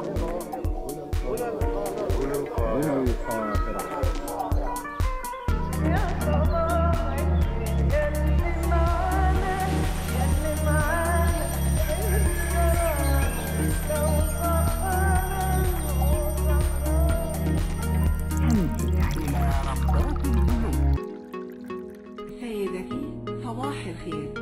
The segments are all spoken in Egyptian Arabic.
سيدتي صباح الخير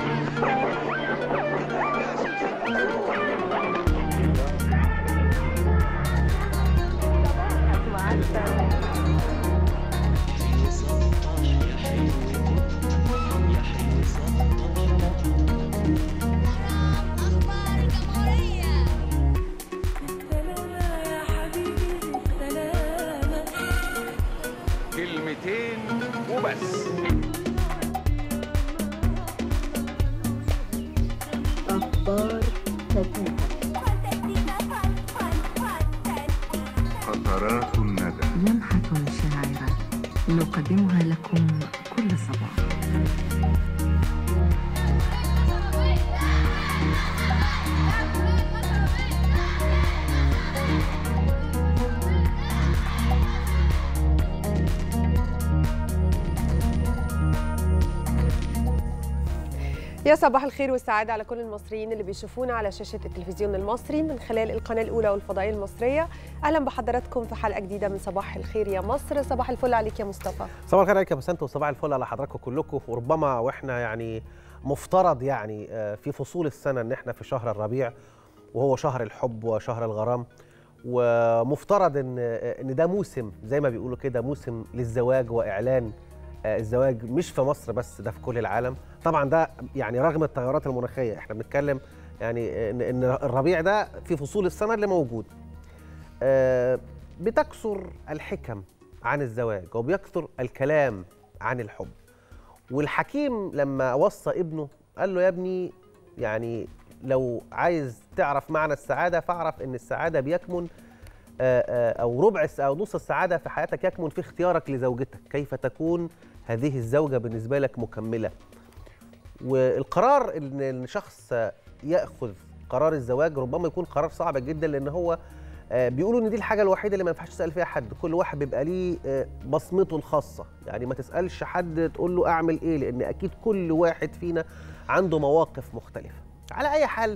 أخبار الجمهورية سلامة يا حبيبي سلامة كلمتين وبس فانتستيكا فان فان فانتستيكا قطرات الندى لمحة شاعرة نقدمها لكم كل صباح يا صباح الخير والسعادة على كل المصريين اللي بيشوفونا على شاشة التلفزيون المصري من خلال القناة الأولى والفضائية المصرية أهلا بحضراتكم في حلقة جديدة من صباح الخير يا مصر صباح الفل عليك يا مصطفى صباح الخير عليك يا بسنت وصباح الفل على حضراتكم كلكم وربما واحنا يعني مفترض يعني آه، في فصول السنه ان احنا في شهر الربيع وهو شهر الحب وشهر الغرام ومفترض ان آه، ان ده موسم زي ما بيقولوا كده موسم للزواج واعلان آه، الزواج مش في مصر بس ده في كل العالم طبعا ده يعني رغم التغيرات المناخيه احنا بنتكلم يعني ان إن الربيع ده في فصول السنه اللي موجود آه، بتكثر الحكم عن الزواج وبيكثر الكلام عن الحب والحكيم لما وصى ابنه قال له يا ابني يعني لو عايز تعرف معنى السعادة فاعرف ان السعادة بيكمن آه، آه، او ربع الس- او نص السعادة في حياتك يكمن في اختيارك لزوجتك كيف تكون هذه الزوجة بالنسبة لك مكملة والقرار ان إن شخص ياخذ قرار الزواج ربما يكون قرار صعب جدا لان هو آه، بيقولوا ان دي الحاجه الوحيده اللي ما ينفعش تسال فيها حد كل واحد بيبقى ليه آه، بصمته الخاصه يعني ما تسالش حد تقول له اعمل ايه لان اكيد كل واحد فينا عنده مواقف مختلفه على اي حال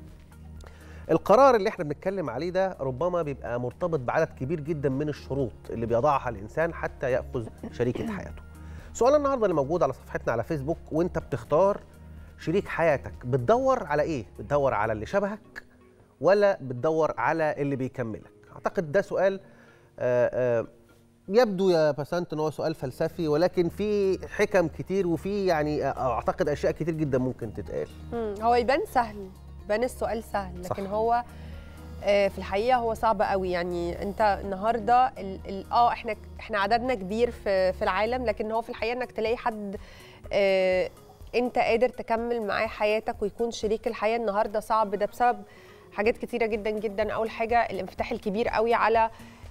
القرار اللي احنا بنتكلم عليه ده ربما بيبقى مرتبط بعدد كبير جدا من الشروط اللي بيضعها الانسان حتى ياخذ شريكه حياته سؤال النهارده اللي موجود على صفحتنا على فيسبوك وانت بتختار شريك حياتك بتدور على ايه بتدور على اللي شبهك ولا بتدور على اللي بيكملك اعتقد ده سؤال آه، آه، يبدو يا بسنت ان هو سؤال فلسفي ولكن في حكم كتير وفي يعني آه، اعتقد اشياء كتير جدا ممكن تتقال مم، هو يبان سهل يبان السؤال سهل صح. لكن هو آه، في الحقيقه هو صعب قوي يعني انت النهارده ال- ال- اه احنا احنا عددنا كبير في في العالم لكن هو في الحقيقه انك تلاقي حد آه، انت قادر تكمل معاه حياتك ويكون شريك الحياه النهارده صعب ده بسبب حاجات كتيره جدا جدا اول حاجه الانفتاح الكبير قوي على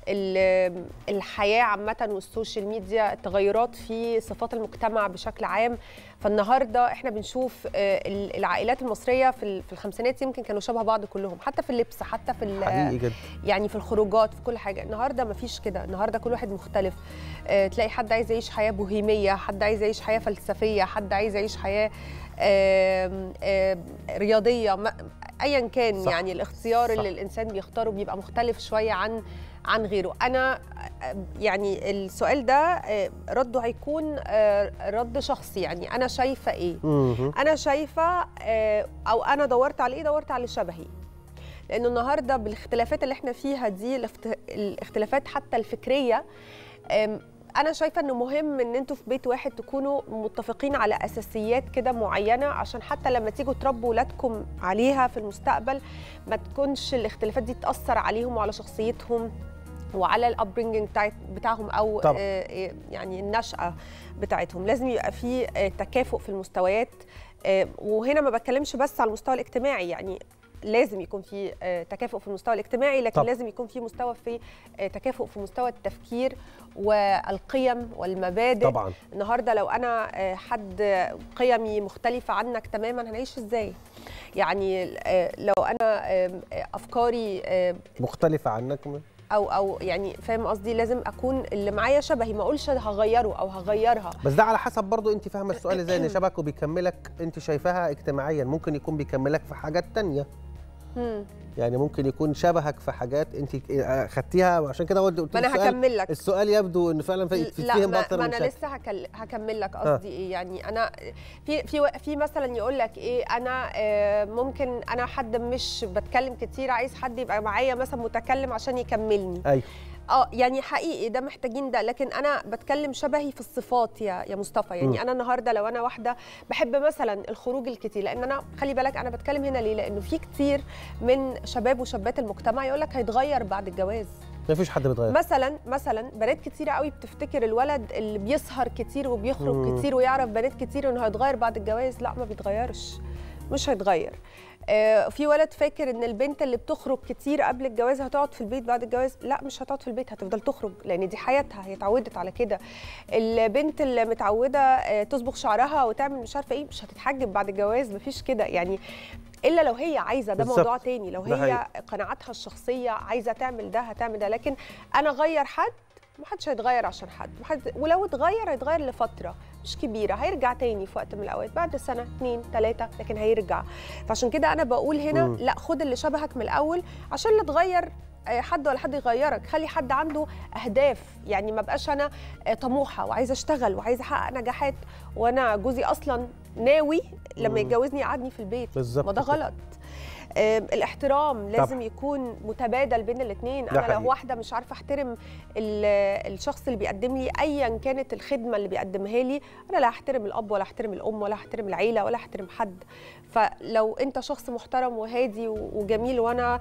ال- الحياه عامه والسوشيال ميديا التغيرات في صفات المجتمع بشكل عام فالنهارده احنا بنشوف آه، ال- العائلات المصريه في ال- في الخمسينات يمكن كانوا شبه بعض كلهم حتى في اللبس حتى في ال- حقيقي جدا يعني في الخروجات في كل حاجه النهارده مفيش كده النهارده كل واحد مختلف آه، تلاقي حد عايز يعيش حياه بوهيميه حد عايز يعيش حياه فلسفيه حد عايز يعيش حياه آم، آم، رياضيه ما- ايا كان صح. يعني الاختيار صح. اللي الانسان بيختاره بيبقى مختلف شويه عن عن غيره انا آه، يعني السؤال ده آه، رده هيكون آه، رد شخصي يعني انا شايفه ايه مهم. انا شايفه آه، او انا دورت على ايه دورت على شبهي لانه النهارده بالاختلافات اللي احنا فيها دي الاخت- الاختلافات حتى الفكريه آم، انا شايفه انه مهم ان انتوا في بيت واحد تكونوا متفقين على اساسيات كده معينه عشان حتى لما تيجوا تربوا ولادكم عليها في المستقبل ما تكونش الاختلافات دي تاثر عليهم وعلى شخصيتهم وعلى الابرينجنج بتاعت بتاعهم او طبعاً. آه، آه، يعني النشأة بتاعتهم لازم يبقى في آه، تكافؤ في المستويات آه، وهنا ما بتكلمش بس على المستوى الاجتماعي يعني لازم يكون في آه، تكافؤ في المستوى الاجتماعي لكن طبعا. لازم يكون في مستوى في آه، تكافؤ في مستوى التفكير والقيم والمبادئ طبعا النهارده لو انا آه، حد قيمي مختلفه عنك تماما هنعيش ازاي يعني آه، لو انا آه، آه، افكاري آه، مختلفه عنك او او يعني فاهم قصدي لازم اكون اللي معايا شبهي ما اقولش هغيره او هغيرها بس ده على حسب برضو انت فاهمه السؤال ازاي ان شبهك وبيكملك انت شايفاها اجتماعيا ممكن يكون بيكملك في حاجات تانية مم. يعني ممكن يكون شبهك في حاجات انت خدتيها عشان كده قلت قلت ما انا السؤال هكمل لك السؤال يبدو انه فعلا في لا تتفهم ما, اكتر ما من انا شكل لسه هكل... هكمل لك قصدي ايه يعني انا في في في مثلا يقول لك ايه انا آه، ممكن انا حد مش بتكلم كتير عايز حد يبقى معايا مثلا متكلم عشان يكملني ايوه اه يعني حقيقي ده محتاجين ده لكن انا بتكلم شبهي في الصفات يا يا مصطفى يعني مم. انا النهارده لو انا واحده بحب مثلا الخروج الكتير لان انا خلي بالك انا بتكلم هنا ليه لانه في كتير من شباب وشابات المجتمع يقول لك هيتغير بعد الجواز ما فيش حد بيتغير مثلا مثلا بنات كتيرة قوي بتفتكر الولد اللي بيسهر كتير وبيخرج مم. كتير ويعرف بنات كتير انه هيتغير بعد الجواز لا ما بيتغيرش مش هيتغير آه، في ولد فاكر ان البنت اللي بتخرج كتير قبل الجواز هتقعد في البيت بعد الجواز لا مش هتقعد في البيت هتفضل تخرج لان دي حياتها هي اتعودت على كده البنت اللي متعوده آه، تصبغ شعرها وتعمل مش عارفه ايه مش هتتحجب بعد الجواز مفيش كده يعني الا لو هي عايزه ده بالظبط. موضوع تاني لو ده هي حقيقي. قناعاتها الشخصيه عايزه تعمل ده هتعمل ده لكن انا اغير حد ما حدش هيتغير عشان حد محد ولو اتغير هيتغير لفتره مش كبيره هيرجع تاني في وقت من الاوقات بعد سنه اتنين تلاته لكن هيرجع فعشان كده انا بقول هنا مم. لا خد اللي شبهك من الاول عشان لا تغير آه، حد ولا حد يغيرك خلي حد عنده اهداف يعني ما بقاش انا آه، طموحه وعايزه اشتغل وعايزه احقق نجاحات وانا جوزي اصلا ناوي لما مم. يتجوزني يقعدني في البيت بالظبط ما ده كده. غلط آم، الاحترام لازم طبعا. يكون متبادل بين الاثنين ده انا حقيقي. لو واحده مش عارفه احترم ال- الشخص اللي بيقدم لي ايا كانت الخدمه اللي بيقدمها لي انا لا هحترم الاب ولا هحترم الام ولا هحترم العيله ولا هحترم حد فلو انت شخص محترم وهادي و- وجميل وانا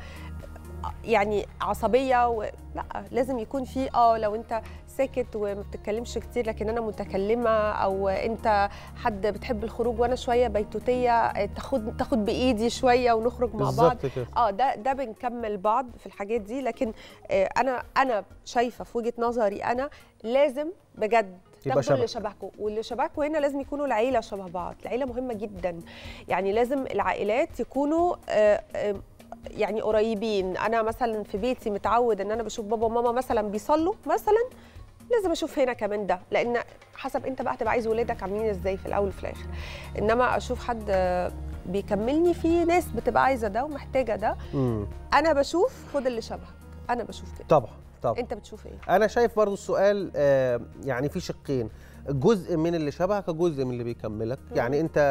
يعني عصبيه و... لا لازم يكون في اه لو انت ساكت وما بتتكلمش كتير لكن انا متكلمه او انت حد بتحب الخروج وانا شويه بيتوتيه آه، تاخد تاخد بايدي شويه ونخرج مع بعض بالظبط كده اه ده ده بنكمل بعض في الحاجات دي لكن آه انا انا شايفه في وجهه نظري انا لازم بجد يبقى تاخدوا شبه. اللي شبهكم واللي شبهكم هنا لازم يكونوا العيله شبه بعض العيله مهمه جدا يعني لازم العائلات يكونوا آه آه يعني قريبين انا مثلا في بيتي متعود ان انا بشوف بابا وماما مثلا بيصلوا مثلا لازم اشوف هنا كمان ده لان حسب انت بقى هتبقى عايز ولادك عاملين ازاي في الاول وفي الاخر انما اشوف حد آه، بيكملني في ناس بتبقى عايزه ده ومحتاجه ده امم انا بشوف خد اللي شبهك انا بشوف كده طبعا طبعا انت بتشوف ايه انا شايف برضو السؤال آه، يعني في شقين جزء من اللي شبهك جزء من اللي بيكملك يعني انت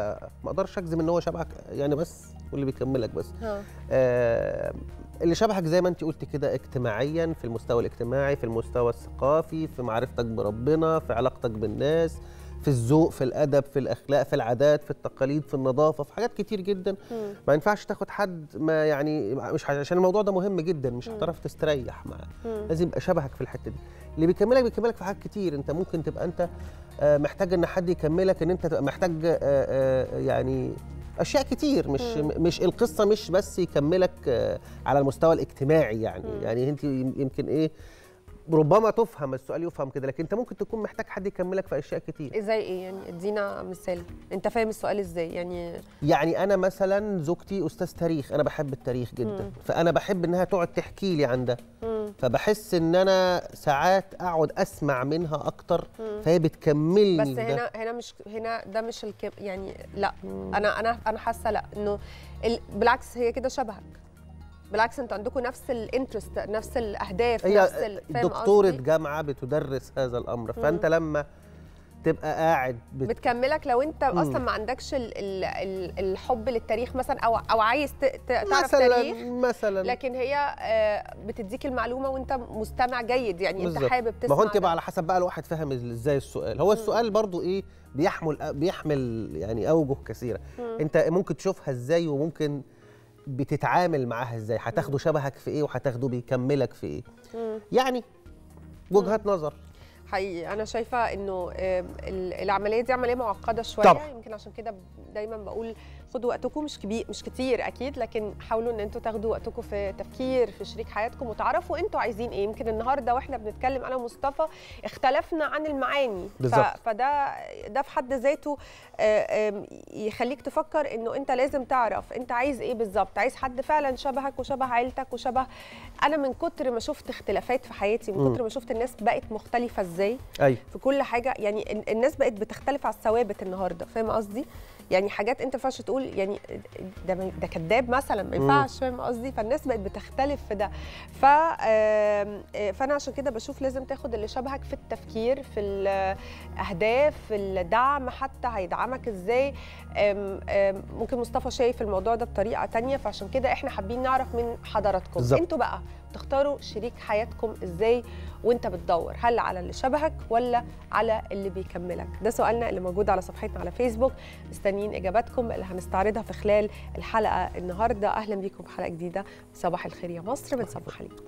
ما اقدرش اجزم ان هو شبهك يعني بس واللي بيكملك بس ها آه، اللي شبهك زي ما انت قلت كده اجتماعيا في المستوى الاجتماعي في المستوى الثقافي في معرفتك بربنا في علاقتك بالناس في الذوق في الادب في الاخلاق في العادات في التقاليد في النظافه في حاجات كتير جدا مم. ما ينفعش تاخد حد ما يعني مش ح- عشان الموضوع ده مهم جدا مش هتعرف تستريح معاه مم. لازم يبقى شبهك في الحته دي اللي بيكملك بيكملك في حاجات كتير انت ممكن تبقى انت آه، محتاج ان حد يكملك ان انت تبقى محتاج آه، آه، يعني اشياء كتير مش مم. مش القصه مش بس يكملك آه، على المستوى الاجتماعي يعني مم. يعني انت يمكن ايه ربما تفهم السؤال يفهم كده لكن انت ممكن تكون محتاج حد يكملك في اشياء كتير ازاي ايه يعني ادينا مثال انت فاهم السؤال ازاي يعني يعني انا مثلا زوجتي استاذ تاريخ انا بحب التاريخ جدا مم. فانا بحب انها تقعد تحكي لي عن ده مم. فبحس ان انا ساعات اقعد اسمع منها اكتر مم. فهي بتكملني بس في ده. هنا هنا مش هنا ده مش الكم يعني لا انا انا انا حاسه لا انه ال- بالعكس هي كده شبهك بالعكس انتوا عندكم نفس الانترست نفس الاهداف نفس هي ال- فاهم دكتوره قصدي؟ جامعه بتدرس هذا الامر فانت لما تبقى قاعد بت... بتكملك لو انت مم. اصلا ما عندكش ال ال ال الحب للتاريخ مثلا او او عايز ت- ت- تعرف مثلا تاريخ مثلا لكن هي آه، بتديك المعلومه وانت مستمع جيد يعني انت بالظبط. حابب تسمع ما هو انت ده. بقى على حسب بقى الواحد فاهم ازاي السؤال هو السؤال برضو ايه بيحمل بيحمل يعني اوجه كثيره انت ممكن تشوفها ازاي وممكن بتتعامل معاها ازاي هتاخده شبهك في ايه وهتاخده بيكملك في ايه مم. يعني وجهات نظر حقيقي انا شايفه انه آم، ال- العمليه دي عمليه معقده شويه طبعاً. يمكن عشان كده دايما بقول خدوا وقتكم مش كبير مش كتير اكيد لكن حاولوا ان انتوا تاخدوا وقتكم في تفكير في شريك حياتكم وتعرفوا انتوا عايزين ايه يمكن النهارده واحنا بنتكلم انا ومصطفى اختلفنا عن المعاني ف- بالظبط. فده ده في حد ذاته آه، آم، يخليك تفكر انه انت لازم تعرف انت عايز ايه بالظبط عايز حد فعلا شبهك وشبه عيلتك وشبه انا من كتر ما شفت اختلافات في حياتي من مم. كتر ما شفت الناس بقت مختلفه ازاي ايوه في كل حاجه يعني ال- الناس بقت بتختلف على الثوابت النهارده فاهم قصدي يعني حاجات انت ما ينفعش تقول يعني ده ما- ده كذاب مثلا ما مم. ينفعش فاهم قصدي فالناس بقت بتختلف في ده ف آم، آه، فانا عشان كده بشوف لازم تاخد اللي شبهك في التفكير في الاهداف في الدعم حتى هيدعمك ازاي آم، آم، ممكن مصطفى شايف الموضوع ده بطريقه تانية فعشان كده احنا حابين نعرف من حضراتكم بالظبط. انتوا بقى تختاروا شريك حياتكم ازاي وانت بتدور هل على اللي شبهك ولا على اللي بيكملك ده سؤالنا اللي موجود على صفحتنا على فيسبوك مستنيين اجاباتكم اللي هنستعرضها في خلال الحلقه النهارده اهلا بيكم في حلقه جديده صباح الخير يا مصر بنصبح عليكم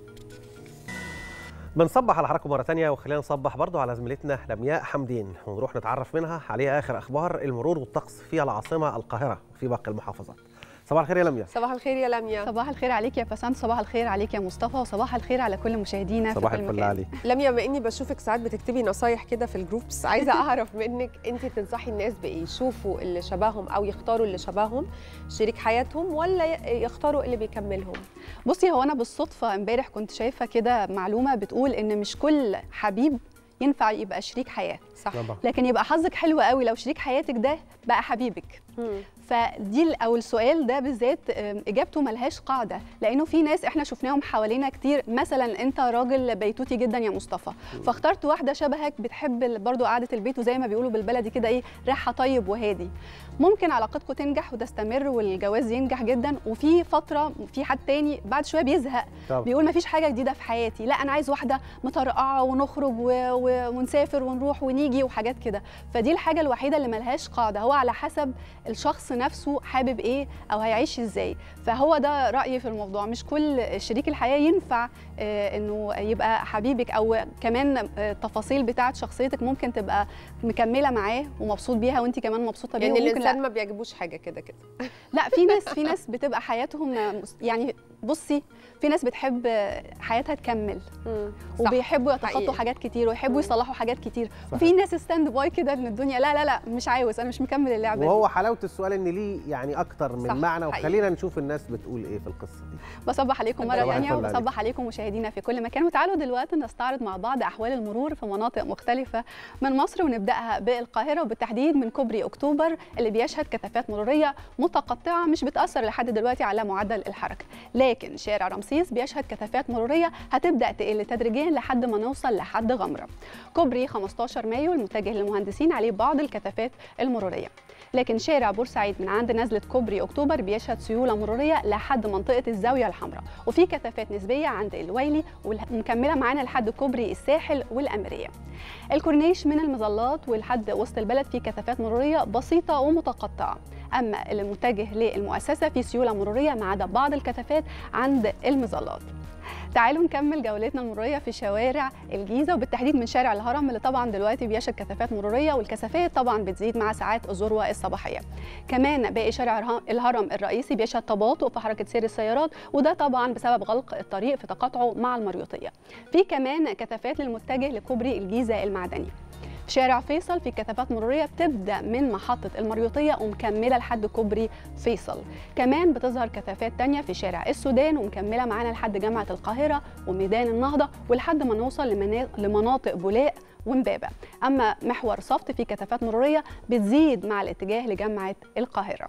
بنصبح على حضراتكم مره ثانيه وخلينا نصبح برضو على زميلتنا لمياء حمدين ونروح نتعرف منها على اخر اخبار المرور والطقس في العاصمه القاهره وفي باقي المحافظات صباح الخير يا لمياء صباح الخير يا لميا صباح الخير عليك يا بسنت صباح الخير عليك يا مصطفى وصباح الخير على كل مشاهدينا صباح في كل الفل مكان. عليك لميا بما اني بشوفك ساعات بتكتبي نصايح كده في الجروبس عايزه اعرف منك انت تنصحي الناس بايه يشوفوا اللي شبههم او يختاروا اللي شبههم شريك حياتهم ولا ي- يختاروا اللي بيكملهم بصي هو انا بالصدفه امبارح كنت شايفه كده معلومه بتقول ان مش كل حبيب ينفع يبقى شريك حياه صح طبعا لكن يبقى حظك حلو قوي لو شريك حياتك ده بقى حبيبك مم. فدي ال- او السؤال ده بالذات آم، اجابته ملهاش قاعده لانه في ناس احنا شفناهم حوالينا كتير مثلا انت راجل بيتوتي جدا يا مصطفى فاخترت واحده شبهك بتحب ال- برضو قعده البيت وزي ما بيقولوا بالبلدي كده ايه ريحها طيب وهادي ممكن علاقتكم تنجح وتستمر والجواز ينجح جدا وفي فتره في حد تاني بعد شويه بيزهق طبعا بيقول مفيش حاجه جديده في حياتي لا انا عايز واحده مطرقعه ونخرج و... و... ونسافر ونروح ونيجي وحاجات كده فدي الحاجه الوحيده اللي ملهاش قاعده هو على حسب الشخص نفسه حابب ايه او هيعيش ازاي فهو ده رايي في الموضوع مش كل شريك الحياه ينفع آه، انه يبقى حبيبك او كمان آه، التفاصيل بتاعه شخصيتك ممكن تبقى مكمله معاه ومبسوط بيها وانت كمان مبسوطه بيها يعني وممكن لا الانسان ما بيعجبوش حاجه كده كده لا في ناس في ناس بتبقى حياتهم مس- يعني بصي في ناس بتحب حياتها تكمل مم. صح. وبيحبوا حقيقي. يتخطوا حاجات كتير ويحبوا مم. يصلحوا حاجات كتير صحيح. وفي ناس ستاند باي كده من الدنيا لا لا لا مش عاوز انا مش مكمل اللعبه وهو دي حلاوه السؤال ان ليه يعني اكتر من صح، معنى حقيقي. وخلينا نشوف الناس بتقول ايه في القصه دي بصبح عليكم مره صباح ثانيه الفل عليك. وبصبح عليكم مشاهدينا في كل مكان وتعالوا دلوقتي نستعرض مع بعض احوال المرور في مناطق مختلفه من مصر ونبداها بالقاهره وبالتحديد من كوبري اكتوبر اللي بيشهد كثافات مروريه متقطعه مش بتاثر لحد دلوقتي على معدل الحركه لكن شارع رمسيس بيشهد كثافات مروريه هتبدا تقل تدريجيا لحد ما نوصل لحد غمره كوبري 15 مايو المتجه للمهندسين عليه بعض الكثافات المروريه لكن شارع بورسعيد من عند نزله كوبري اكتوبر بيشهد سيوله مروريه لحد منطقه الزاويه الحمراء وفي كثافات نسبيه عند الويلي ومكمله معانا لحد كوبري الساحل والاميريه الكورنيش من المظلات ولحد وسط البلد في كثافات مروريه بسيطه ومتقطعه اما المتجه للمؤسسه في سيوله مروريه ما عدا بعض الكثافات عند المظلات تعالوا نكمل جولتنا المروريه في شوارع الجيزه وبالتحديد من شارع الهرم اللي طبعا دلوقتي بيشهد كثافات مروريه والكثافات طبعا بتزيد مع ساعات الذروه الصباحيه. كمان باقي شارع الهرم- الهرم الرئيسي بيشهد تباطؤ في حركه سير السيارات وده طبعا بسبب غلق الطريق في تقاطعه مع المريوطيه. في كمان كثافات للمتجه لكوبري الجيزه المعدني. في شارع فيصل في كثافات مروريه بتبدا من محطه المريوطيه ومكمله لحد كوبري فيصل كمان بتظهر كثافات تانية في شارع السودان ومكمله معانا لحد جامعه القاهره وميدان النهضه ولحد ما نوصل لمنا- لمناطق بولاق ومبابه اما محور صفت في كثافات مروريه بتزيد مع الاتجاه لجامعه القاهره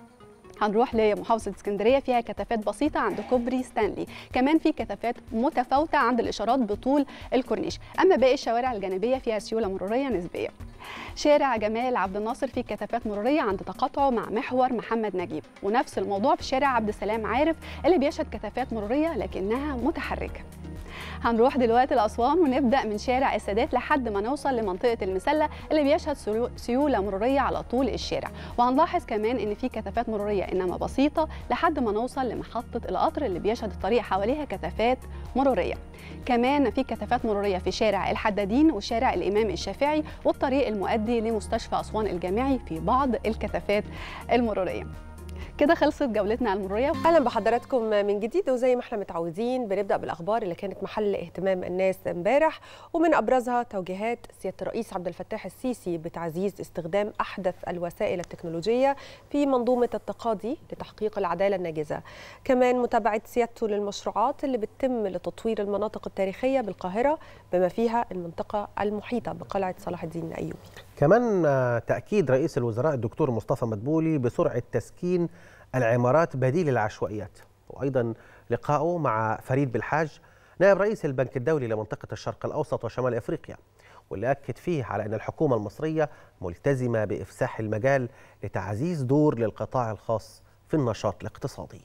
هنروح لمحافظة اسكندرية فيها كثافات بسيطة عند كوبري ستانلي كمان في كثافات متفاوتة عند الإشارات بطول الكورنيش أما باقي الشوارع الجانبية فيها سيولة مرورية نسبية شارع جمال عبد الناصر فيه كثافات مرورية عند تقاطعه مع محور محمد نجيب ونفس الموضوع في شارع عبد السلام عارف اللي بيشهد كثافات مرورية لكنها متحركة هنروح دلوقتي لأسوان ونبدأ من شارع السادات لحد ما نوصل لمنطقة المسلة اللي بيشهد سلو- سيولة مرورية على طول الشارع وهنلاحظ كمان إن في كثافات مرورية إنما بسيطة لحد ما نوصل لمحطة القطر اللي بيشهد الطريق حواليها كثافات مرورية كمان في كثافات مرورية في شارع الحدادين وشارع الإمام الشافعي والطريق المؤدي لمستشفى أسوان الجامعي في بعض الكثافات المرورية كده خلصت جولتنا المرورية اهلا بحضراتكم من جديد وزي ما احنا متعودين بنبدا بالاخبار اللي كانت محل اهتمام الناس امبارح ومن ابرزها توجيهات سياده الرئيس عبد الفتاح السيسي بتعزيز استخدام احدث الوسائل التكنولوجيه في منظومه التقاضي لتحقيق العداله الناجزه كمان متابعه سيادته للمشروعات اللي بتتم لتطوير المناطق التاريخيه بالقاهره بما فيها المنطقه المحيطه بقلعه صلاح الدين الايوبي كمان آه، تأكيد رئيس الوزراء الدكتور مصطفى مدبولي بسرعة تسكين العمارات بديل العشوائيات وأيضا لقائه مع فريد بالحاج نائب رئيس البنك الدولي لمنطقة الشرق الأوسط وشمال أفريقيا واللي أكد فيه على أن الحكومة المصرية ملتزمة بإفساح المجال لتعزيز دور للقطاع الخاص في النشاط الاقتصادي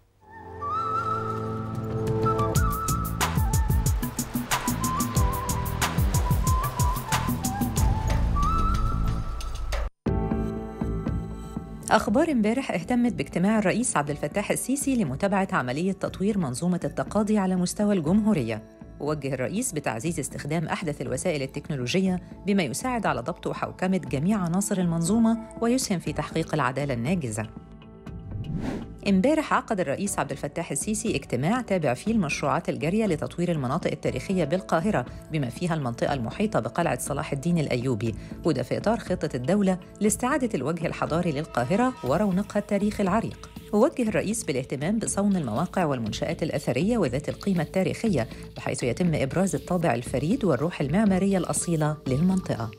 أخبار امبارح اهتمت باجتماع الرئيس عبد الفتاح السيسي لمتابعة عملية تطوير منظومة التقاضي على مستوى الجمهورية. ووجه الرئيس بتعزيز استخدام أحدث الوسائل التكنولوجية بما يساعد على ضبط وحوكمة جميع عناصر المنظومة ويسهم في تحقيق العدالة الناجزة. امبارح عقد الرئيس عبد الفتاح السيسي اجتماع تابع فيه المشروعات الجارية لتطوير المناطق التاريخية بالقاهرة بما فيها المنطقة المحيطة بقلعة صلاح الدين الأيوبي وده في إطار خطة الدولة لاستعادة الوجه الحضاري للقاهرة ورونقها التاريخي العريق ووجه الرئيس بالاهتمام بصون المواقع والمنشآت الأثرية وذات القيمة التاريخية بحيث يتم إبراز الطابع الفريد والروح المعمارية الأصيلة للمنطقة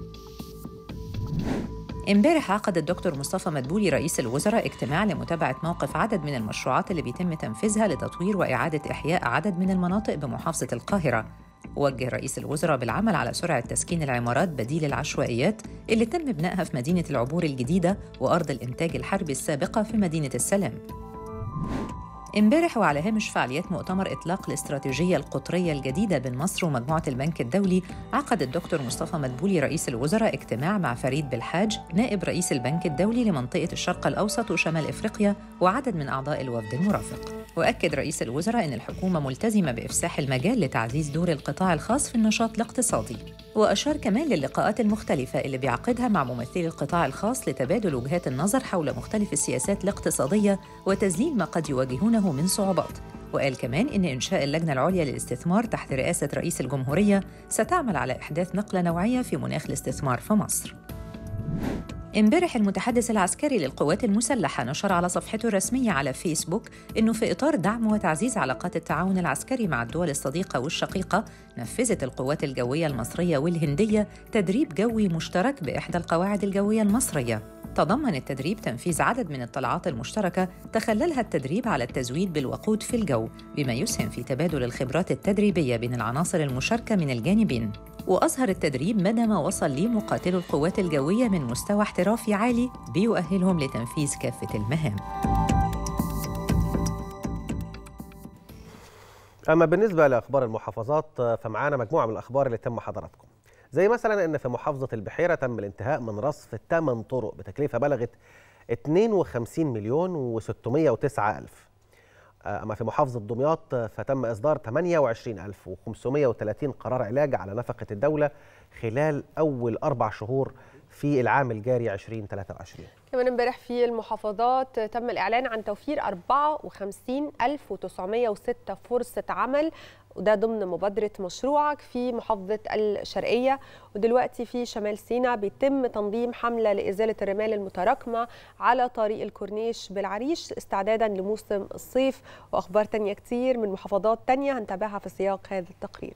امبارح عقد الدكتور مصطفى مدبولي رئيس الوزراء اجتماع لمتابعة موقف عدد من المشروعات اللي بيتم تنفيذها لتطوير وإعادة إحياء عدد من المناطق بمحافظة القاهرة وجه رئيس الوزراء بالعمل على سرعة تسكين العمارات بديل العشوائيات اللي تم بنائها في مدينة العبور الجديدة وأرض الإنتاج الحربي السابقة في مدينة السلام امبارح وعلى هامش فعاليات مؤتمر اطلاق الاستراتيجيه القطريه الجديده بين مصر ومجموعه البنك الدولي عقد الدكتور مصطفى مدبولي رئيس الوزراء اجتماع مع فريد بالحاج نائب رئيس البنك الدولي لمنطقه الشرق الاوسط وشمال افريقيا وعدد من اعضاء الوفد المرافق واكد رئيس الوزراء ان الحكومه ملتزمه بافساح المجال لتعزيز دور القطاع الخاص في النشاط الاقتصادي واشار كمان للقاءات المختلفه اللي بيعقدها مع ممثلي القطاع الخاص لتبادل وجهات النظر حول مختلف السياسات الاقتصاديه وتذليل ما قد يواجهونه من صعوبات وقال كمان إن إنشاء اللجنة العليا للاستثمار تحت رئاسة رئيس الجمهورية ستعمل على إحداث نقلة نوعية في مناخ الاستثمار في مصر. امبارح المتحدث العسكري للقوات المسلحة نشر على صفحته الرسمية على فيسبوك إنه في إطار دعم وتعزيز علاقات التعاون العسكري مع الدول الصديقة والشقيقة نفذت القوات الجوية المصرية والهندية تدريب جوي مشترك بإحدى القواعد الجوية المصرية تضمن التدريب تنفيذ عدد من الطلعات المشتركة تخللها التدريب على التزويد بالوقود في الجو بما يسهم في تبادل الخبرات التدريبية بين العناصر المشاركة من الجانبين وأظهر التدريب مدى ما وصل ليه مقاتلو القوات الجوية من مستوى احترافي عالي بيؤهلهم لتنفيذ كافة المهام أما بالنسبة لأخبار المحافظات فمعانا مجموعة من الأخبار اللي تم حضراتكم زي مثلا أن في محافظة البحيرة تم الانتهاء من رصف 8 طرق بتكلفة بلغت 52 مليون و609 ألف أما في محافظة دمياط فتم إصدار 28530 قرار علاج على نفقة الدولة خلال أول أربع شهور في العام الجاري 2023 كمان امبارح في المحافظات تم الإعلان عن توفير 54906 فرصة عمل وده ضمن مبادرة مشروعك في محافظة الشرقية ودلوقتي في شمال سيناء بيتم تنظيم حملة لإزالة الرمال المتراكمة على طريق الكورنيش بالعريش استعدادا لموسم الصيف وأخبار تانية كتير من محافظات تانية هنتابعها في سياق هذا التقرير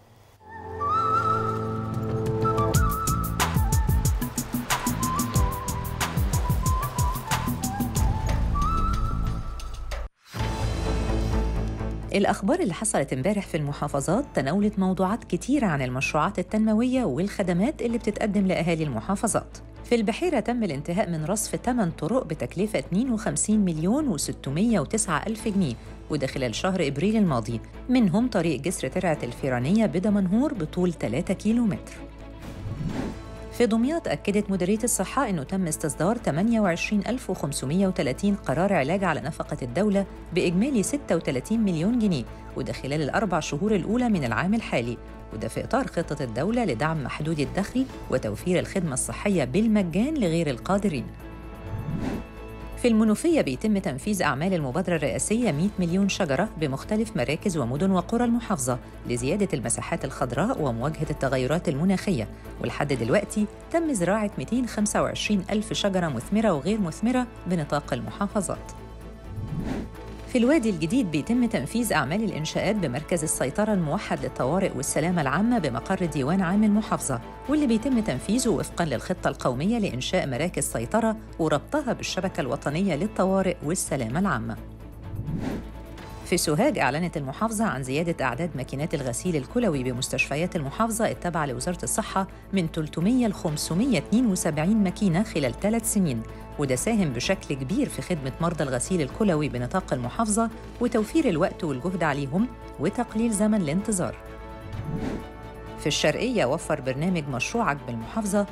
الأخبار اللي حصلت امبارح في المحافظات تناولت موضوعات كتيرة عن المشروعات التنموية والخدمات اللي بتتقدم لأهالي المحافظات في البحيرة تم الانتهاء من رصف 8 طرق بتكلفة 52 مليون و609 ألف جنيه وده خلال شهر إبريل الماضي منهم طريق جسر ترعة الفيرانية بدمنهور بطول 3 كيلومتر في دمياط أكدت مديرية الصحة أنه تم استصدار 28530 قرار علاج على نفقة الدولة بإجمالي 36 مليون جنيه وده خلال الأربع شهور الأولى من العام الحالي وده في إطار خطة الدولة لدعم محدود الدخل وتوفير الخدمة الصحية بالمجان لغير القادرين في المنوفية بيتم تنفيذ أعمال المبادرة الرئاسية 100 مليون شجرة بمختلف مراكز ومدن وقرى المحافظة لزيادة المساحات الخضراء ومواجهة التغيرات المناخية ولحد دلوقتي تم زراعة 225 ألف شجرة مثمرة وغير مثمرة بنطاق المحافظات في الوادي الجديد بيتم تنفيذ أعمال الإنشاءات بمركز السيطرة الموحد للطوارئ والسلامة العامة بمقر ديوان عام المحافظة واللي بيتم تنفيذه وفقاً للخطة القومية لإنشاء مراكز سيطرة وربطها بالشبكة الوطنية للطوارئ والسلامة العامة في سوهاج أعلنت المحافظة عن زيادة أعداد ماكينات الغسيل الكلوي بمستشفيات المحافظة التابعة لوزارة الصحة من 300 ل 572 ماكينة خلال ثلاث سنين وده ساهم بشكل كبير في خدمة مرضى الغسيل الكلوي بنطاق المحافظة وتوفير الوقت والجهد عليهم وتقليل زمن الانتظار في الشرقية وفر برنامج مشروعك بالمحافظة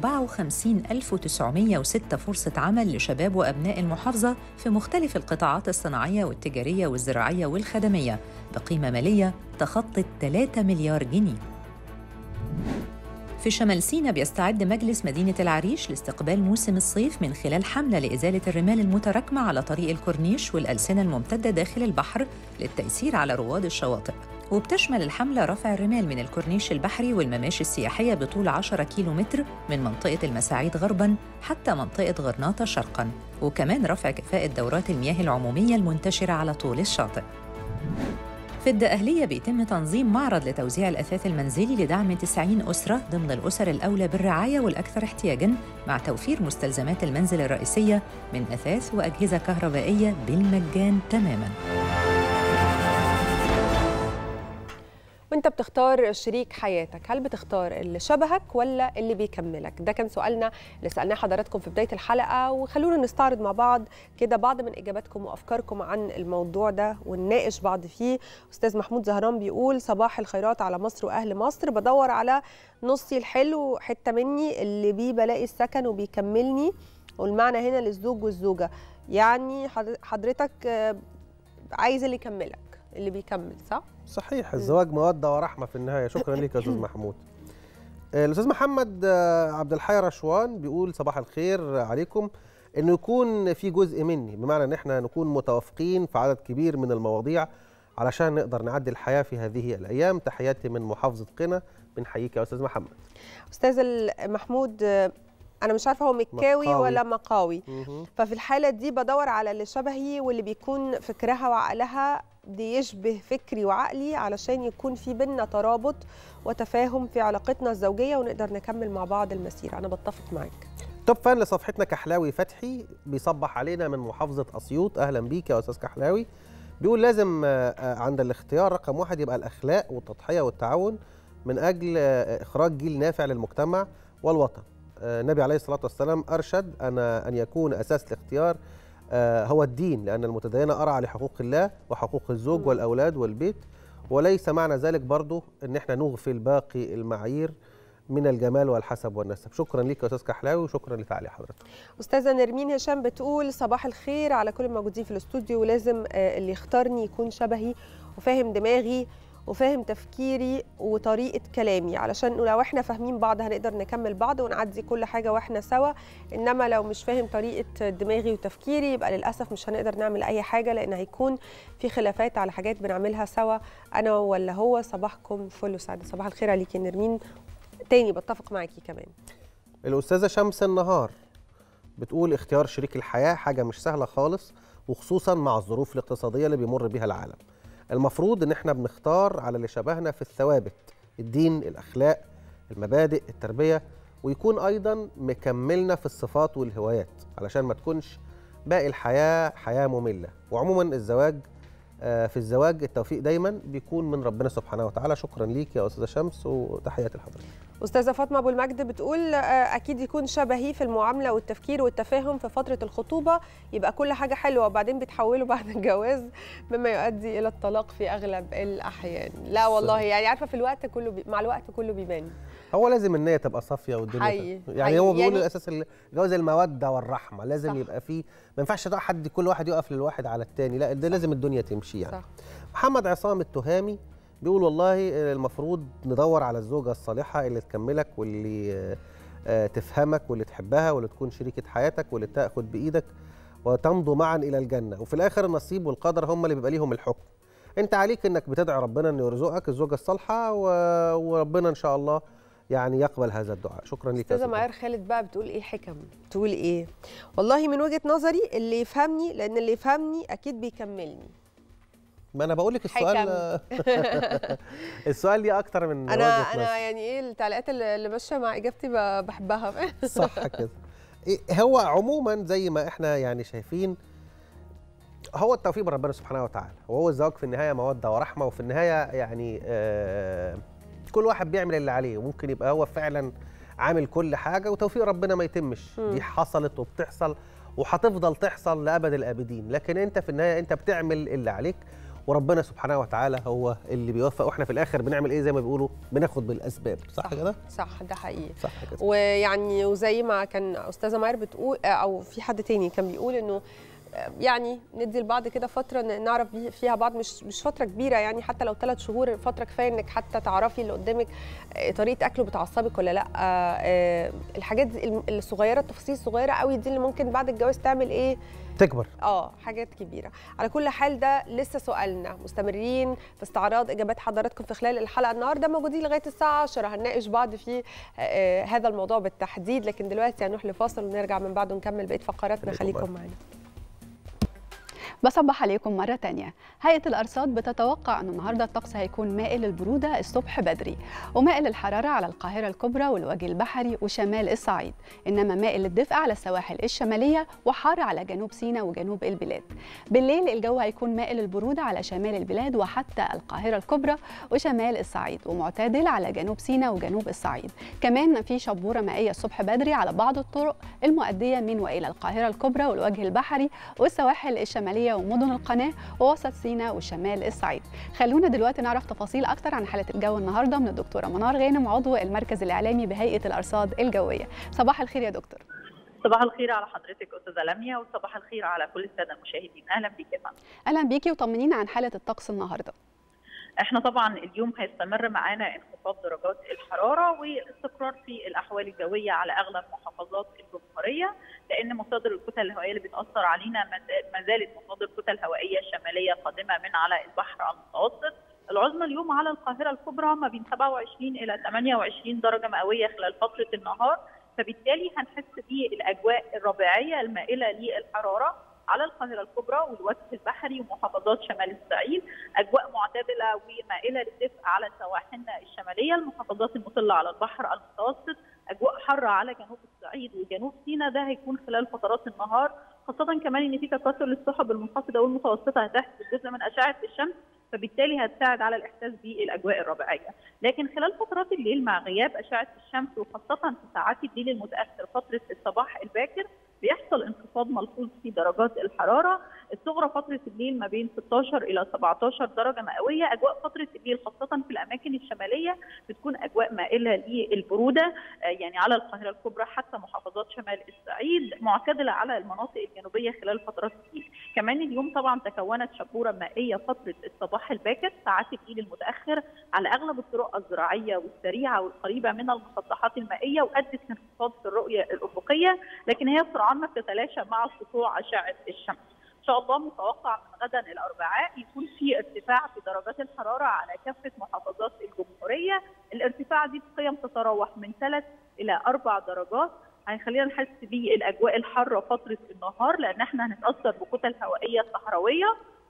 54906 فرصة عمل لشباب وأبناء المحافظة في مختلف القطاعات الصناعية والتجارية والزراعية والخدمية بقيمة مالية تخطت 3 مليار جنيه في شمال سينا بيستعد مجلس مدينة العريش لاستقبال موسم الصيف من خلال حملة لإزالة الرمال المتراكمة على طريق الكورنيش والألسنة الممتدة داخل البحر للتيسير على رواد الشواطئ وبتشمل الحملة رفع الرمال من الكورنيش البحري والمماشي السياحية بطول 10 كيلومتر من منطقة المساعيد غرباً حتى منطقة غرناطة شرقاً وكمان رفع كفاءة دورات المياه العمومية المنتشرة على طول الشاطئ في الدقهلية بيتم تنظيم معرض لتوزيع الأثاث المنزلي لدعم 90 أسرة ضمن الأسر الأولى بالرعاية والأكثر احتياجاً مع توفير مستلزمات المنزل الرئيسية من أثاث وأجهزة كهربائية بالمجان تماماً وانت بتختار شريك حياتك هل بتختار اللي شبهك ولا اللي بيكملك ده كان سؤالنا اللي سالناه حضراتكم في بدايه الحلقه وخلونا نستعرض مع بعض كده بعض من اجاباتكم وافكاركم عن الموضوع ده ونناقش بعض فيه استاذ محمود زهران بيقول صباح الخيرات على مصر واهل مصر بدور على نصي الحلو حته مني اللي بيه بلاقي السكن وبيكملني والمعنى هنا للزوج والزوجه يعني حضر- حضرتك آه، عايز اللي يكملك اللي بيكمل صح صحيح الزواج موده ورحمه في النهايه شكرا ليك يا استاذ محمود آه، الاستاذ محمد آه، عبد الحي رشوان بيقول صباح الخير عليكم انه يكون في جزء مني بمعنى ان احنا نكون متوافقين في عدد كبير من المواضيع علشان نقدر نعدي الحياه في هذه الايام تحياتي من محافظه قنا بنحييك يا استاذ محمد استاذ ال- محمود آه، انا مش عارفه هو مكاوي مقاوي. ولا مقاوي مهم. ففي الحاله دي بدور على اللي شبهي واللي بيكون فكرها وعقلها بيشبه فكري وعقلي علشان يكون في بينا ترابط وتفاهم في علاقتنا الزوجيه ونقدر نكمل مع بعض المسيره انا بتفق معاك توب فان لصفحتنا كحلاوي فتحي بيصبح علينا من محافظة أسيوط أهلا بيك يا أستاذ كحلاوي بيقول لازم آه، آه، عند الاختيار رقم واحد يبقى الأخلاق والتضحية والتعاون من أجل آه، إخراج جيل نافع للمجتمع والوطن آه، النبي عليه الصلاة والسلام أرشد أن أن يكون أساس الاختيار آه، هو الدين لأن المتدين أرعى لحقوق الله وحقوق الزوج والأولاد والبيت وليس معنى ذلك برضو أن احنا نغفل باقي المعايير من الجمال والحسب والنسب شكرا ليك يا استاذ كحلاوي وشكرا لتعليق حضرتك استاذه نرمين هشام بتقول صباح الخير على كل الموجودين في الاستوديو ولازم آه، اللي يختارني يكون شبهي وفاهم دماغي وفاهم تفكيري وطريقه كلامي علشان لو احنا فاهمين بعض هنقدر نكمل بعض ونعدي كل حاجه واحنا سوا انما لو مش فاهم طريقه دماغي وتفكيري يبقى للاسف مش هنقدر نعمل اي حاجه لان هيكون في خلافات على حاجات بنعملها سوا انا ولا هو صباحكم فل وسعاده صباح الخير عليكي يا نرمين تاني بتفق معاكي كمان الاستاذه شمس النهار بتقول اختيار شريك الحياه حاجه مش سهله خالص وخصوصا مع الظروف الاقتصاديه اللي بيمر بيها العالم المفروض ان احنا بنختار على اللي شبهنا في الثوابت الدين الاخلاق المبادئ التربيه ويكون ايضا مكملنا في الصفات والهوايات علشان ما تكونش باقي الحياه حياه ممله وعموما الزواج آه، في الزواج التوفيق دايما بيكون من ربنا سبحانه وتعالى شكرا ليك يا استاذه شمس وتحياتي لحضرتك استاذه فاطمه ابو المجد بتقول آه، اكيد يكون شبهي في المعامله والتفكير والتفاهم في فتره الخطوبه يبقى كل حاجه حلوه وبعدين بيتحولوا بعد الجواز مما يؤدي الى الطلاق في اغلب الاحيان لا والله يعني عارفه في الوقت كله بي... مع الوقت كله بيبان هو لازم النية تبقى صافية والدنيا حقيقي، تبقى- يعني حقيقي. هو بيقول يعني- الأساس الجواز المودة والرحمة لازم صح. يبقى فيه ما ينفعش بقى حد كل واحد يقف للواحد على التاني لا ده لازم الدنيا تمشي يعني صح محمد عصام التهامي بيقول والله المفروض ندور على الزوجة الصالحة اللي تكملك واللي آه، آه، تفهمك واللي تحبها واللي تكون شريكة حياتك واللي تاخد بإيدك وتمضوا معا إلى الجنة وفي الآخر النصيب والقدر هم اللي بيبقى ليهم الحكم انت عليك انك بتدعي ربنا انه يرزقك الزوجة الصالحة و... وربنا ان شاء الله يعني يقبل هذا الدعاء شكرا لك يا استاذه أستاذ معيار خالد بقى بتقول ايه حكم بتقول ايه والله من وجهه نظري اللي يفهمني لان اللي يفهمني اكيد بيكملني ما انا بقول لك السؤال السؤال ليه اكتر من انا وجهة نظر. انا يعني ايه التعليقات اللي اللي ماشيه مع اجابتي ب- بحبها صح كده إيه هو عموما زي ما احنا يعني شايفين هو التوفيق من ربنا سبحانه وتعالى وهو الزواج في النهايه موده ورحمه وفي النهايه يعني آه كل واحد بيعمل اللي عليه وممكن يبقى هو فعلا عامل كل حاجه وتوفيق ربنا ما يتمش مم. دي حصلت وبتحصل وهتفضل تحصل لابد الابدين لكن انت في النهايه انت بتعمل اللي عليك وربنا سبحانه وتعالى هو اللي بيوفق واحنا في الاخر بنعمل ايه زي ما بيقولوا بناخد بالاسباب صح, كده صح ده حقيقي صح كده ويعني وزي ما كان استاذه ماير بتقول او في حد تاني كان بيقول انه يعني ندي لبعض كده فتره ن- نعرف بيه- فيها بعض مش مش فتره كبيره يعني حتى لو ثلاث شهور فتره كفايه انك حتى تعرفي اللي قدامك آه، طريقه اكله بتعصبك ولا لا آه، الحاجات دي الم- الصغيره التفاصيل الصغيره قوي دي اللي ممكن بعد الجواز تعمل ايه تكبر اه حاجات كبيره على كل حال ده لسه سؤالنا مستمرين في استعراض اجابات حضراتكم في خلال الحلقه النهارده موجودين لغايه الساعه 10 هنناقش بعض في آه هذا الموضوع بالتحديد لكن دلوقتي هنروح لفاصل ونرجع من بعده نكمل بقيه فقراتنا خليكم خليكم معانا بصبح عليكم مرة تانية هيئة الأرصاد بتتوقع أن النهاردة الطقس هيكون مائل للبرودة الصبح بدري ومائل للحرارة على القاهرة الكبرى والوجه البحري وشمال الصعيد إنما مائل للدفء على السواحل الشمالية وحار على جنوب سيناء وجنوب البلاد بالليل الجو هيكون مائل للبرودة على شمال البلاد وحتى القاهرة الكبرى وشمال الصعيد ومعتدل على جنوب سيناء وجنوب الصعيد كمان في شبورة مائية الصبح بدري على بعض الطرق المؤدية من وإلى القاهرة الكبرى والوجه البحري والسواحل الشمالية ومدن القناة ووسط سيناء وشمال الصعيد خلونا دلوقتي نعرف تفاصيل أكتر عن حالة الجو النهاردة من الدكتورة منار غانم عضو المركز الإعلامي بهيئة الأرصاد الجوية صباح الخير يا دكتور صباح الخير على حضرتك استاذه لميا وصباح الخير على كل الساده المشاهدين اهلا بك يا فندم أهلا بيكي وطمنينا عن حالة الطقس النهاردة احنا طبعا اليوم هيستمر معانا انخفاض درجات الحراره والاستقرار في الاحوال الجويه على اغلب محافظات الجمهوريه لان مصادر الكتل الهوائيه اللي بتاثر علينا ما زال- ما زالت مصادر كتل هوائيه شماليه قادمه من على البحر المتوسط العظمى اليوم على القاهره الكبرى ما بين 27 الى 28 درجه مئويه خلال فتره النهار فبالتالي هنحس بالاجواء الربيعيه المائله للحراره على القاهره الكبرى والوجه البحري ومحافظات شمال الصعيد اجواء معتدله ومائله للدفء على سواحلنا الشماليه المحافظات المطله على البحر المتوسط اجواء حاره على جنوب الصعيد وجنوب سيناء ده هيكون خلال فترات النهار خاصه كمان ان في تكاثر للسحب المنخفضه والمتوسطه هتحدث جزء من اشعه الشمس فبالتالي هتساعد على الاحساس بالاجواء الربيعيه لكن خلال فترات الليل مع غياب اشعه الشمس وخاصه في ساعات الليل المتاخر فتره الصباح الباكر بيحصل انخفاض ملحوظ في درجات الحراره الصغرى فتره الليل ما بين 16 الى 17 درجه مئويه اجواء فتره الليل خاصه في الاماكن الشماليه بتكون اجواء مائله للبروده آه، يعني على القاهره الكبرى حتى محافظات شمال الصعيد معتدله على المناطق الجنوبيه خلال فترات الليل كمان اليوم طبعا تكونت شبوره مائيه فتره الصباح الباكر ساعات الليل المتاخر على اغلب الطرق الزراعيه والسريعه والقريبه من المسطحات المائيه وادت لانخفاض في الرؤيه الافقيه لكن هي سرعان ما بتتلاشى مع سطوع اشعه الشمس. ان شاء الله متوقع من غدا الاربعاء يكون في ارتفاع في درجات الحراره على كافه محافظات الجمهوريه، الارتفاع دي بقيم تتراوح من 3 الى 4 درجات هيخلينا نحس بالاجواء الحاره فتره النهار لان احنا هنتاثر بكتل هوائيه صحراويه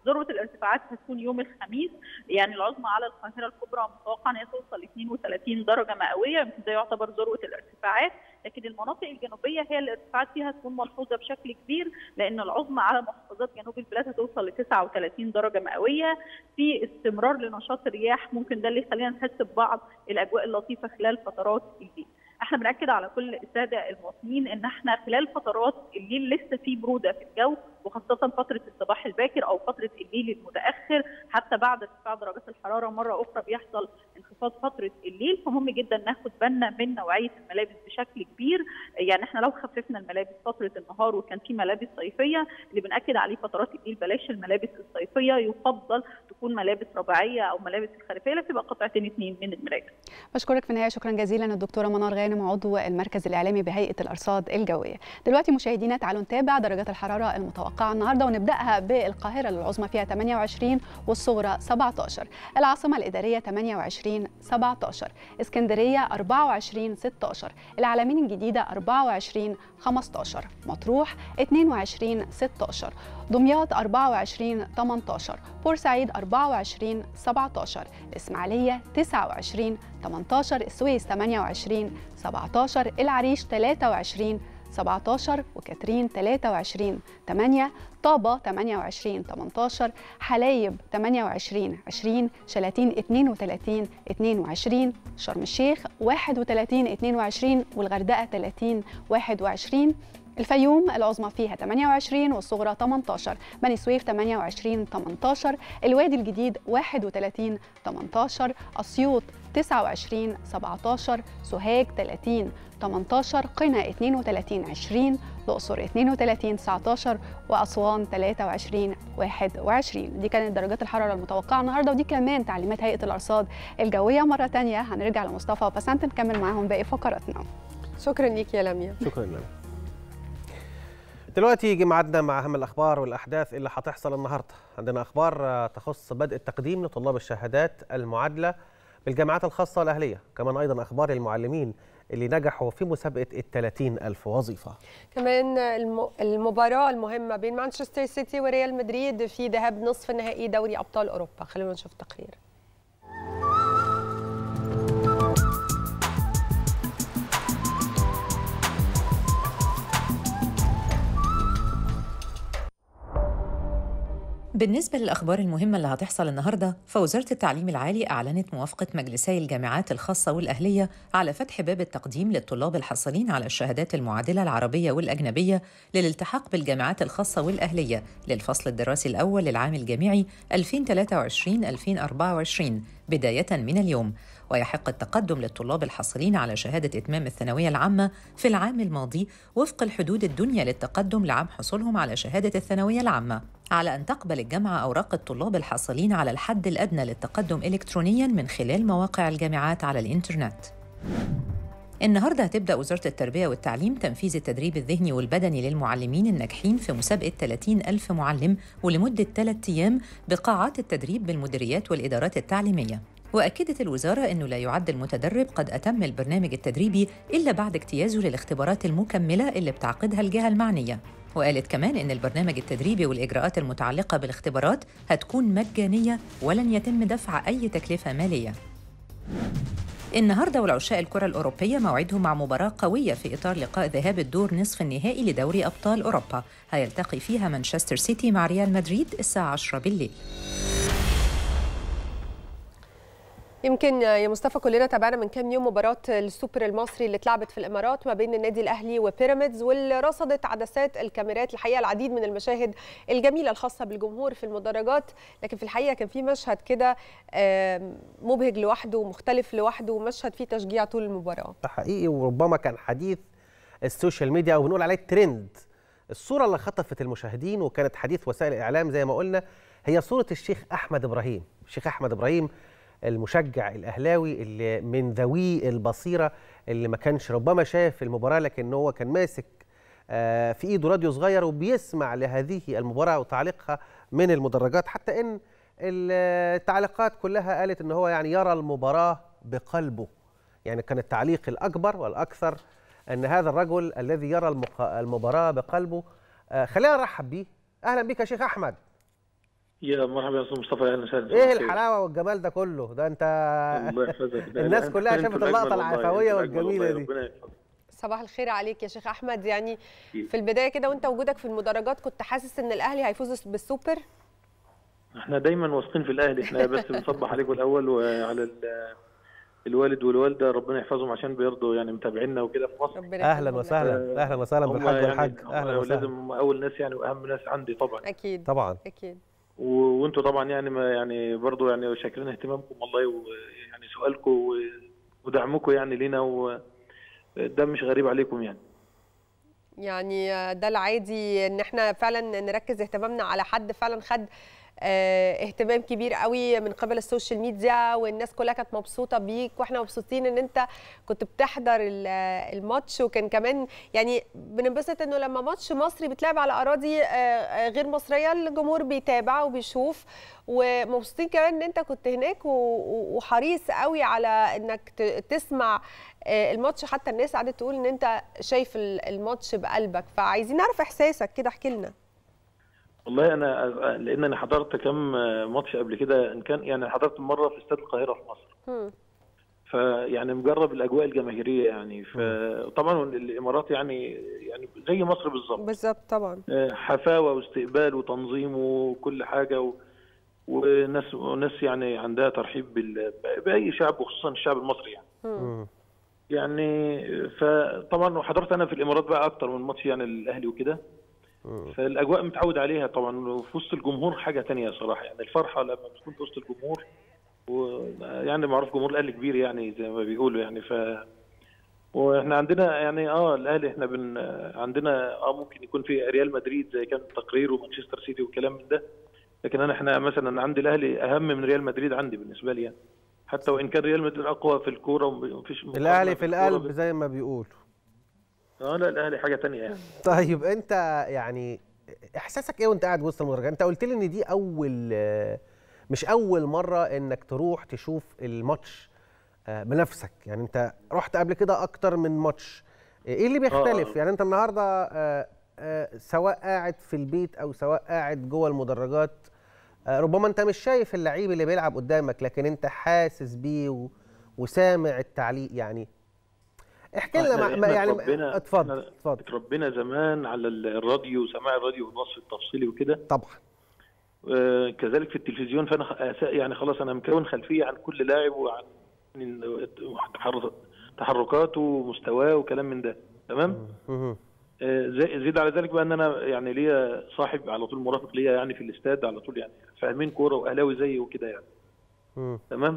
ذروه الارتفاعات هتكون يوم الخميس يعني العظمى على القاهره الكبرى متوقع ان هي توصل ل 32 درجه مئويه يمكن ده يعتبر ذروه الارتفاعات لكن المناطق الجنوبيه هي الارتفاعات فيها تكون ملحوظه بشكل كبير لان العظمى على محافظات جنوب البلاد هتوصل ل 39 درجه مئويه في استمرار لنشاط الرياح ممكن ده اللي يخلينا نحس ببعض الاجواء اللطيفه خلال فترات الليل احنا بناكد على كل الساده المواطنين ان احنا خلال فترات الليل لسه في بروده في الجو وخاصه فتره الصباح الباكر او فتره الليل المتاخر حتى بعد ارتفاع درجات الحراره مره اخرى بيحصل انخفاض فتره الليل فمهم جدا ناخد بالنا من نوعيه الملابس بشكل كبير يعني احنا لو خففنا الملابس فتره النهار وكان في ملابس صيفيه اللي بناكد عليه فترات الليل بلاش الملابس الصيفيه يفضل تكون ملابس رباعيه او ملابس الخريفيه اللي بتبقى قطعتين اثنين من الملابس بشكرك في النهايه شكرا جزيلا الدكتوره منار غانم عضو المركز الاعلامي بهيئه الارصاد الجويه دلوقتي مشاهدينا تعالوا نتابع درجات الحراره المتوقعه النهارده ونبداها بالقاهره العظمى فيها 28 والصغرى 17 العاصمه الاداريه 28 17 اسكندريه 24 16 العلمين الجديده 24 15 مطروح 22 16 دمياط 24 18 بورسعيد 24 17 الإسماعيلية 29 18 السويس 28 17 العريش 23 17 وكاترين 23 8 طابة 28 18 حلايب 28 20 شلاتين 32 22 شرم الشيخ 31 22 والغردقة 30 21 الفيوم العظمى فيها 28 والصغرى 18 بني سويف 28 18 الوادي الجديد 31 18 أسيوط 29 17 سوهاج 30 18 قنا 32 20 الأقصر 32 19 وأسوان 23 21 دي كانت درجات الحرارة المتوقعة النهاردة ودي كمان تعليمات هيئة الأرصاد الجوية مرة تانية هنرجع لمصطفى وبسنت نكمل معاهم باقي فقراتنا شكرا ليك يا لميا شكرا لك دلوقتي يجي ميعادنا مع اهم الاخبار والاحداث اللي هتحصل النهارده عندنا اخبار آه، تخص بدء التقديم لطلاب الشهادات المعادله بالجامعات الخاصه والاهليه كمان ايضا اخبار المعلمين اللي نجحوا في مسابقه ال 30 ألف وظيفه كمان الم- المباراة المهمة بين مانشستر سيتي وريال مدريد في ذهاب نصف نهائي دوري أبطال أوروبا خلونا نشوف تقرير بالنسبة للأخبار المهمة اللي هتحصل النهاردة فوزارة التعليم العالي أعلنت موافقة مجلسي الجامعات الخاصة والأهلية على فتح باب التقديم للطلاب الحاصلين على الشهادات المعادلة العربية والأجنبية للالتحاق بالجامعات الخاصة والأهلية للفصل الدراسي الأول للعام الجامعي 2023-2024 بداية من اليوم ويحق التقدم للطلاب الحاصلين على شهادة إتمام الثانوية العامة في العام الماضي وفق الحدود الدنيا للتقدم لعام حصولهم على شهادة الثانوية العامة على أن تقبل الجامعة أوراق الطلاب الحاصلين على الحد الأدنى للتقدم إلكترونياً من خلال مواقع الجامعات على الإنترنت النهاردة هتبدأ وزارة التربية والتعليم تنفيذ التدريب الذهني والبدني للمعلمين الناجحين في مسابقة 30 ألف معلم ولمدة ثلاثة أيام بقاعات التدريب بالمديريات والإدارات التعليمية وأكدت الوزارة أنه لا يعد المتدرب قد أتم البرنامج التدريبي إلا بعد اجتيازه للاختبارات المكملة اللي بتعقدها الجهة المعنية وقالت كمان إن البرنامج التدريبي والإجراءات المتعلقة بالاختبارات هتكون مجانية ولن يتم دفع أي تكلفة مالية النهارده والعشاء الكرة الأوروبية موعدهم مع مباراة قوية في إطار لقاء ذهاب الدور نصف النهائي لدوري أبطال أوروبا هيلتقي فيها مانشستر سيتي مع ريال مدريد الساعة 10 بالليل يمكن يا مصطفى كلنا تابعنا من كام يوم مباراة السوبر المصري اللي اتلعبت في الإمارات ما بين النادي الأهلي وبيراميدز واللي رصدت عدسات الكاميرات الحقيقة العديد من المشاهد الجميلة الخاصة بالجمهور في المدرجات لكن في الحقيقة كان في مشهد كده آم، مبهج لوحده ومختلف لوحده ومشهد فيه تشجيع طول المباراة ده حقيقي وربما كان حديث السوشيال ميديا او بنقول عليه الترند الصوره اللي خطفت المشاهدين وكانت حديث وسائل الاعلام زي ما قلنا هي صوره الشيخ احمد ابراهيم الشيخ احمد ابراهيم المشجع الاهلاوي اللي من ذوي البصيره اللي ما كانش ربما شاف المباراه لكن هو كان ماسك آه، في ايده راديو صغير وبيسمع لهذه المباراه وتعليقها من المدرجات حتى ان التعليقات كلها قالت ان هو يعني يرى المباراه بقلبه يعني كان التعليق الاكبر والاكثر ان هذا الرجل الذي يرى المق- المباراه بقلبه آه، خلينا نرحب بيه اهلا بك يا شيخ احمد يا مرحبا يا استاذ مصطفى اهلا وسهلا ايه الحلاوه والجمال ده كله ده انت الله يحفظك لا، الناس لا، كلها أنتوا شافت الأجمل اللقطة والله، العفوية أنتوا الأجمل والجميلة والله، دي. ربنا يحفظك. صباح الخير عليك يا شيخ احمد يعني في البدايه كده وانت وجودك في المدرجات كنت حاسس ان الاهلي هيفوز بالسوبر احنا دايما واثقين في الاهلي احنا بس بنصبح عليكم الاول وعلى ال- الوالد والوالده ربنا يحفظهم عشان بيرضوا يعني متابعينا وكده في مصر ربنا اهلا يخليهم لك. وسهلا اهلا وسهلا هم بالحاج يعني والحاج هم اهلا وسهلا لازم هم اول ناس يعني واهم ناس عندي طبعا اكيد طبعا اكيد و- وانتوا طبعا يعني ما يعني برضو يعني شاكرين اهتمامكم والله ويعني سؤالكم و- ودعمكم يعني لينا وده مش غريب عليكم يعني يعني ده العادي ان احنا فعلا نركز اهتمامنا على حد فعلا خد آه، اهتمام كبير قوي من قبل السوشيال ميديا والناس كلها كانت مبسوطه بيك واحنا مبسوطين ان انت كنت بتحضر ال- الماتش وكان كمان يعني بننبسط انه لما ماتش مصري بيتلعب على اراضي آه، آه، غير مصريه الجمهور بيتابع وبيشوف ومبسوطين كمان ان انت كنت هناك و- و- وحريص قوي على انك ت- تسمع آه، الماتش حتى الناس قعدت تقول ان انت شايف ال- الماتش بقلبك فعايزين نعرف احساسك كده احكي لنا والله انا لان انا حضرت كم ماتش قبل كده ان كان يعني حضرت مره في استاد القاهره في مصر مم. فيعني مجرب الاجواء الجماهيريه يعني فطبعا الامارات يعني يعني زي مصر بالظبط بالظبط طبعا حفاوه واستقبال وتنظيم وكل حاجه و... وناس وناس يعني عندها ترحيب بال... باي شعب وخصوصا الشعب المصري يعني مم. يعني فطبعا حضرت انا في الامارات بقى اكتر من ماتش يعني الاهلي وكده مم. فالاجواء متعود عليها طبعا وفي وسط الجمهور حاجه تانية صراحه يعني الفرحه لما بتكون في وسط الجمهور ويعني معروف جمهور الاهلي كبير يعني زي ما بيقولوا يعني ف واحنا عندنا يعني اه الاهلي احنا بن عندنا اه ممكن يكون في ريال مدريد زي كان تقرير ومانشستر سيتي وكلام من ده لكن انا احنا مثلا عندي الاهلي اهم من ريال مدريد عندي بالنسبه لي يعني حتى وان كان ريال مدريد اقوى في الكوره ومفيش مقارنة الاهلي في الكورة القلب ب- زي ما بيقولوا اه لا الاهلي حاجه تانية يعني طيب انت يعني احساسك ايه وانت قاعد وسط المدرجات انت قلت لي ان دي اول آه، مش اول مره انك تروح تشوف الماتش آه، بنفسك يعني انت رحت قبل كده اكتر من ماتش ايه اللي بيختلف آه. يعني انت النهارده آه، آه، سواء قاعد في البيت او سواء قاعد جوه المدرجات آه، ربما انت مش شايف اللعيب اللي بيلعب قدامك لكن انت حاسس بيه و- وسامع التعليق يعني احكي لنا إحنا- ما- ما إحنا يعني اتربينا- اتفضل إحنا اتفضل اتربينا زمان على الراديو وسماع الراديو والوصف التفصيلي وكده طبعا آه، كذلك في التلفزيون فانا خ- أس- يعني خلاص انا مكون خلفيه عن كل لاعب وعن تحر- تحركاته ومستواه وكلام من ده تمام مهم. آه، زي- زيد على ذلك بقى ان انا يعني ليا صاحب على طول مرافق ليا يعني في الاستاد على طول يعني فاهمين كوره واهلاوي زيي وكده يعني مم. تمام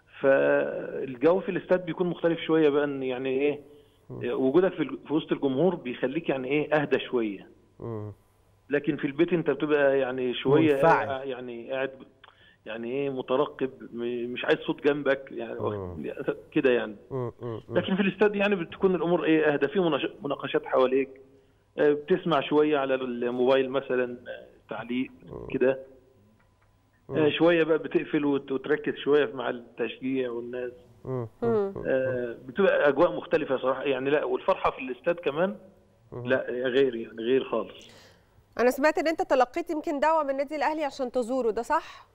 فالجو في الاستاد بيكون مختلف شويه بقى ان يعني ايه وجودك في ال- في وسط الجمهور بيخليك يعني ايه اهدى شويه مم. لكن في البيت انت بتبقى يعني شويه منفعل. قاع- يعني قاعد يعني ايه مترقب م- مش عايز صوت جنبك يعني مم. كده يعني مم. مم. لكن في الاستاد يعني بتكون الامور ايه اهدى في مناش- مناقشات حواليك آه، بتسمع شويه على الموبايل مثلا آه، تعليق كده آه، شويه بقى بتقفل وت- وتركز شويه مع التشجيع والناس مم. مم. آه، بتبقى اجواء مختلفه صراحه يعني لا والفرحه في الاستاد كمان لا غير يعني غير خالص انا سمعت ان انت تلقيت يمكن دعوه من النادي الاهلي عشان تزوره ده صح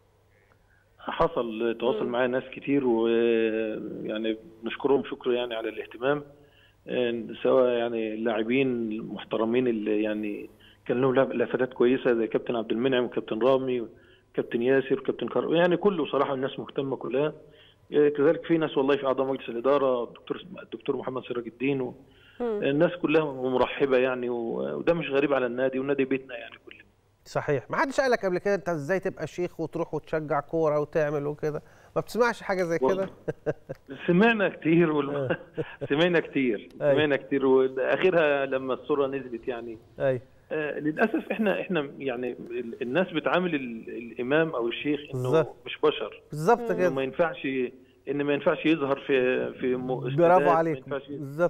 حصل تواصل معايا ناس كتير ويعني نشكرهم شكر يعني على الاهتمام آه، سواء يعني اللاعبين المحترمين اللي يعني كان لهم لف- لفتات كويسه زي كابتن عبد المنعم وكابتن رامي وكابتن ياسر وكابتن كار يعني كله صراحه الناس مهتمه كلها آه، كذلك في ناس والله في اعضاء مجلس الاداره الدكتور الدكتور محمد سراج الدين و... مم. الناس كلها مرحبه يعني و- وده مش غريب على النادي والنادي بيتنا يعني كلنا صحيح ما حدش قالك قبل كده انت ازاي تبقى شيخ وتروح وتشجع كوره وتعمل وكده ما بتسمعش حاجه زي كده والله. سمعنا كتير وال... سمعنا كتير أي. سمعنا كتير واخرها لما الصوره نزلت يعني اي آه للاسف احنا احنا يعني ال- الناس بتعامل ال- الامام او الشيخ انه بالظبط. مش بشر بالظبط انه كده ما ينفعش ان ما ينفعش يظهر في في م- برافو استادات، ما عليك ينفعش بالظبط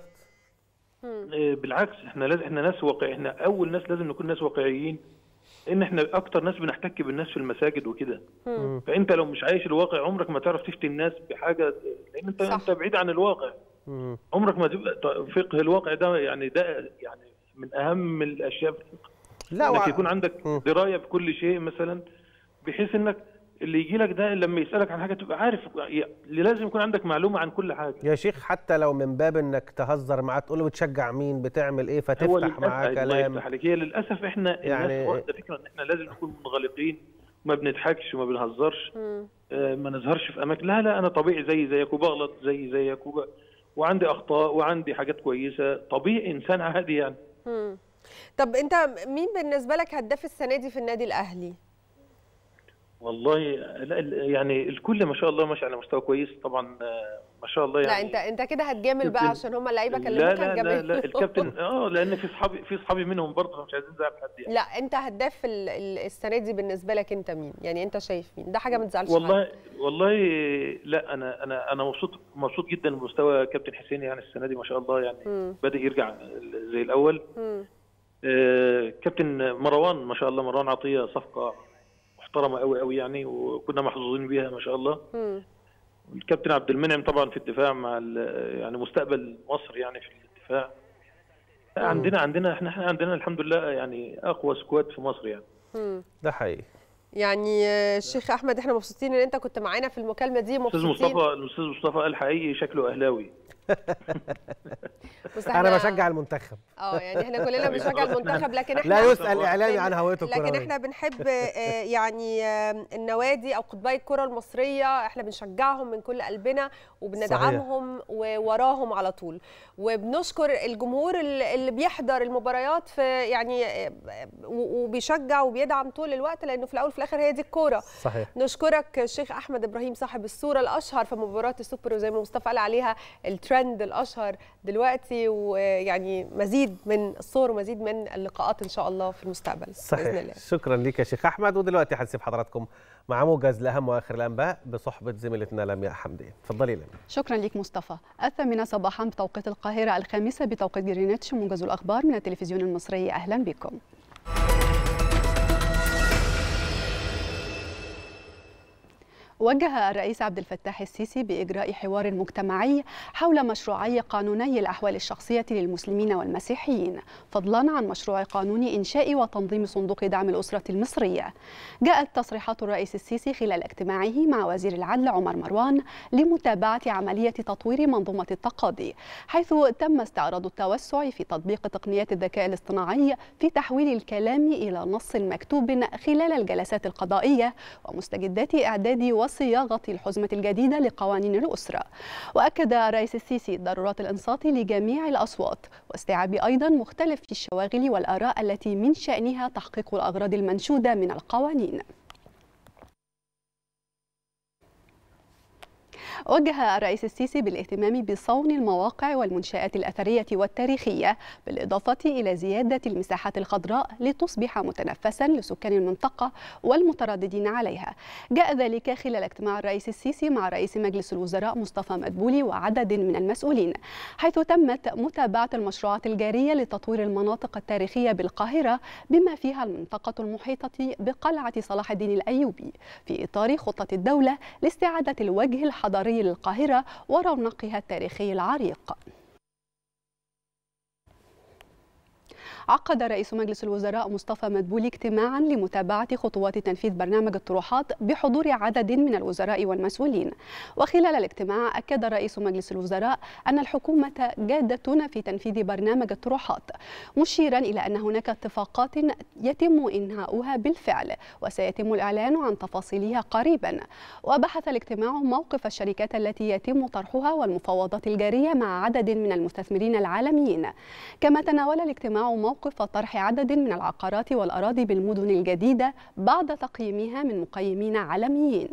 آه، بالعكس احنا لازم احنا ناس واقع احنا اول ناس لازم نكون ناس واقعيين ان احنا اكتر ناس بنحتك بالناس في المساجد وكده مم. فانت لو مش عايش الواقع عمرك ما تعرف تفتي الناس بحاجه لان انت صح. انت بعيد عن الواقع مم. عمرك ما تبقى ط- فقه الواقع ده يعني ده يعني من اهم الاشياء في الفقه لا انك وع- يكون عندك مم. درايه بكل شيء مثلا بحيث انك اللي يجي لك ده لما يسالك عن حاجه تبقى عارف اللي لازم يكون عندك معلومه عن كل حاجه يا شيخ حتى لو من باب انك تهزر معاه تقول له بتشجع مين بتعمل ايه هو فتفتح للأسف- معاه الله كلام يفتح عليك هي للاسف احنا يعني- يعني واخده فكره ان احنا لازم نكون منغلقين ما بنضحكش وما بنهزرش مم. آه، ما نظهرش في اماكن لا لا انا طبيعي زي زيك وبغلط زي زيك وب... وعندي اخطاء وعندي حاجات كويسه طبيعي انسان عادي يعني مم. طب انت مين بالنسبه لك هداف السنه دي في النادي الاهلي والله لا ال- يعني الكل ما شاء الله ماشي على مستوى كويس طبعا آه، ما شاء الله يعني لا انت انت كده هتجامل بقى كابتن- عشان هم اللعيبه لا كلموك لا لا, هتجامل لا الكابتن اه لان في اصحابي في اصحابي منهم برضه مش عايزين نزعل حد يعني لا انت هداف ال- ال- السنه دي بالنسبه لك انت مين يعني انت شايف مين ده حاجه ما تزعلش حد. والله والله لا انا انا انا مبسوط مبسوط جدا بمستوى كابتن حسين يعني السنه دي ما شاء الله يعني مم. بدا يرجع زي الاول مم. آه، كابتن مروان ما شاء الله مروان عطيه صفقه محترمه قوي قوي يعني وكنا محظوظين بيها ما شاء الله مم. الكابتن عبد المنعم طبعا في الدفاع مع ال- يعني مستقبل مصر يعني في الدفاع عندنا عندنا احنا احنا عندنا الحمد لله يعني اقوى سكواد في مصر يعني مم. ده حقيقي يعني آه، الشيخ احمد احنا مبسوطين ان انت كنت معانا في المكالمه دي الاستاذ مبسوطين مصطفى الاستاذ مصطفى قال حقيقي شكله اهلاوي بس انا احنا- بشجع المنتخب اه يعني احنا كلنا بنشجع المنتخب لكن احنا لا يسال اعلامي عن هويته لكن الكرويه احنا بنحب آه، يعني آه، النوادي او قطبي الكره المصريه احنا بنشجعهم من كل قلبنا وبندعمهم ووراهم على طول وبنشكر الجمهور اللي اللي بيحضر المباريات في يعني آه، و- وبيشجع وبيدعم طول الوقت لانه في الاول وفي الاخر هي دي الكوره صحيح نشكرك الشيخ احمد ابراهيم صاحب الصوره الاشهر في مباراه السوبر وزي ما مصطفى قال عليها الترند الاشهر دلوقتي ويعني مزيد من الصور ومزيد من اللقاءات ان شاء الله في المستقبل باذن صحيح الله شكرا لك يا شيخ احمد ودلوقتي هنسيب حضراتكم مع موجز لاهم واخر الانباء بصحبه زميلتنا لمياء حمدين اتفضلي لمياء شكرا لك مصطفى الثامنة صباحا بتوقيت القاهرة الخامسة بتوقيت جرينتش موجز الأخبار من التلفزيون المصري أهلا بكم وجه الرئيس عبد الفتاح السيسي بإجراء حوار مجتمعي حول مشروعي قانوني الأحوال الشخصية للمسلمين والمسيحيين فضلا عن مشروع قانون إنشاء وتنظيم صندوق دعم الأسرة المصرية جاءت تصريحات الرئيس السيسي خلال اجتماعه مع وزير العدل عمر مروان لمتابعة عملية تطوير منظومة التقاضي حيث تم استعراض التوسع في تطبيق تقنيات الذكاء الاصطناعي في تحويل الكلام إلى نص مكتوب خلال الجلسات القضائية ومستجدات إعداد وصياغة الحزمة الجديدة لقوانين الأسرة وأكد الرئيس السيسي ضرورة الإنصات لجميع الأصوات واستيعاب أيضا مختلف الشواغل والآراء التي من شأنها تحقيق الأغراض المنشودة من القوانين وجه الرئيس السيسي بالاهتمام بصون المواقع والمنشآت الأثرية والتاريخية بالإضافة إلى زيادة المساحات الخضراء لتصبح متنفسا لسكان المنطقة والمترددين عليها جاء ذلك خلال اجتماع الرئيس السيسي مع رئيس مجلس الوزراء مصطفى مدبولي وعدد من المسؤولين حيث تمت متابعة المشروعات الجارية لتطوير المناطق التاريخية بالقاهرة بما فيها المنطقة المحيطة بقلعة صلاح الدين الأيوبي في إطار خطة الدولة لاستعادة الوجه الحضاري للقاهرة ورونقها التاريخي العريق عقد رئيس مجلس الوزراء مصطفى مدبولي اجتماعا لمتابعة خطوات تنفيذ برنامج الطروحات بحضور عدد من الوزراء والمسؤولين وخلال الاجتماع أكد رئيس مجلس الوزراء أن الحكومة جادة في تنفيذ برنامج الطروحات مشيرا إلى أن هناك اتفاقات يتم إنهاؤها بالفعل وسيتم الإعلان عن تفاصيلها قريبا وبحث الاجتماع موقف الشركات التي يتم طرحها والمفاوضات الجارية مع عدد من المستثمرين العالميين كما تناول الاجتماع موقف طرح عدد من العقارات والأراضي بالمدن الجديدة بعد تقييمها من مقيمين عالميين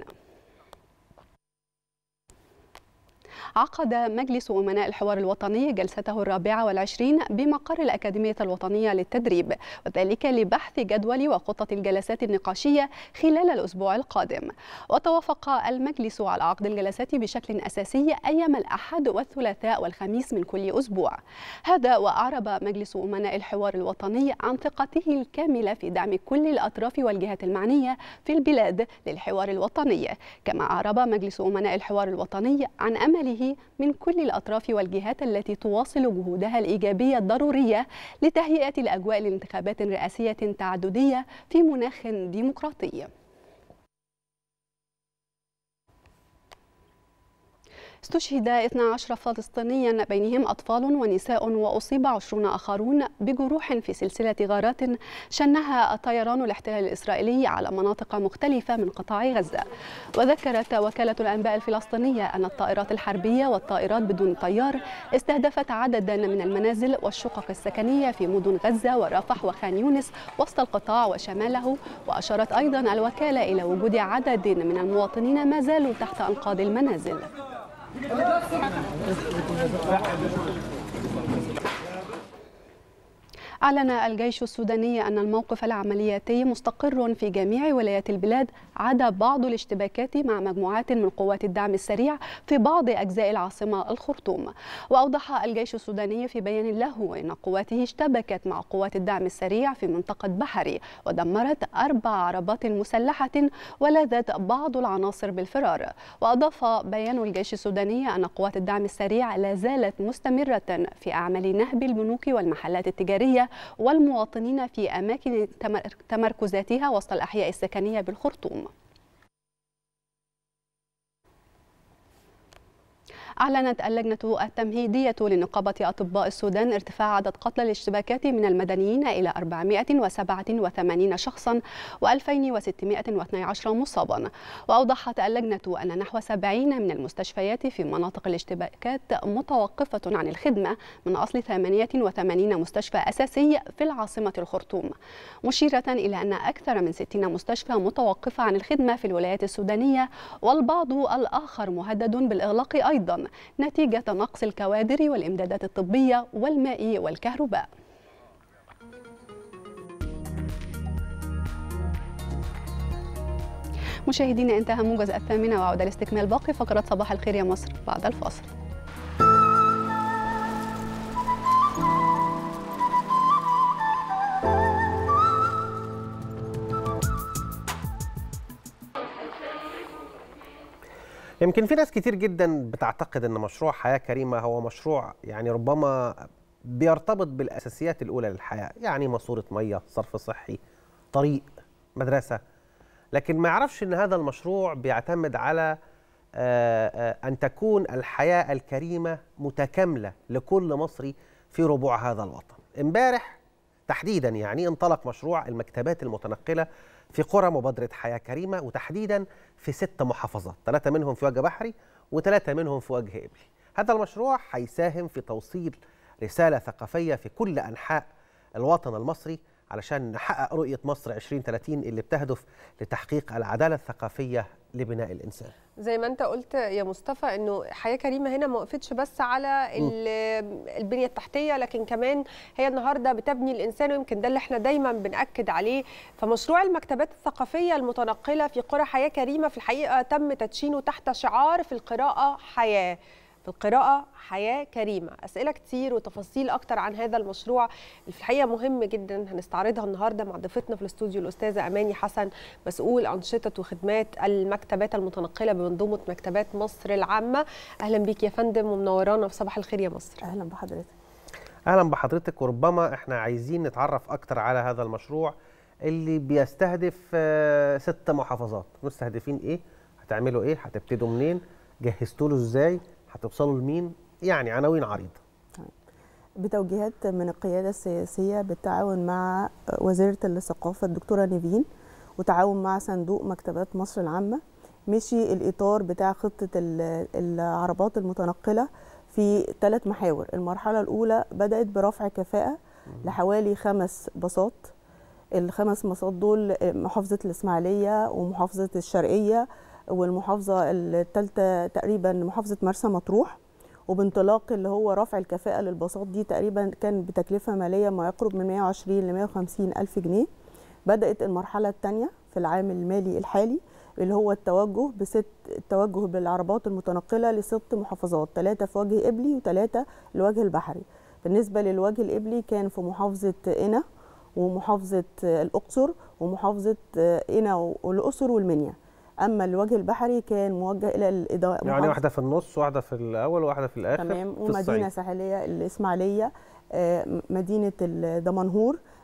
عقد مجلس أمناء الحوار الوطني جلسته الرابعة والعشرين بمقر الأكاديمية الوطنية للتدريب وذلك لبحث جدول وخطة الجلسات النقاشية خلال الأسبوع القادم وتوافق المجلس على عقد الجلسات بشكل أساسي أيام الأحد والثلاثاء والخميس من كل أسبوع هذا وأعرب مجلس أمناء الحوار الوطني عن ثقته الكاملة في دعم كل الأطراف والجهات المعنية في البلاد للحوار الوطني كما أعرب مجلس أمناء الحوار الوطني عن أمله من كل الأطراف والجهات التي تواصل جهودها الإيجابية الضرورية لتهيئة الأجواء لانتخابات رئاسية تعددية في مناخ ديمقراطي استشهد 12 فلسطينيا بينهم أطفال ونساء وأصيب 20 آخرون بجروح في سلسلة غارات شنها طيران الاحتلال الإسرائيلي على مناطق مختلفة من قطاع غزة وذكرت وكالة الأنباء الفلسطينية أن الطائرات الحربية والطائرات بدون طيار استهدفت عددا من المنازل والشقق السكنية في مدن غزة ورفح وخان يونس وسط القطاع وشماله وأشارت أيضا الوكالة إلى وجود عدد من المواطنين ما زالوا تحت أنقاض المنازل أعلن الجيش السوداني أن الموقف العملياتي مستقر في جميع ولايات البلاد عدا بعض الاشتباكات مع مجموعات من قوات الدعم السريع في بعض أجزاء العاصمة الخرطوم وأوضح الجيش السوداني في بيان له أن قواته اشتبكت مع قوات الدعم السريع في منطقة بحري ودمرت أربع عربات مسلحة ولاذت بعض العناصر بالفرار وأضاف بيان الجيش السوداني أن قوات الدعم السريع لا زالت مستمرة في أعمال نهب البنوك والمحلات التجارية والمواطنين في أماكن تمر- تمركزاتها وسط الأحياء السكنية بالخرطوم أعلنت اللجنة التمهيدية لنقابة أطباء السودان ارتفاع عدد قتلى الاشتباكات من المدنيين إلى 487 شخصا و2612 مصابا وأوضحت اللجنة أن نحو 70 من المستشفيات في مناطق الاشتباكات متوقفة عن الخدمة من أصل 88 مستشفى أساسي في العاصمة الخرطوم مشيرة إلى أن أكثر من 60 مستشفى متوقفة عن الخدمة في الولايات السودانية والبعض الآخر مهدد بالإغلاق أيضا نتيجة نقص الكوادر والإمدادات الطبية والماء والكهرباء مشاهدينا انتهى موجز الثامنة وعودة لاستكمال باقي فقرات صباح الخير يا مصر بعد الفاصل يمكن في ناس كتير جدا بتعتقد ان مشروع حياه كريمه هو مشروع يعني ربما بيرتبط بالاساسيات الاولى للحياه يعني ماسوره ميه صرف صحي طريق مدرسه لكن ما يعرفش ان هذا المشروع بيعتمد على آه، آه، ان تكون الحياه الكريمه متكامله لكل مصري في ربوع هذا الوطن امبارح تحديدا يعني انطلق مشروع المكتبات المتنقله في قرى مبادره حياه كريمه وتحديدا في ست محافظات ثلاثه منهم في وجه بحري وثلاثه منهم في وجه ابلي هذا المشروع هيساهم في توصيل رساله ثقافيه في كل انحاء الوطن المصري علشان نحقق رؤيه مصر 2030 اللي بتهدف لتحقيق العداله الثقافيه لبناء الانسان زي ما انت قلت يا مصطفى انه حياه كريمه هنا ما وقفتش بس على ال- البنيه التحتيه لكن كمان هي النهارده بتبني الانسان ويمكن ده اللي احنا دايما بناكد عليه فمشروع المكتبات الثقافيه المتنقله في قرى حياه كريمه في الحقيقه تم تدشينه تحت شعار في القراءه حياه في القراءة حياة كريمة أسئلة كتير وتفاصيل أكتر عن هذا المشروع اللي في الحقيقة مهم جدا هنستعرضها النهاردة مع ضيفتنا في الاستوديو الأستاذة أماني حسن مسؤول أنشطة وخدمات المكتبات المتنقلة بمنظومة مكتبات مصر العامة أهلا بيك يا فندم ومنورانا في صباح الخير يا مصر اهلا بحضرتك اهلا بحضرتك وربما احنا عايزين نتعرف اكتر على هذا المشروع اللي بيستهدف آه، ست محافظات مستهدفين ايه هتعملوا ايه هتبتدوا منين جهزتوا له ازاي هتوصلوا لمين يعني عناوين عريضه بتوجيهات من القيادة السياسية بالتعاون مع وزيرة الثقافة الدكتورة نيفين وتعاون مع صندوق مكتبات مصر العامة مشي الإطار بتاع خطة ال- العربات المتنقلة في ثلاث محاور المرحلة الأولى بدأت برفع كفاءة لحوالي خمس باصات الخمس باصات دول محافظة الإسماعيلية ومحافظة الشرقية والمحافظة الثالثة تقريبا محافظة مرسى مطروح وبانطلاق اللي هو رفع الكفاءة للباصات دي تقريبا كان بتكلفة مالية ما يقرب من 120 ل 150 ألف جنيه بدأت المرحلة الثانية في العام المالي الحالي اللي هو التوجه بست التوجه بالعربات المتنقلة لست محافظات ثلاثة في وجه إبلي وثلاثة لوجه البحري بالنسبة للوجه الإبلي كان في محافظة قنا ومحافظة الأقصر ومحافظة قنا والأقصر والمنيا أما الوجه البحري كان موجه إلى الإدارة يعني واحده في النص واحده في الاول وواحده في الاخر تمام في ومدينه الصعيد. ساحليه الاسماعيليه آه، مدينه الدمنهور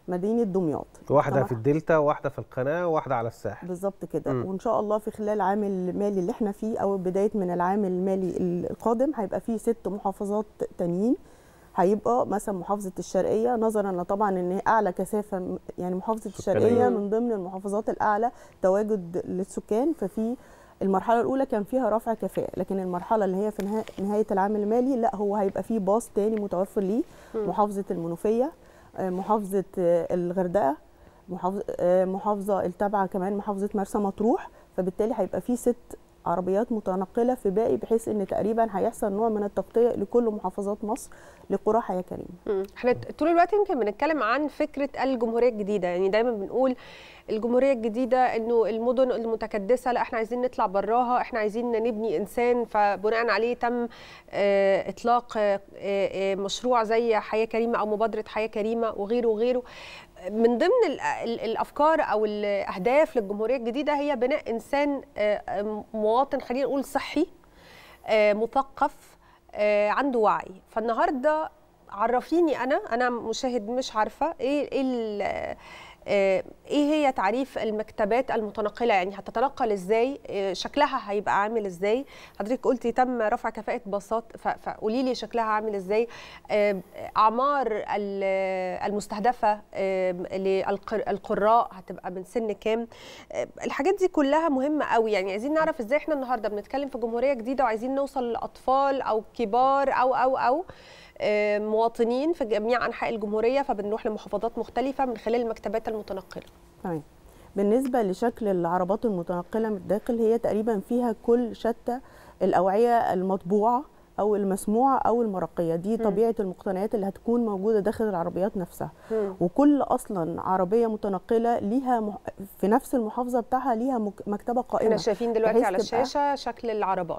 مدينه دمياط واحده طبعاً. في الدلتا وواحده في القناه وواحده على الساحل بالظبط كده مم. وان شاء الله في خلال العام المالي اللي احنا فيه او بدايه من العام المالي القادم هيبقى فيه ست محافظات تانيين هيبقى مثلا محافظه الشرقيه نظرا لطبعا ان هي اعلى كثافه م- يعني محافظه سكانية. الشرقيه من ضمن المحافظات الاعلى تواجد للسكان ففي المرحله الاولى كان فيها رفع كفاءه لكن المرحله اللي هي في نها- نهايه العام المالي لا هو هيبقى فيه باص تاني متوفر ليه مم. محافظه المنوفيه آه، محافظه آه، الغردقه محافظه آه، محافظه التابعه كمان محافظه مرسى مطروح فبالتالي هيبقى في ست عربيات متنقله في باقي بحيث ان تقريبا هيحصل نوع من التغطيه لكل محافظات مصر لقرى حياه كريمه مم. احنا طول الوقت يمكن بنتكلم عن فكره الجمهوريه الجديده يعني دايما بنقول الجمهوريه الجديده انه المدن المتكدسه لا احنا عايزين نطلع براها احنا عايزين نبني انسان فبناء عليه تم آه، اطلاق آه، آه، مشروع زي حياه كريمه او مبادره حياه كريمه وغيره وغيره من ضمن ال- ال- الافكار او الاهداف للجمهوريه الجديده هي بناء انسان آه، مواطن خلينا نقول صحي آه، مثقف آه، عنده وعي فالنهارده عرفيني انا انا مشاهد مش عارفه ايه ايه ال- آه، ايه هي تعريف المكتبات المتنقله يعني هتتنقل ازاي آه، شكلها هيبقى عامل ازاي حضرتك قلتي تم رفع كفاءه باصات ف- فقولي لي شكلها عامل ازاي آه، اعمار ال- المستهدفه للقراء هتبقى من سن كام آه، الحاجات دي كلها مهمه قوي يعني عايزين نعرف ازاي احنا النهارده بنتكلم في جمهوريه جديده وعايزين نوصل لاطفال او كبار او او او آه، مواطنين في جميع انحاء الجمهوريه فبنروح لمحافظات مختلفه من خلال المكتبات المتنقله تمام بالنسبه لشكل العربات المتنقله من الداخل هي تقريبا فيها كل شتى الاوعيه المطبوعه او المسموعه او المرقيه دي مم. طبيعه المقتنيات اللي هتكون موجوده داخل العربيات نفسها مم. وكل اصلا عربيه متنقله ليها مح... في نفس المحافظه بتاعها ليها مك... مكتبه قائمه احنا شايفين دلوقتي بحيث على تبقى- الشاشه شكل العربات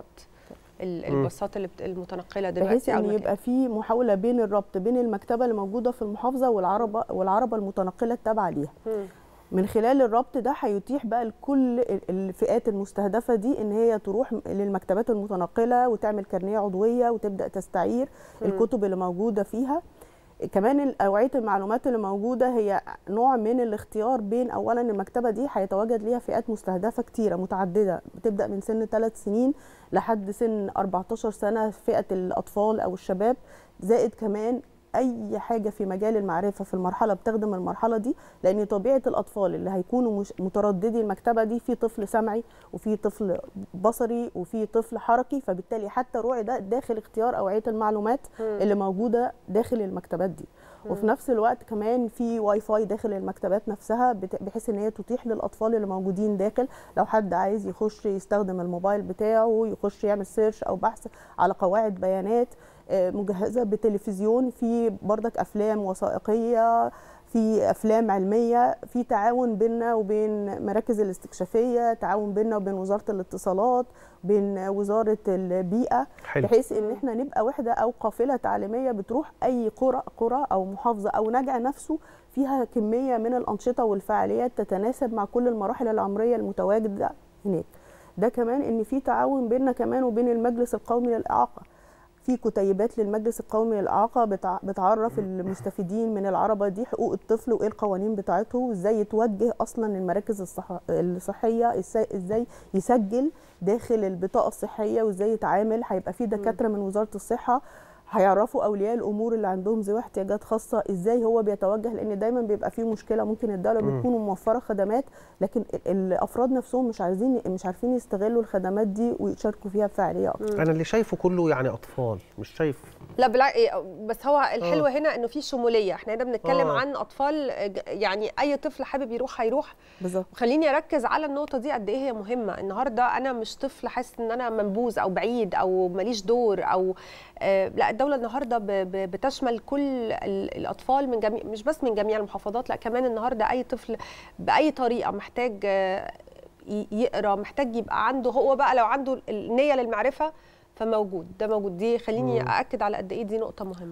ال- مم. الباصات اللي بت- المتنقله بحيث دلوقتي او ان المكان. يبقى في محاوله بين الربط بين المكتبه اللي موجوده في المحافظه والعربه والعربه المتنقله التابعه ليها مم. من خلال الربط ده هيتيح بقى لكل ال- الفئات المستهدفه دي ان هي تروح للمكتبات المتنقله وتعمل كارنيه عضويه وتبدا تستعير مم. الكتب اللي موجوده فيها كمان اوعيه المعلومات اللي موجوده هي نوع من الاختيار بين اولا المكتبه دي هيتواجد ليها فئات مستهدفه كتيره متعدده بتبدا من سن 3 سنين لحد سن 14 سنه فئه الاطفال او الشباب زائد كمان اي حاجه في مجال المعرفه في المرحله بتخدم المرحله دي لان طبيعه الاطفال اللي هيكونوا مش مترددي المكتبه دي في طفل سمعي وفي طفل بصري وفي طفل حركي فبالتالي حتى روعي ده داخل اختيار اوعيه المعلومات مم. اللي موجوده داخل المكتبات دي وفي نفس الوقت كمان في واي فاي داخل المكتبات نفسها بت- بحيث ان هي تتيح للاطفال اللي موجودين داخل لو حد عايز يخش يستخدم الموبايل بتاعه يخش يعمل سيرش او بحث على قواعد بيانات آه، مجهزه بتلفزيون في بردك افلام وثائقيه في افلام علميه في تعاون بيننا وبين مراكز الاستكشافيه تعاون بيننا وبين وزاره الاتصالات بين وزاره البيئه حلو بحيث ان احنا نبقى وحده او قافله تعليميه بتروح اي قرى قرى او محافظه او نجع نفسه فيها كميه من الانشطه والفعاليات تتناسب مع كل المراحل العمريه المتواجده هناك ده كمان ان في تعاون بيننا كمان وبين المجلس القومي للاعاقه في كتيبات للمجلس القومي للاعاقه بتع- بتعرف المستفيدين من العربه دي حقوق الطفل وايه القوانين بتاعته وازاي يتوجه اصلا المراكز الصح... الصحيه إزاي- ازاي يسجل داخل البطاقه الصحيه وازاي يتعامل هيبقى في دكاتره من وزاره الصحه هيعرفوا اولياء الامور اللي عندهم ذوي احتياجات خاصه ازاي هو بيتوجه لان دايما بيبقى في مشكله ممكن الدوله مم. بتكون موفره خدمات لكن ال- الافراد نفسهم مش عايزين مش عارفين يستغلوا الخدمات دي ويشاركوا فيها بفعاليه اكتر انا اللي شايفه كله يعني اطفال مش شايف لا بالع... بس هو الحلو هنا انه في شموليه احنا هنا بنتكلم آه. عن اطفال ج- يعني اي طفل حابب يروح هيروح بالظبط وخليني اركز على النقطه دي قد ايه هي مهمه النهارده انا مش طفل حاسس ان انا منبوذ او بعيد او ماليش دور او آه لا الدوله النهارده ب... ب... بتشمل كل ال... الاطفال من جميع مش بس من جميع المحافظات لا كمان النهارده اي طفل باي طريقه محتاج آه، ي- يقرا محتاج يبقى عنده هو بقى لو عنده النيه للمعرفه فموجود ده موجود دي خليني مم. ااكد على قد ايه دي نقطه مهمه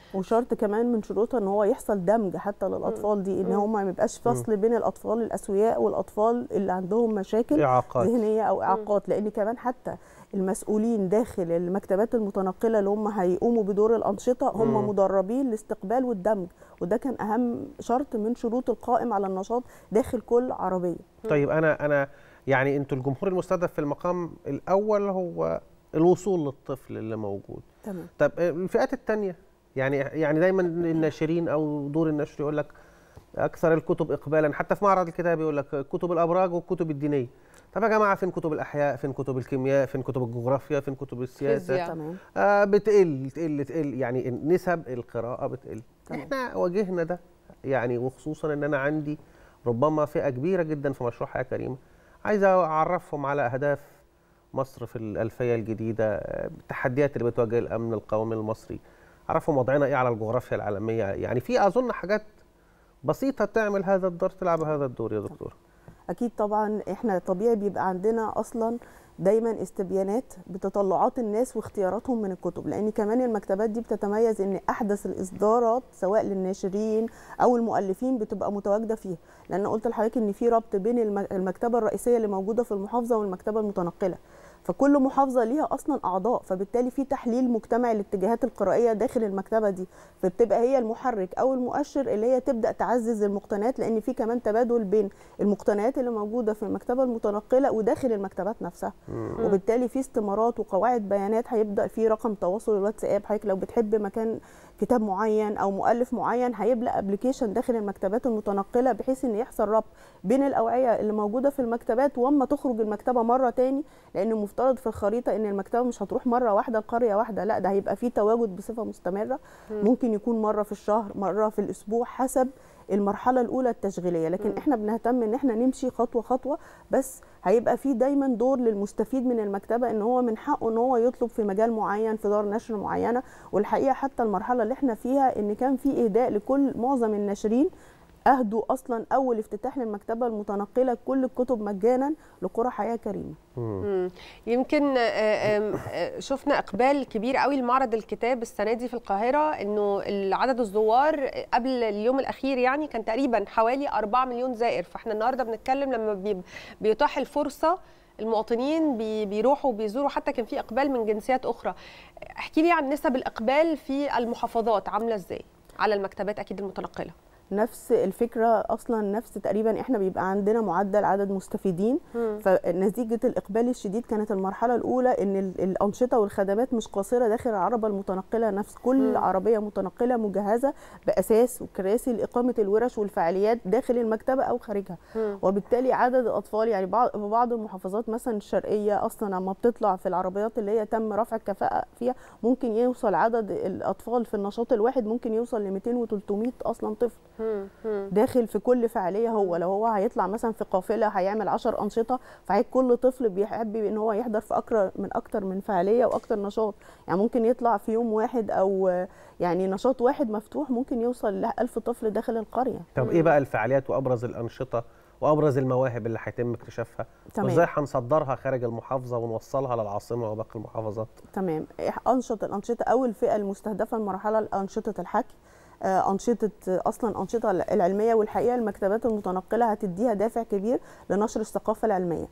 وشرط كمان من شروطها ان هو يحصل دمج حتى للاطفال دي ان هم ما يبقاش فصل بين الاطفال الاسوياء والاطفال اللي عندهم مشاكل إعاقات. ذهنيه او اعاقات لان كمان حتى المسؤولين داخل المكتبات المتنقله اللي هم هيقوموا بدور الانشطه هم مم. مدربين الاستقبال والدمج وده كان اهم شرط من شروط القائم على النشاط داخل كل عربيه طيب انا انا يعني انتوا الجمهور المستهدف في المقام الاول هو الوصول للطفل اللي موجود تمام طب الفئات التانية يعني يعني دايما الناشرين او دور النشر يقول لك اكثر الكتب اقبالا حتى في معرض الكتاب يقول لك كتب الابراج والكتب الدينيه طب يا جماعه فين كتب الاحياء فين كتب الكيمياء فين كتب الجغرافيا فين كتب السياسه فيزياء. تمام آه بتقل تقل تقل يعني نسب القراءة بتقل تمام. احنا واجهنا ده يعني وخصوصا ان انا عندي ربما فئة كبيرة جدا في مشروع حياة كريمة عايز اعرفهم على اهداف مصر في الألفية الجديدة آه، التحديات اللي بتواجه الأمن القومي المصري أعرفهم وضعنا إيه على الجغرافيا العالمية يعني في أظن حاجات بسيطة تعمل هذا الدور تلعب هذا الدور يا دكتور اكيد طبعا احنا طبيعي بيبقى عندنا اصلا دايما استبيانات بتطلعات الناس واختياراتهم من الكتب لان كمان المكتبات دي بتتميز ان احدث الاصدارات سواء للناشرين او المؤلفين بتبقى متواجده فيها لان قلت لحضرتك ان في ربط بين الم- المكتبه الرئيسيه اللي موجوده في المحافظه والمكتبه المتنقله فكل محافظه ليها اصلا اعضاء فبالتالي في تحليل مجتمعي للاتجاهات القرائيه داخل المكتبه دي فبتبقى هي المحرك او المؤشر اللي هي تبدا تعزز المقتنيات لان في كمان تبادل بين المقتنيات اللي موجوده في المكتبه المتنقله وداخل المكتبات نفسها وبالتالي في استمارات وقواعد بيانات هيبدا في رقم تواصل الواتساب حضرتك لو بتحب مكان كتاب معين او مؤلف معين هيبدا ابلكيشن داخل المكتبات المتنقله بحيث ان يحصل ربط بين الاوعيه اللي موجوده في المكتبات واما تخرج المكتبه مره تاني لان المفترض في الخريطه ان المكتبه مش هتروح مره واحده لقريه واحده لا ده هيبقى في تواجد بصفه مستمره ممكن يكون مره في الشهر مره في الاسبوع حسب المرحله الاولى التشغيليه لكن احنا بنهتم ان احنا نمشي خطوه خطوه بس هيبقى في دايما دور للمستفيد من المكتبه ان هو من حقه ان هو يطلب في مجال معين في دار نشر معينه والحقيقه حتى المرحله اللي احنا فيها ان كان في اهداء لكل معظم الناشرين اهدوا اصلا اول افتتاح للمكتبه المتنقله كل الكتب مجانا لقرى حياه كريمه مم. يمكن آه، آم، آه، شفنا اقبال كبير قوي لمعرض الكتاب السنه دي في القاهره انه عدد الزوار قبل اليوم الاخير يعني كان تقريبا حوالي 4 مليون زائر فاحنا النهارده بنتكلم لما بي- بيتاح الفرصه المواطنين بي- بيروحوا وبيزوروا حتى كان في اقبال من جنسيات اخرى احكي لي عن نسب الاقبال في المحافظات عامله ازاي على المكتبات اكيد المتنقله نفس الفكره اصلا نفس تقريبا احنا بيبقى عندنا معدل عدد مستفيدين فنتيجه الاقبال الشديد كانت المرحله الاولى ان ال- الانشطه والخدمات مش قاصره داخل العربه المتنقله نفس كل مم. عربيه متنقله مجهزه باساس وكراسي لاقامه الورش والفعاليات داخل المكتبه او خارجها مم. وبالتالي عدد الاطفال يعني بعض في بعض المحافظات مثلا الشرقيه اصلا لما بتطلع في العربيات اللي هي تم رفع الكفاءه فيها ممكن يوصل عدد الاطفال في النشاط الواحد ممكن يوصل ل 200 و300 اصلا طفل مم. مم. داخل في كل فعاليه هو لو هو هيطلع مثلا في قافله هيعمل 10 انشطه فهي كل طفل بيحب ان هو يحضر في اكتر من اكتر من فعاليه واكتر نشاط يعني ممكن يطلع في يوم واحد او يعني نشاط واحد مفتوح ممكن يوصل ل 1000 طفل داخل القريه طب ايه بقى الفعاليات وابرز الانشطه وابرز المواهب اللي هيتم اكتشافها تمام. وازاي هنصدرها خارج المحافظه ونوصلها للعاصمه وباقي المحافظات تمام انشط الانشطه اول فئه المستهدفه المرحله انشطه الحكي آه، انشطه اصلا انشطه العلميه والحقيقه المكتبات المتنقله هتديها دافع كبير لنشر الثقافه العلميه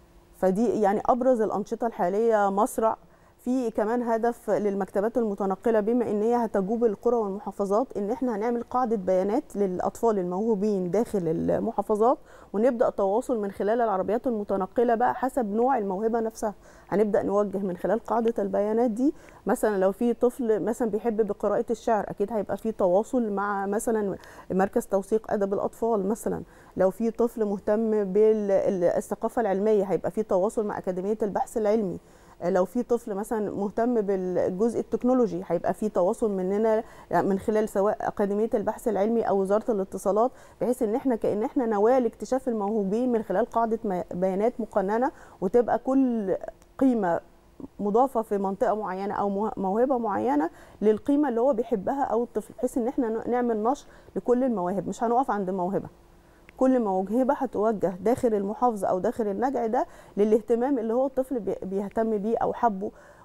فدي يعني ابرز الانشطه الحاليه مسرع في كمان هدف للمكتبات المتنقله بما ان هي هتجوب القرى والمحافظات ان احنا هنعمل قاعده بيانات للاطفال الموهوبين داخل المحافظات ونبدا تواصل من خلال العربيات المتنقله بقى حسب نوع الموهبه نفسها هنبدا نوجه من خلال قاعده البيانات دي مثلا لو في طفل مثلا بيحب بقراءه الشعر اكيد هيبقى في تواصل مع مثلا مركز توثيق ادب الاطفال مثلا لو في طفل مهتم بالثقافه العلميه هيبقى في تواصل مع اكاديميه البحث العلمي لو في طفل مثلا مهتم بالجزء التكنولوجي هيبقى في تواصل مننا من خلال سواء اكاديميه البحث العلمي او وزاره الاتصالات بحيث ان احنا كان احنا نواه لاكتشاف الموهوبين من خلال قاعده بيانات مقننه وتبقى كل قيمه مضافه في منطقه معينه او موهبه معينه للقيمه اللي هو بيحبها او الطفل بحيث ان احنا نعمل نشر لكل المواهب مش هنقف عند موهبه كل موهبه هتوجه داخل المحافظه او داخل النجع ده للاهتمام اللي هو الطفل بيهتم بيه او حبه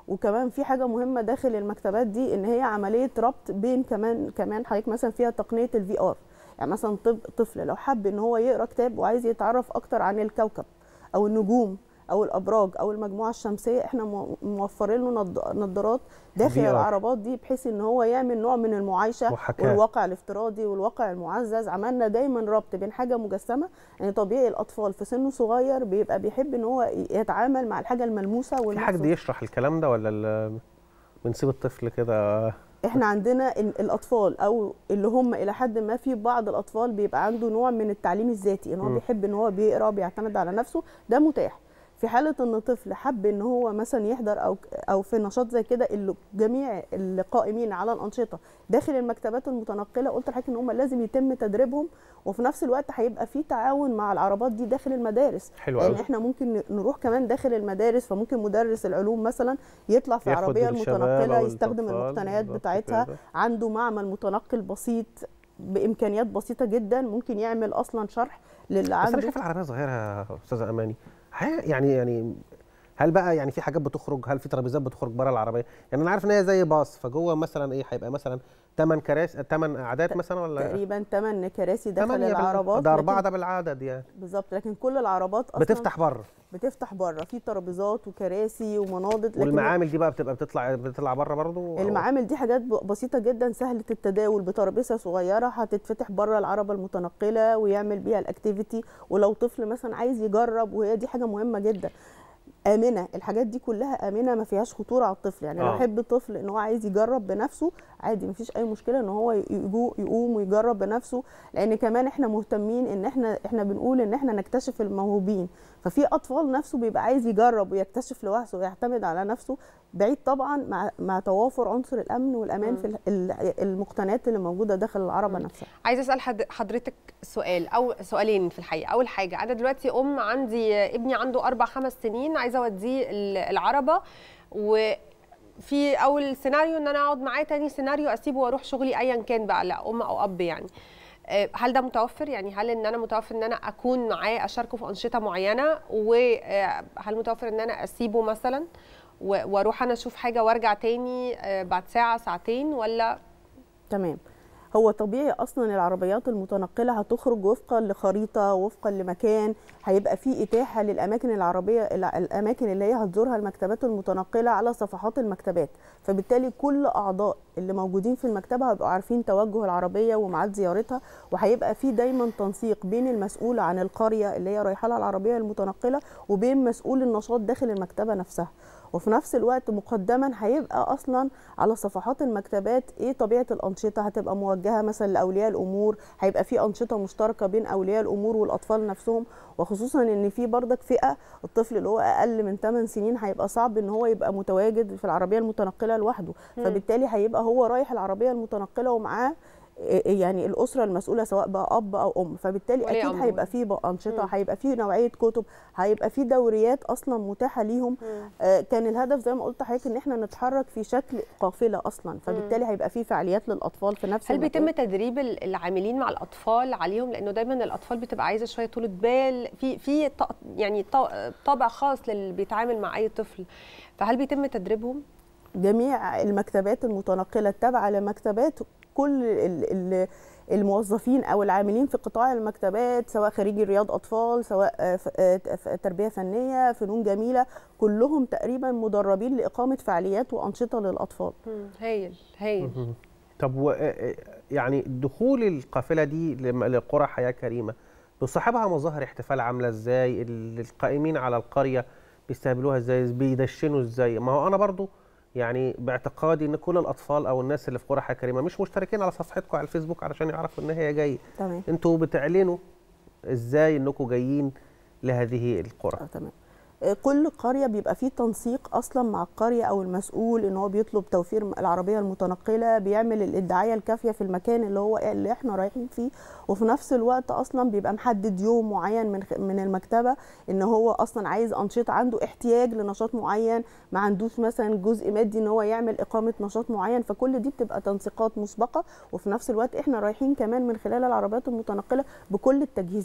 وكمان في حاجه مهمه داخل المكتبات دي ان هي عمليه ربط بين كمان كمان حضرتك مثلا فيها تقنيه الفي ار يعني مثلا طب طفل لو حب ان هو يقرا كتاب وعايز يتعرف اكتر عن الكوكب او النجوم او الابراج او المجموعه الشمسيه احنا مو- موفرين له نض- نظارات داخل VR. العربات دي بحيث ان هو يعمل نوع من المعايشه محاكاة. والواقع الافتراضي والواقع المعزز عملنا دايما ربط بين حاجه مجسمه يعني طبيعي الاطفال في سن صغير بيبقى بيحب ان هو يتعامل مع الحاجه الملموسه في حد والمحسوسه يشرح الكلام ده ولا ال- بنسيب الطفل كده احنا عندنا ال- الاطفال او اللي هم الى حد ما في بعض الاطفال بيبقى عنده نوع من التعليم الذاتي ان هو مم. بيحب ان هو بيقرا بيعتمد على نفسه ده متاح في حاله ان طفل حب ان هو مثلا يحضر او او في نشاط زي كده اللي جميع القائمين على الانشطه داخل المكتبات المتنقله قلت لحضرتك ان هم لازم يتم تدريبهم وفي نفس الوقت هيبقى في تعاون مع العربات دي داخل المدارس حلو يعني قوي احنا ممكن نروح كمان داخل المدارس فممكن مدرس العلوم مثلا يطلع في ياخد العربيه الشباب المتنقله أو يستخدم الأطفال المقتنيات بالظبط بتاعتها كده. عنده معمل متنقل بسيط بامكانيات بسيطه جدا ممكن يعمل اصلا شرح للي بس انا عنده شايف العربيه صغيره يا استاذه اماني حقيقة يعني يعني هل بقى يعني في حاجات بتخرج هل في ترابيزات بتخرج بره العربيه يعني انا عارف ان هي زي باص فجوه مثلا ايه هيبقى مثلا 8 كراسي 8 قعدات مثلا ولا تقريبا 8 كراسي داخل تمانية بال- العربات ده اربعه لكن- ده بالعدد يعني بالظبط لكن كل العربات اصلا بتفتح بره بتفتح بره في ترابيزات وكراسي ومناضد لكن والمعامل دي بقى بتبقى بتطلع بتطلع بره برضه المعامل دي حاجات ب- بسيطه جدا سهله التداول بترابيزه صغيره هتتفتح بره العربه المتنقله ويعمل بيها الاكتيفيتي ولو طفل مثلا عايز يجرب وهي دي حاجه مهمه جدا امنه الحاجات دي كلها امنه ما فيهاش خطوره على الطفل يعني لو آه. حب الطفل ان هو عايز يجرب بنفسه عادي مفيش اي مشكله ان هو يجو يقوم ويجرب بنفسه لان كمان احنا مهتمين ان احنا احنا بنقول ان احنا نكتشف الموهوبين ففي اطفال نفسه بيبقى عايز يجرب ويكتشف لوحده ويعتمد على نفسه بعيد طبعا مع مع توافر عنصر الامن والامان في ال- ال- المقتنيات اللي موجوده داخل العربه نفسها عايزه اسال حد حضرتك سؤال او سؤالين في الحقيقه اول حاجه انا دلوقتي ام عندي ابني عنده اربع خمس سنين عايزه اوديه ال- العربه وفي اول سيناريو ان انا اقعد معاه تاني سيناريو اسيبه واروح شغلي ايا كان بقى لا ام او اب يعني آه، هل ده متوفر يعني هل ان انا متوفر ان انا اكون معاه اشاركه في انشطه معينه وهل متوفر ان انا اسيبه مثلا و- واروح انا اشوف حاجه وارجع تاني آه، بعد ساعه ساعتين ولا تمام هو طبيعي اصلا العربيات المتنقله هتخرج وفقا لخريطه وفقا لمكان هيبقى في اتاحه للاماكن العربيه الع- الاماكن اللي هي هتزورها المكتبات المتنقله على صفحات المكتبات فبالتالي كل اعضاء اللي موجودين في المكتبه هيبقوا عارفين توجه العربيه وميعاد زيارتها وهيبقى في دايما تنسيق بين المسؤول عن القريه اللي هي رايحه لها العربيه المتنقله وبين مسؤول النشاط داخل المكتبه نفسها وفي نفس الوقت مقدما هيبقى اصلا على صفحات المكتبات ايه طبيعه الانشطه هتبقى موجهه مثلا لاولياء الامور هيبقى في انشطه مشتركه بين اولياء الامور والاطفال نفسهم وخصوصا ان في بردك فئه الطفل اللي هو اقل من 8 سنين هيبقى صعب ان هو يبقى متواجد في العربيه المتنقله لوحده مم. فبالتالي هيبقى هو رايح العربيه المتنقله ومعاه إيه يعني الاسره المسؤوله سواء بقى اب او ام فبالتالي ولي اكيد أمر. هيبقى في بقى انشطه مم. هيبقى في نوعيه كتب هيبقى في دوريات اصلا متاحه ليهم آه، كان الهدف زي ما قلت لحضرتك ان احنا نتحرك في شكل قافله اصلا فبالتالي هيبقى في فعاليات للاطفال في نفس هل المكان. بيتم تدريب ال- العاملين مع الاطفال عليهم لانه دايما الاطفال بتبقى عايزه شويه طولة بال في في ط- يعني ط- طابع خاص للي بيتعامل مع اي طفل فهل بيتم تدريبهم جميع المكتبات المتنقله التابعه لمكتبات كل ال- ال- الموظفين او العاملين في قطاع المكتبات سواء خريجي رياض اطفال سواء آه، ف- آه، ف- تربيه فنيه فنون جميله كلهم تقريبا مدربين لاقامه فعاليات وانشطه للاطفال هايل هايل مهم. طب و يعني دخول القافله دي لم- لقرى حياه كريمه بصاحبها مظاهر احتفال عامله ازاي ال- القائمين على القريه بيستقبلوها ازاي بيدشنوا ازاي ما هو انا برضو يعني باعتقادي ان كل الاطفال او الناس اللي في قرى حياه كريمه مش مشتركين على صفحتكم على الفيسبوك علشان يعرفوا ان هي جايه تمام انتوا بتعلنوا ازاي انكم جايين لهذه القرى اه تمام آه، كل قريه بيبقى فيه تنسيق اصلا مع القريه او المسؤول ان هو بيطلب توفير العربيه المتنقله بيعمل الادعايه الكافيه في المكان اللي هو اللي احنا رايحين فيه وفي نفس الوقت اصلا بيبقى محدد يوم معين من خ- من المكتبه ان هو اصلا عايز انشطه عنده احتياج لنشاط معين ما عندوش مثلا جزء مادي ان هو يعمل اقامه نشاط معين فكل دي بتبقى تنسيقات مسبقه وفي نفس الوقت احنا رايحين كمان من خلال العربيات المتنقله بكل التجهيزات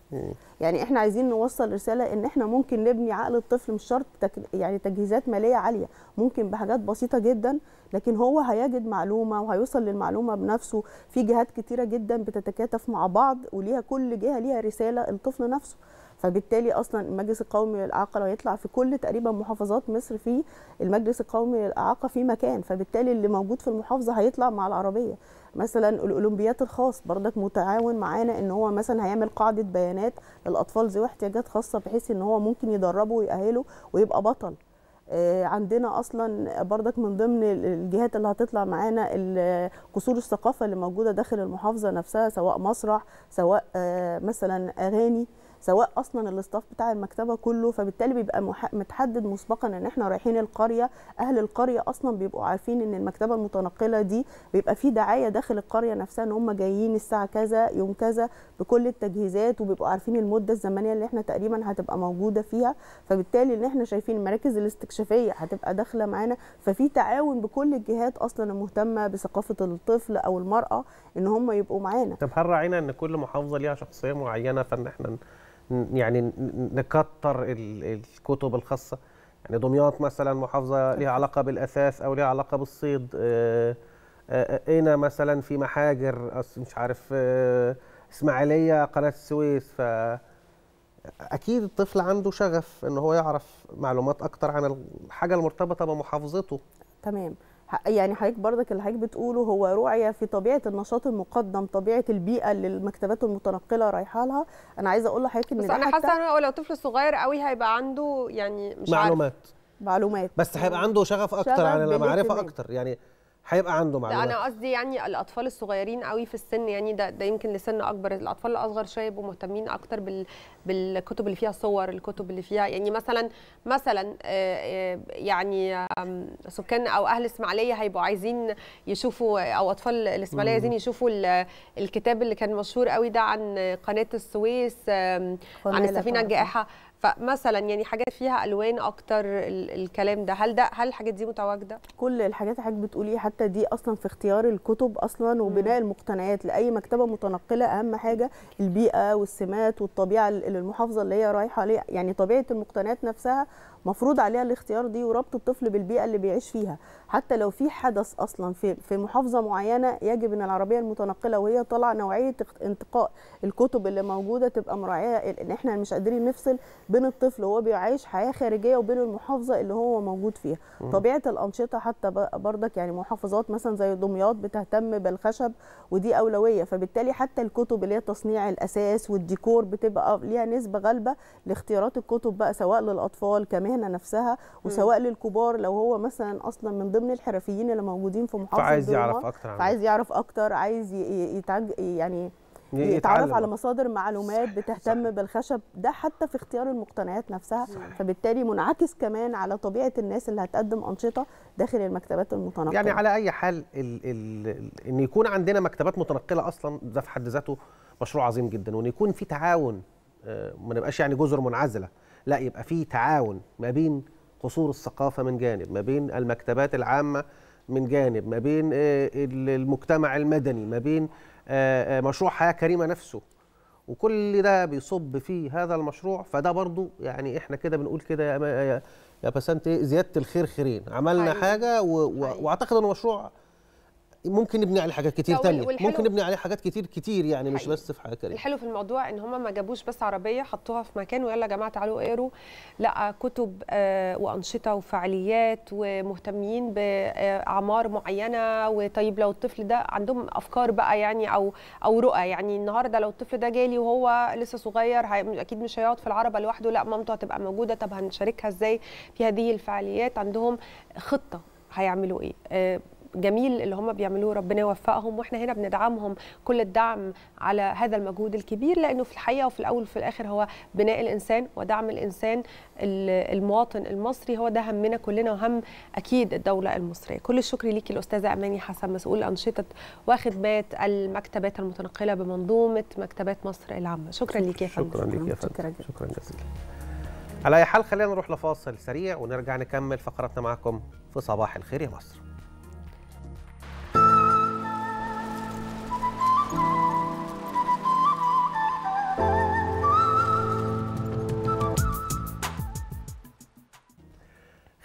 مم. يعني احنا عايزين نوصل رساله ان احنا ممكن نبني عقل الطفل مش شرط تك... يعني تجهيزات ماليه عاليه ممكن بحاجات بسيطه جدا لكن هو هيجد معلومه وهيوصل للمعلومه بنفسه في جهات كتيره جدا بتتكاتف مع بعض وليها كل جهه ليها رساله الطفل نفسه فبالتالي اصلا المجلس القومي للاعاقه لو يطلع في كل تقريبا محافظات مصر في المجلس القومي للاعاقه في مكان فبالتالي اللي موجود في المحافظه هيطلع مع العربيه مثلا الاولمبيات الخاص بردك متعاون معانا ان هو مثلا هيعمل قاعده بيانات للاطفال ذوي احتياجات خاصه بحيث ان هو ممكن يدربه ويأهله ويبقى بطل آه، عندنا اصلا بردك من ضمن الجهات اللي هتطلع معانا ال- قصور الثقافه اللي موجوده داخل المحافظه نفسها سواء مسرح سواء آه، مثلا اغاني سواء اصلا الاستاف بتاع المكتبه كله فبالتالي بيبقى مح- متحدد مسبقا ان احنا رايحين القريه اهل القريه اصلا بيبقوا عارفين ان المكتبه المتنقله دي بيبقى في دعايه داخل القريه نفسها ان هم جايين الساعه كذا يوم كذا بكل التجهيزات وبيبقوا عارفين المده الزمنيه اللي احنا تقريبا هتبقى موجوده فيها فبالتالي ان احنا شايفين المراكز الاستكشافيه هتبقى داخله معانا ففي تعاون بكل الجهات اصلا المهتمه بثقافه الطفل او المراه ان هم يبقوا معانا طب هل راعينا ان كل محافظه ليها شخصيه معينه فان احنا ن- يعني ن- نكتر ال- الكتب الخاصه يعني دمياط مثلا محافظه ليها علاقه بالاثاث او ليها علاقه بالصيد آه، آه، هنا مثلا في محاجر أص- مش عارف آه، اسماعيليه قناه السويس ف اكيد الطفل عنده شغف ان هو يعرف معلومات اكتر عن الحاجه المرتبطه بمحافظته تمام ح- يعني حضرتك برضك اللي حضرتك بتقوله هو رؤية في طبيعة النشاط المقدم طبيعة البيئة اللي المكتبات المتنقلة رايحة لها أنا عايزة أقول لحضرتك إن بس ده انا حتى حاسه ان هو لو طفل صغير قوي هيبقى عنده يعني مش معلومات معلومات بس هيبقى عنده شغف اكتر شغف عن المعرفه بالاهتمام. اكتر يعني هيبقى عنده لا معلومات انا قصدي يعني الاطفال الصغيرين قوي في السن يعني ده ده يمكن لسن اكبر الاطفال الاصغر شويه يبقوا مهتمين اكتر بال بالكتب اللي فيها صور الكتب اللي فيها يعني مثلا مثلا آه، آه، يعني آم، سكان او اهل اسماعيليه هيبقوا عايزين يشوفوا او اطفال الاسماعيليه مم. عايزين يشوفوا ال- الكتاب اللي كان مشهور قوي ده عن قناه السويس آم، عن قناة السفينه طبعاً. الجائحه فمثلا يعني حاجات فيها الوان اكتر ال- الكلام ده هل ده هل الحاجات دي متواجده كل الحاجات اللي حضرتك بتقوليها حتى دي اصلا في اختيار الكتب اصلا وبناء المقتنيات لاي مكتبه متنقله اهم حاجه البيئه والسمات والطبيعه اللي المحافظه اللي هي رايحه عليها يعني طبيعه المقتنيات نفسها مفروض عليها الاختيار دي وربط الطفل بالبيئه اللي بيعيش فيها حتى لو في حدث اصلا في في محافظه معينه يجب ان العربيه المتنقله وهي طالعه نوعيه اخت- انتقاء الكتب اللي موجوده تبقى مراعيه ان احنا مش قادرين نفصل بين الطفل وهو بيعيش حياه خارجيه وبين المحافظه اللي هو موجود فيها مم. طبيعه الانشطه حتى ب- برضك يعني محافظات مثلا زي دمياط بتهتم بالخشب ودي اولويه فبالتالي حتى الكتب اللي هي تصنيع الاساس والديكور بتبقى ليها نسبه غالبه لاختيارات الكتب بقى سواء للاطفال كمهنه نفسها وسواء للكبار لو هو مثلا اصلا من ضمن الحرفيين اللي موجودين في محافظه فعايز يعرف دمياط، أكتر عنه. فعايز يعرف اكتر عايز ي- ي- يتعج يعني يتعلم يتعرف على أكتر. مصادر معلومات بتهتم بالخشب ده حتى في اختيار المقتنيات نفسها فبالتالي منعكس كمان على طبيعه الناس اللي هتقدم انشطه داخل المكتبات المتنقله يعني على اي حال ال ال ال ان يكون عندنا مكتبات متنقله اصلا ده في حد ذاته مشروع عظيم جدا وان يكون في تعاون آه، ما نبقاش يعني جزر منعزله لا يبقى في تعاون ما بين قصور الثقافه من جانب ما بين المكتبات العامه من جانب ما بين آه، ال- المجتمع المدني ما بين آه، آه، مشروع حياه كريمه نفسه وكل ده بيصب في هذا المشروع فده برضو يعني احنا كده بنقول كده يا, ما- يا, يا بسنت إيه، زياده الخير خيرين عملنا حقيقي. حاجه و... و... واعتقد انه مشروع ممكن نبني عليه حاجات كتير لا، وال- تانية والحلو- ممكن نبني عليه حاجات كتير كتير يعني مش حقيقي. بس في حاجه كريمه الحلو في الموضوع ان هم ما جابوش بس عربيه حطوها في مكان ويلا يا جماعه تعالوا اقروا لا كتب آه، وانشطه وفعاليات ومهتمين باعمار معينه وطيب لو الطفل ده عندهم افكار بقى يعني او او رؤى يعني النهارده لو الطفل ده جالي وهو لسه صغير هي- اكيد مش هيقعد في العربه لوحده لا مامته هتبقى موجوده طب هنشاركها ازاي في هذه الفعاليات عندهم خطه هيعملوا ايه آه، جميل اللي هم بيعملوه ربنا يوفقهم واحنا هنا بندعمهم كل الدعم على هذا المجهود الكبير لانه في الحقيقه وفي الاول وفي الاخر هو بناء الانسان ودعم الانسان ال- المواطن المصري هو ده همنا كلنا وهم اكيد الدوله المصريه كل الشكر ليكي الاستاذه اماني حسن مسؤول انشطه وخدمات المكتبات المتنقله بمنظومه مكتبات مصر العامه شكرا ليكي يا فندم شكرا لك يا فندم شكرا جزيلا على اي حال خلينا نروح لفاصل سريع ونرجع نكمل فقراتنا معكم في صباح الخير يا مصر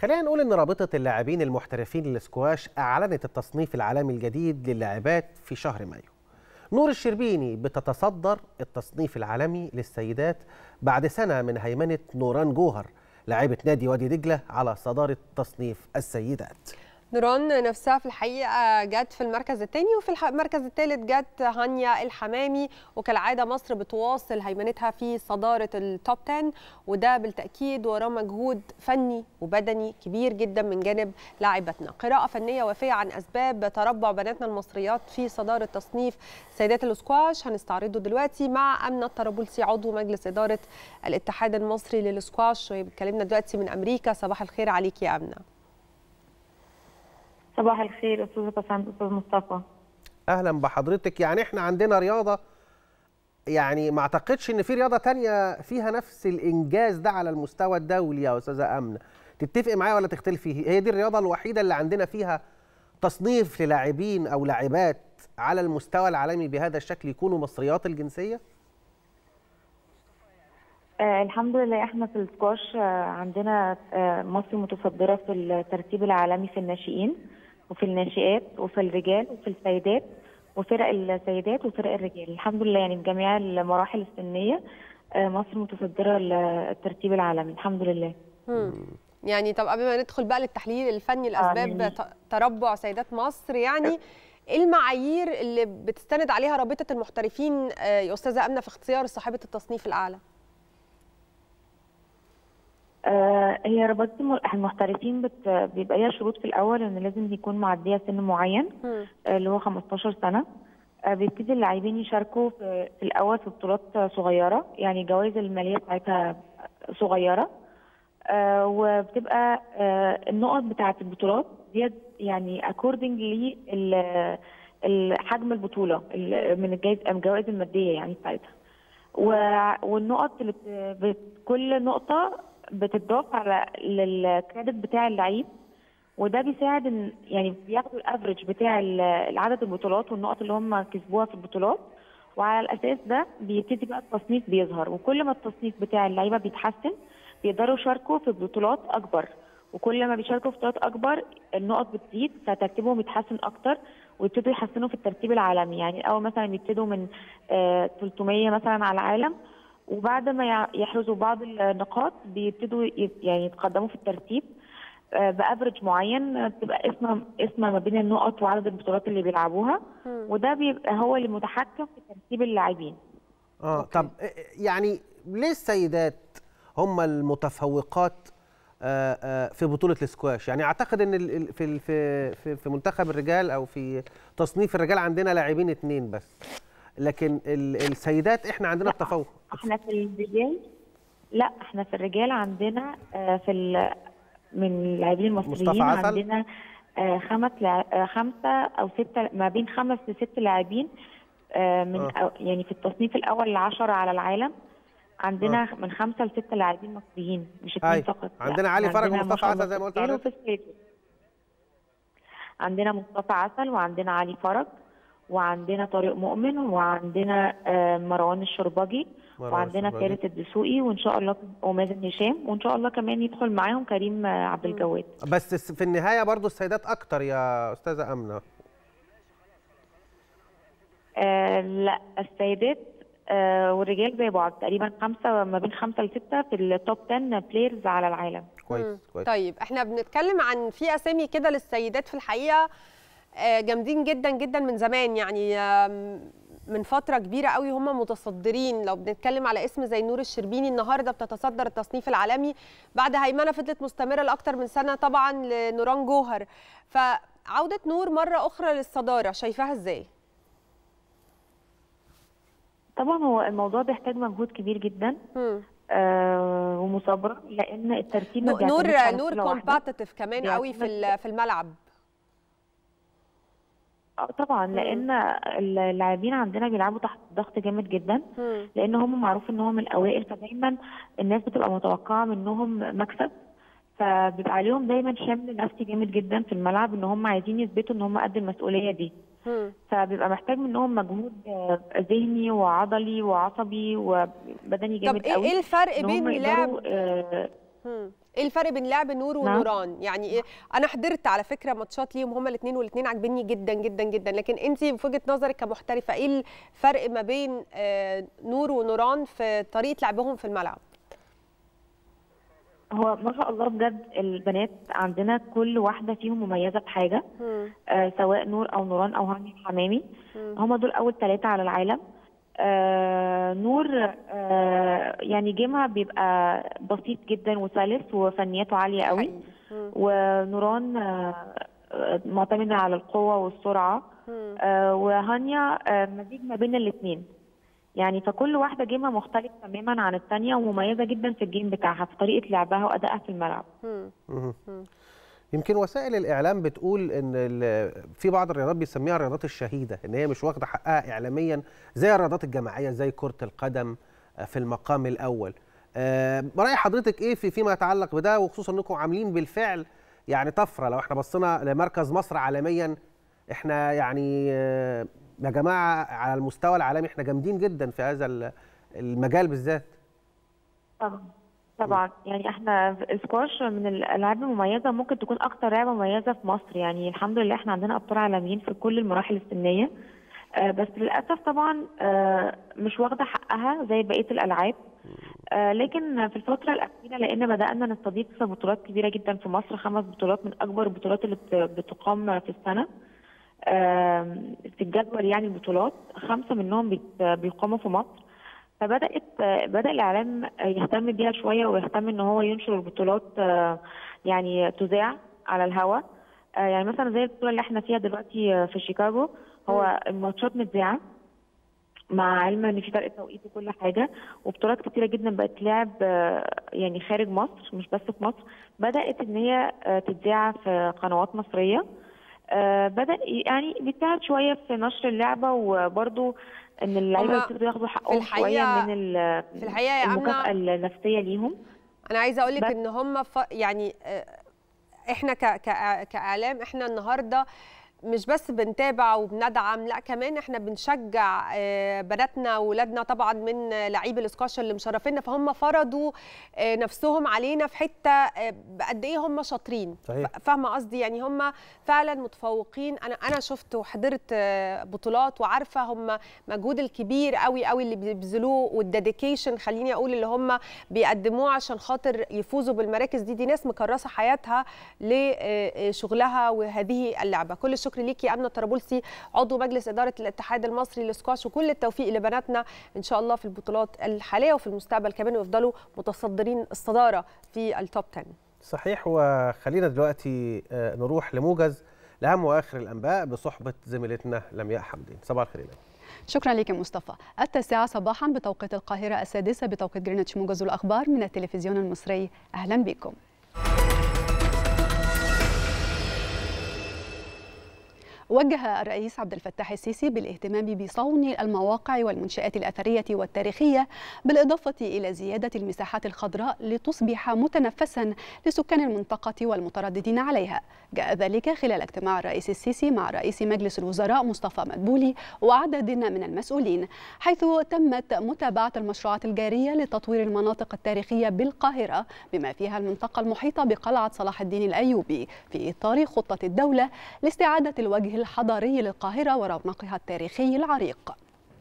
خلينا نقول ان رابطه اللاعبين المحترفين للسكواش اعلنت التصنيف العالمي الجديد للاعبات في شهر مايو نور الشربيني بتتصدر التصنيف العالمي للسيدات بعد سنه من هيمنه نوران جوهر لاعبه نادي وادي دجله على صداره تصنيف السيدات نوران نفسها في الحقيقه جت في المركز الثاني وفي الح- المركز الثالث جت هانيا الحمامي وكالعاده مصر بتواصل هيمنتها في صداره التوب 10 وده بالتاكيد وراه مجهود فني وبدني كبير جدا من جانب لاعبتنا قراءه فنيه وافيه عن اسباب تربع بناتنا المصريات في صداره تصنيف سيدات الاسكواش هنستعرضه دلوقتي مع امنه الطرابلسي عضو مجلس اداره الاتحاد المصري للاسكواش وهي بتكلمنا دلوقتي من امريكا صباح الخير عليكي يا امنه صباح الخير استاذه بسنت استاذ مصطفى اهلا بحضرتك يعني احنا عندنا رياضه يعني ما اعتقدش ان في رياضه تانية فيها نفس الانجاز ده على المستوى الدولي يا استاذه امنه تتفق معايا ولا تختلفي هي دي الرياضه الوحيده اللي عندنا فيها تصنيف للاعبين او لاعبات على المستوى العالمي بهذا الشكل يكونوا مصريات الجنسيه آه الحمد لله احنا في السكواش آه عندنا آه مصر متصدره في الترتيب العالمي في الناشئين وفي الناشئات وفي الرجال وفي السيدات وفرق السيدات وفرق الرجال الحمد لله يعني في جميع المراحل السنيه آه مصر متصدره الترتيب العالمي الحمد لله مم. يعني طب قبل ما ندخل بقى للتحليل الفني لاسباب آه، ت- تربع سيدات مصر يعني ايه المعايير اللي بتستند عليها رابطه المحترفين آه، يا استاذه امنه في اختيار صاحبه التصنيف الاعلى آه، هي رباطة الم- المحترفين بت... بيبقى ليها شروط في الأول إن لازم يكون معدية سن معين مم. آه، اللي هو 15 سنة آه، بيبتدي اللاعبين يشاركوا في, في الأول في بطولات آه، صغيرة يعني الجوائز المالية بتاعتها صغيرة آه، وبتبقى آه، النقط بتاعت البطولات دي يعني according لحجم البطولة ال- من الجائزة الجوائز المادية يعني بتاعتها و- والنقط اللي بت- بت- كل نقطة بتضاف على للكريدت بتاع اللعيب وده بيساعد ان يعني بياخدوا الافريج بتاع ال- عدد البطولات والنقط اللي هم كسبوها في البطولات وعلى الاساس ده بيبتدي بقى التصنيف بيظهر وكل ما التصنيف بتاع اللعيبه بيتحسن بيقدروا يشاركوا في بطولات اكبر وكل ما بيشاركوا في بطولات اكبر النقط بتزيد فترتيبهم يتحسن اكتر ويبتدوا يحسنوا في الترتيب العالمي يعني الاول مثلا يبتدوا من آه، 300 مثلا على العالم وبعد ما يع- يحرزوا بعض النقاط بيبتدوا ي- يعني يتقدموا في الترتيب آه، بافرج معين آه، بتبقى اسمها اسمها ما بين النقط وعدد البطولات اللي بيلعبوها وده بيبقى هو اللي متحكم في ترتيب اللاعبين اه طب إيه- يعني ليه السيدات هم المتفوقات آه، آه، في بطوله السكواش يعني اعتقد ان ال- ال- في ال- في في- في منتخب الرجال او في تصنيف الرجال عندنا لاعبين اتنين بس لكن ال- السيدات احنا عندنا التفوق احنا في الرجال لا احنا في الرجال عندنا آه، في ال- من اللاعبين المصريين مصطفى عسل؟ عندنا آه، خمس لع- آه، خمسه او سته ما بين خمس لست لاعبين آه، من آه. أو- يعني في التصنيف الاول العشرة على العالم عندنا من خمسه لست لاعبين مصريين مش اثنين أيوة. فقط لا، عندنا علي إحنا فرج عندنا ومصطفى ما شاء الله عسل زي ما قلت في الرجال حضرتك. وفي السيدات. عندنا مصطفى عسل وعندنا علي فرج وعندنا طارق مؤمن وعندنا آه، مروان الشربجي مروان وعندنا الشربجي. ثالث الدسوقي وان شاء الله ومازن هشام وان شاء الله كمان يدخل معاهم كريم آه، عبد الجواد بس الس- في النهايه برضو السيدات اكتر يا استاذه امنه آه لا السيدات آه والرجال زي بعض تقريبا خمسه ما بين خمسه لسته في التوب 10 بلايرز على العالم كويس مم. كويس طيب احنا بنتكلم عن في اسامي كده للسيدات في الحقيقه آه، جامدين جدا جدا من زمان يعني آم، من فتره كبيره قوي هم متصدرين لو بنتكلم على اسم زي نور الشربيني النهارده بتتصدر التصنيف العالمي بعد هيمنه فضلت مستمره لاكثر من سنه طبعا لنوران جوهر فعوده نور مره اخرى للصداره شايفاها ازاي طبعا هو الموضوع بيحتاج مجهود كبير جدا مم. آه ومثابره لان الترتيب ما نور بيعتمدش على نور بطولة واحدة. كومباتيتيف كمان قوي في ال- في الملعب آه، طبعا لان اللاعبين عندنا بيلعبوا تحت ضغط جامد جدا مم. لان هم معروف ان هم الاوائل فدايما الناس بتبقى متوقعه منهم مكسب فبيبقى عليهم دايما شمل نفسي جامد جدا في الملعب ان هم عايزين يثبتوا ان هم قد المسؤوليه دي مم. فبيبقى محتاج منهم مجهود آه، ذهني وعضلي وعصبي وبدني طب جامد ايه قوي إيه الفرق إن بين هم لاعب يقدروا، آه، هم. ايه الفرق بين لعب نور نعم. ونوران يعني إيه؟ انا حضرت على فكره ماتشات ليهم هما الاثنين والاثنين عاجبني جدا جدا جدا لكن انت في وجهه نظرك كمحترفه ايه الفرق ما بين آه، نور ونوران في طريقه لعبهم في الملعب هو ما شاء الله بجد البنات عندنا كل واحدة فيهم مميزة بحاجة آه سواء نور أو نوران أو هاني حمامي هما دول أول ثلاثة على العالم آه نور آه يعني جيمها بيبقى بسيط جدا وسلس وفنياته عالية قوي ونوران آه آه، معتمدة على القوة والسرعة آه وهانيا آه مزيج ما بين الاثنين يعني فكل واحدة جيمها مختلف تماما عن الثانية ومميزة جدا في الجيم بتاعها في طريقة لعبها وأدائها في الملعب مهم. يمكن وسائل الاعلام بتقول ان ال- في بعض الرياضات بيسميها الرياضات الشهيده ان هي مش واخده حقها اعلاميا زي الرياضات الجماعيه زي كره القدم آه، في المقام الاول آه، راي حضرتك ايه في فيما يتعلق بده وخصوصا انكم عاملين بالفعل يعني طفره لو احنا بصينا لمركز مصر عالميا احنا يعني آه، يا جماعه على المستوى العالمي احنا جامدين جدا في هذا ال- المجال بالذات طبعا طبعا يعني احنا في السكواش من الالعاب المميزه ممكن تكون اكتر لعبه مميزه في مصر يعني الحمد لله احنا عندنا ابطال عالميين في كل المراحل السنيه آه، بس للاسف طبعا آه، مش واخده حقها زي بقيه الالعاب آه، لكن في الفتره الاخيره لان بدانا نستضيف بطولات كبيره جدا في مصر خمس بطولات من اكبر البطولات اللي بت- بتقام في السنه آم، في الجدول يعني البطولات خمسه منهم بيت- بيقاموا في مصر فبدات بدا الاعلام يهتم بيها شويه ويهتم ان هو ينشر البطولات آه، يعني تذاع على الهواء آه، يعني مثلا زي البطوله اللي احنا فيها دلوقتي آه، في شيكاغو هو الماتشات متذاعه مع علم ان في فرق توقيت وكل حاجه وبطولات كتيره جدا بقت تلعب آه، يعني خارج مصر مش بس في مصر بدات ان هي آه، تتذاع في قنوات مصريه آه، بدا يعني بيساعد شويه في نشر اللعبه وبرده ان اللعيبه هما يبتدوا ياخدوا حقهم في شويه الحقيقة- من ال- في الحقيقة يا المكافاه أمنة النفسيه ليهم انا عايزه اقول لك بس- ان هم ف... يعني آه، احنا ك... ك... كاعلام احنا النهارده مش بس بنتابع وبندعم لا كمان احنا بنشجع آه، بناتنا واولادنا طبعا من لعيب الاسكواش اللي مشرفينا فهم فرضوا آه، نفسهم علينا في حته آه، قد ايه هم شاطرين صحيح. ف- فاهمه قصدي يعني هم فعلا متفوقين انا انا شفت وحضرت آه، بطولات وعارفه هم مجهود الكبير قوي قوي اللي بيبذلوه والديديكيشن خليني اقول اللي هم بيقدموه عشان خاطر يفوزوا بالمراكز دي دي ناس مكرسه حياتها لشغلها وهذه اللعبه كل الشكر ليكي امنه طرابلسي عضو مجلس اداره الاتحاد المصري للسكواش وكل التوفيق لبناتنا ان شاء الله في البطولات الحاليه وفي المستقبل كمان ويفضلوا متصدرين الصداره في التوب 10 صحيح وخلينا دلوقتي آه، نروح لموجز لاهم واخر الانباء بصحبه زميلتنا لمياء حمدين صباح الخير يا لمياء. شكرا لك مصطفى التاسعة صباحا بتوقيت القاهرة السادسة بتوقيت جرينتش موجز الأخبار من التلفزيون المصري أهلا بكم وجه الرئيس عبد الفتاح السيسي بالاهتمام بصون المواقع والمنشآت الأثرية والتاريخية بالإضافة إلى زيادة المساحات الخضراء لتصبح متنفسا لسكان المنطقة والمترددين عليها جاء ذلك خلال اجتماع الرئيس السيسي مع رئيس مجلس الوزراء مصطفى مدبولي وعدد من المسؤولين حيث تمت متابعة المشروعات الجارية لتطوير المناطق التاريخية بالقاهرة بما فيها المنطقة المحيطة بقلعة صلاح الدين الأيوبي في إطار خطة الدولة لاستعادة الوجه الحضاري للقاهرة ورونقها التاريخي العريق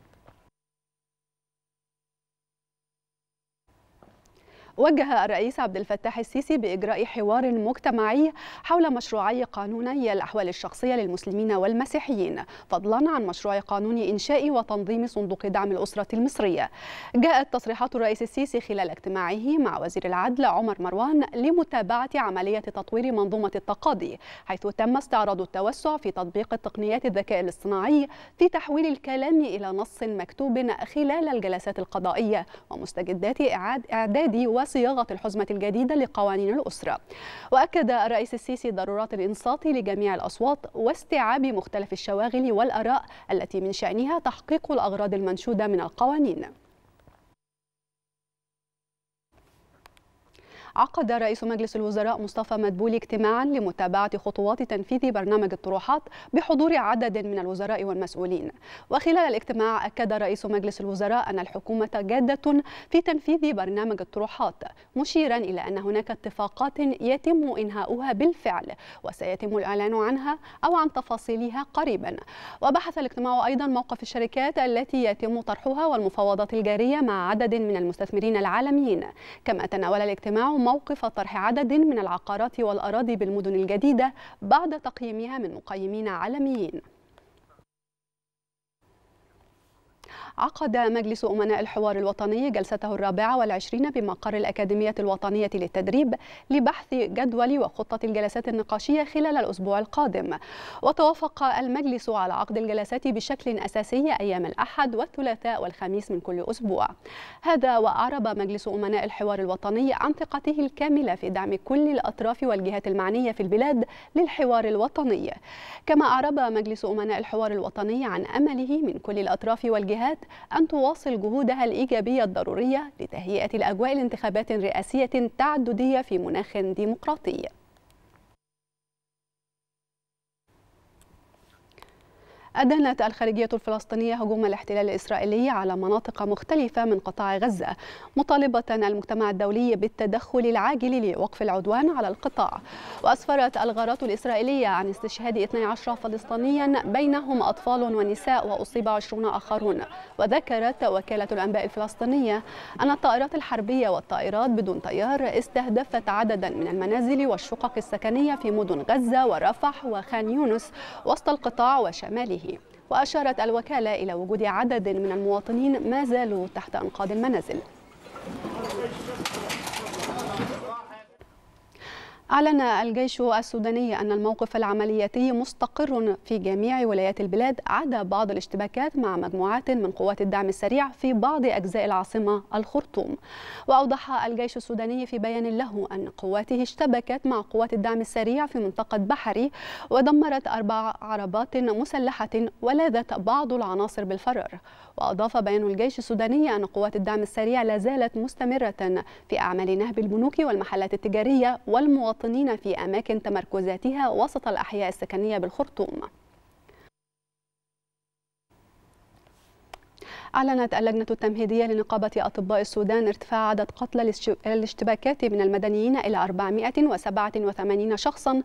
وجه الرئيس عبد الفتاح السيسي بإجراء حوار مجتمعي حول مشروعي قانوني الأحوال الشخصية للمسلمين والمسيحيين فضلا عن مشروع قانون إنشاء وتنظيم صندوق دعم الأسرة المصرية جاءت تصريحات الرئيس السيسي خلال اجتماعه مع وزير العدل عمر مروان لمتابعة عملية تطوير منظومة التقاضي حيث تم استعراض التوسع في تطبيق تقنيات الذكاء الاصطناعي في تحويل الكلام إلى نص مكتوب خلال الجلسات القضائية ومستجدات إعاد- إعداد وصياغة الحزمة الجديدة لقوانين الأسرة وأكد الرئيس السيسي ضرورات الإنصات لجميع الأصوات واستيعاب مختلف الشواغل والآراء التي من شأنها تحقيق الأغراض المنشودة من القوانين عقد رئيس مجلس الوزراء مصطفى مدبولي اجتماعا لمتابعة خطوات تنفيذ برنامج الطروحات بحضور عدد من الوزراء والمسؤولين وخلال الاجتماع أكد رئيس مجلس الوزراء أن الحكومة جادة في تنفيذ برنامج الطروحات مشيرا إلى أن هناك اتفاقات يتم إنهاؤها بالفعل وسيتم الإعلان عنها أو عن تفاصيلها قريبا وبحث الاجتماع أيضا موقف الشركات التي يتم طرحها والمفاوضات الجارية مع عدد من المستثمرين العالميين كما تناول الاجتماع موقف طرح عدد من العقارات والأراضي بالمدن الجديدة بعد تقييمها من مقيمين عالميين عقد مجلس أمناء الحوار الوطني جلسته الرابعة والعشرين بمقر الأكاديمية الوطنية للتدريب لبحث جدول وخطة الجلسات النقاشية خلال الأسبوع القادم وتوافق المجلس على عقد الجلسات بشكل أساسي أيام الأحد والثلاثاء والخميس من كل أسبوع هذا وأعرب مجلس أمناء الحوار الوطني عن ثقته الكاملة في دعم كل الأطراف والجهات المعنية في البلاد للحوار الوطني كما أعرب مجلس أمناء الحوار الوطني عن أمله من كل الأطراف والجهات أن تواصل جهودها الإيجابية الضرورية لتهيئة الأجواء لانتخابات رئاسية تعددية في مناخ ديمقراطي أدانت الخارجية الفلسطينية هجوم الاحتلال الإسرائيلي على مناطق مختلفة من قطاع غزة مطالبة المجتمع الدولي بالتدخل العاجل لوقف العدوان على القطاع وأسفرت الغارات الإسرائيلية عن استشهاد 12 فلسطينيا بينهم أطفال ونساء وأصيب 20 آخرون وذكرت وكالة الأنباء الفلسطينية أن الطائرات الحربية والطائرات بدون طيار استهدفت عددا من المنازل والشقق السكنية في مدن غزة ورفح وخان يونس وسط القطاع وشماله وأشارت الوكالة إلى وجود عدد من المواطنين ما زالوا تحت أنقاض المنازل أعلن الجيش السوداني أن الموقف العملياتي مستقر في جميع ولايات البلاد عدا بعض الاشتباكات مع مجموعات من قوات الدعم السريع في بعض أجزاء العاصمة الخرطوم وأوضح الجيش السوداني في بيان له أن قواته اشتبكت مع قوات الدعم السريع في منطقة بحري ودمرت أربع عربات مسلحة ولاذت بعض العناصر بالفرار وأضاف بيان الجيش السوداني أن قوات الدعم السريع لا زالت مستمرة في أعمال نهب البنوك والمحلات التجارية والمواطنين في أماكن تمركزاتها وسط الأحياء السكنية بالخرطوم أعلنت اللجنة التمهيدية لنقابة أطباء السودان ارتفاع عدد قتلى الاشتباكات من المدنيين إلى 487 شخصا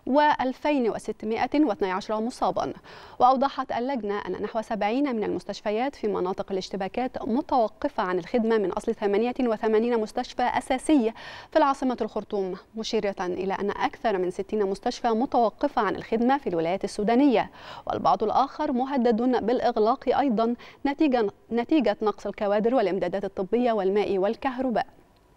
و2612 مصابا وأوضحت اللجنة أن نحو 70 من المستشفيات في مناطق الاشتباكات متوقفة عن الخدمة من أصل 88 مستشفى أساسي في العاصمة الخرطوم مشيرة إلى أن أكثر من 60 مستشفى متوقفة عن الخدمة في الولايات السودانية والبعض الآخر مهدد بالإغلاق أيضا نتيجة نتيجة نقص الكوادر والإمدادات الطبية والماء والكهرباء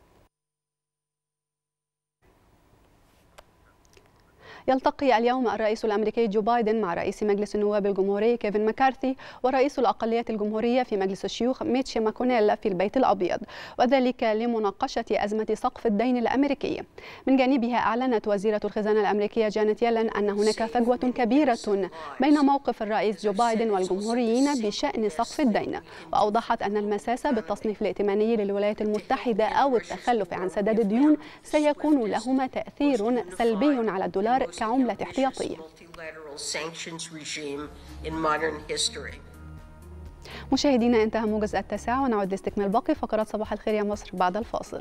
يلتقي اليوم الرئيس الامريكي جو بايدن مع رئيس مجلس النواب الجمهوري كيفن مكارثي ورئيس الاقليه الجمهوريه في مجلس الشيوخ ميتش ماكونيل في البيت الابيض وذلك لمناقشه ازمه سقف الدين الامريكي. من جانبها اعلنت وزيره الخزانه الامريكيه جانيت يلن ان هناك فجوه كبيره بين موقف الرئيس جو بايدن والجمهوريين بشان سقف الدين واوضحت ان المساس بالتصنيف الائتماني للولايات المتحده او التخلف عن سداد الديون سيكون لهما تاثير سلبي على الدولار كعملة احتياطية مشاهدينا انتهى موجز التاسعة ونعود لاستكمال باقي فقرات صباح الخير يا مصر بعد الفاصل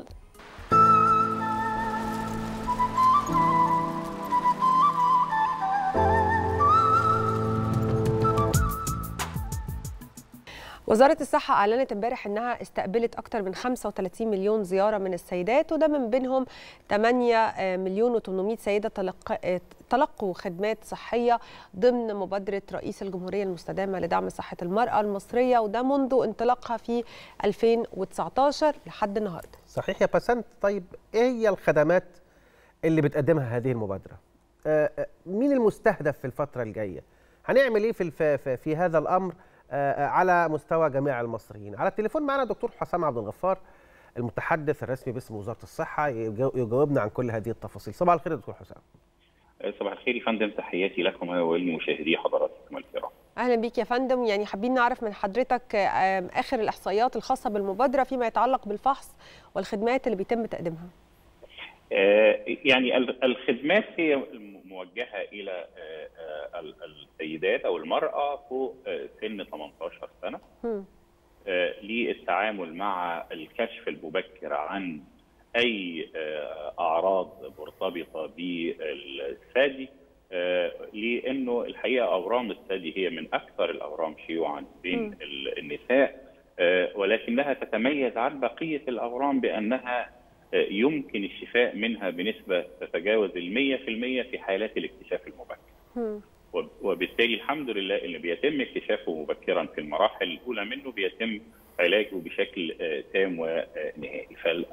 وزارة الصحة أعلنت امبارح إنها استقبلت أكثر من 35 مليون زيارة من السيدات وده من بينهم 8 مليون و800 سيدة تلق... تلقوا خدمات صحية ضمن مبادرة رئيس الجمهورية المستدامة لدعم صحة المرأة المصرية وده منذ انطلاقها في 2019 لحد النهاردة صحيح يا بسنت طيب إيه هي الخدمات اللي بتقدمها هذه المبادرة؟ آه مين المستهدف في الفترة الجاية؟ هنعمل إيه في, في, في هذا الأمر؟ على مستوى جميع المصريين على التليفون معنا دكتور حسام عبد الغفار المتحدث الرسمي باسم وزاره الصحه يجاوبنا عن كل هذه التفاصيل صباح الخير دكتور حسام صباح الخير يا فندم تحياتي لكم ولمشاهدي حضراتكم الكرام اهلا بيك يا فندم يعني حابين نعرف من حضرتك اخر الاحصائيات الخاصه بالمبادره فيما يتعلق بالفحص والخدمات اللي بيتم تقديمها آه، يعني ال- الخدمات هي الم- موجهه الى آه، آه، ال- السيدات او المراه فوق آه، سن 18 سنه مم. آه، للتعامل مع الكشف المبكر عن اي آه، اعراض مرتبطه بالثدي آه، لانه الحقيقه اورام الثدي هي من اكثر الاورام شيوعا بين مم. ال- النساء آه، ولكنها تتميز عن بقيه الاورام بانها آه، يمكن الشفاء منها بنسبه تتجاوز ال 100% في حالات الاكتشاف المبكر. مم. وب- وبالتالي الحمد لله اللي بيتم اكتشافه مبكرا في المراحل الاولى منه بيتم علاجه بشكل آه، تام ونهائي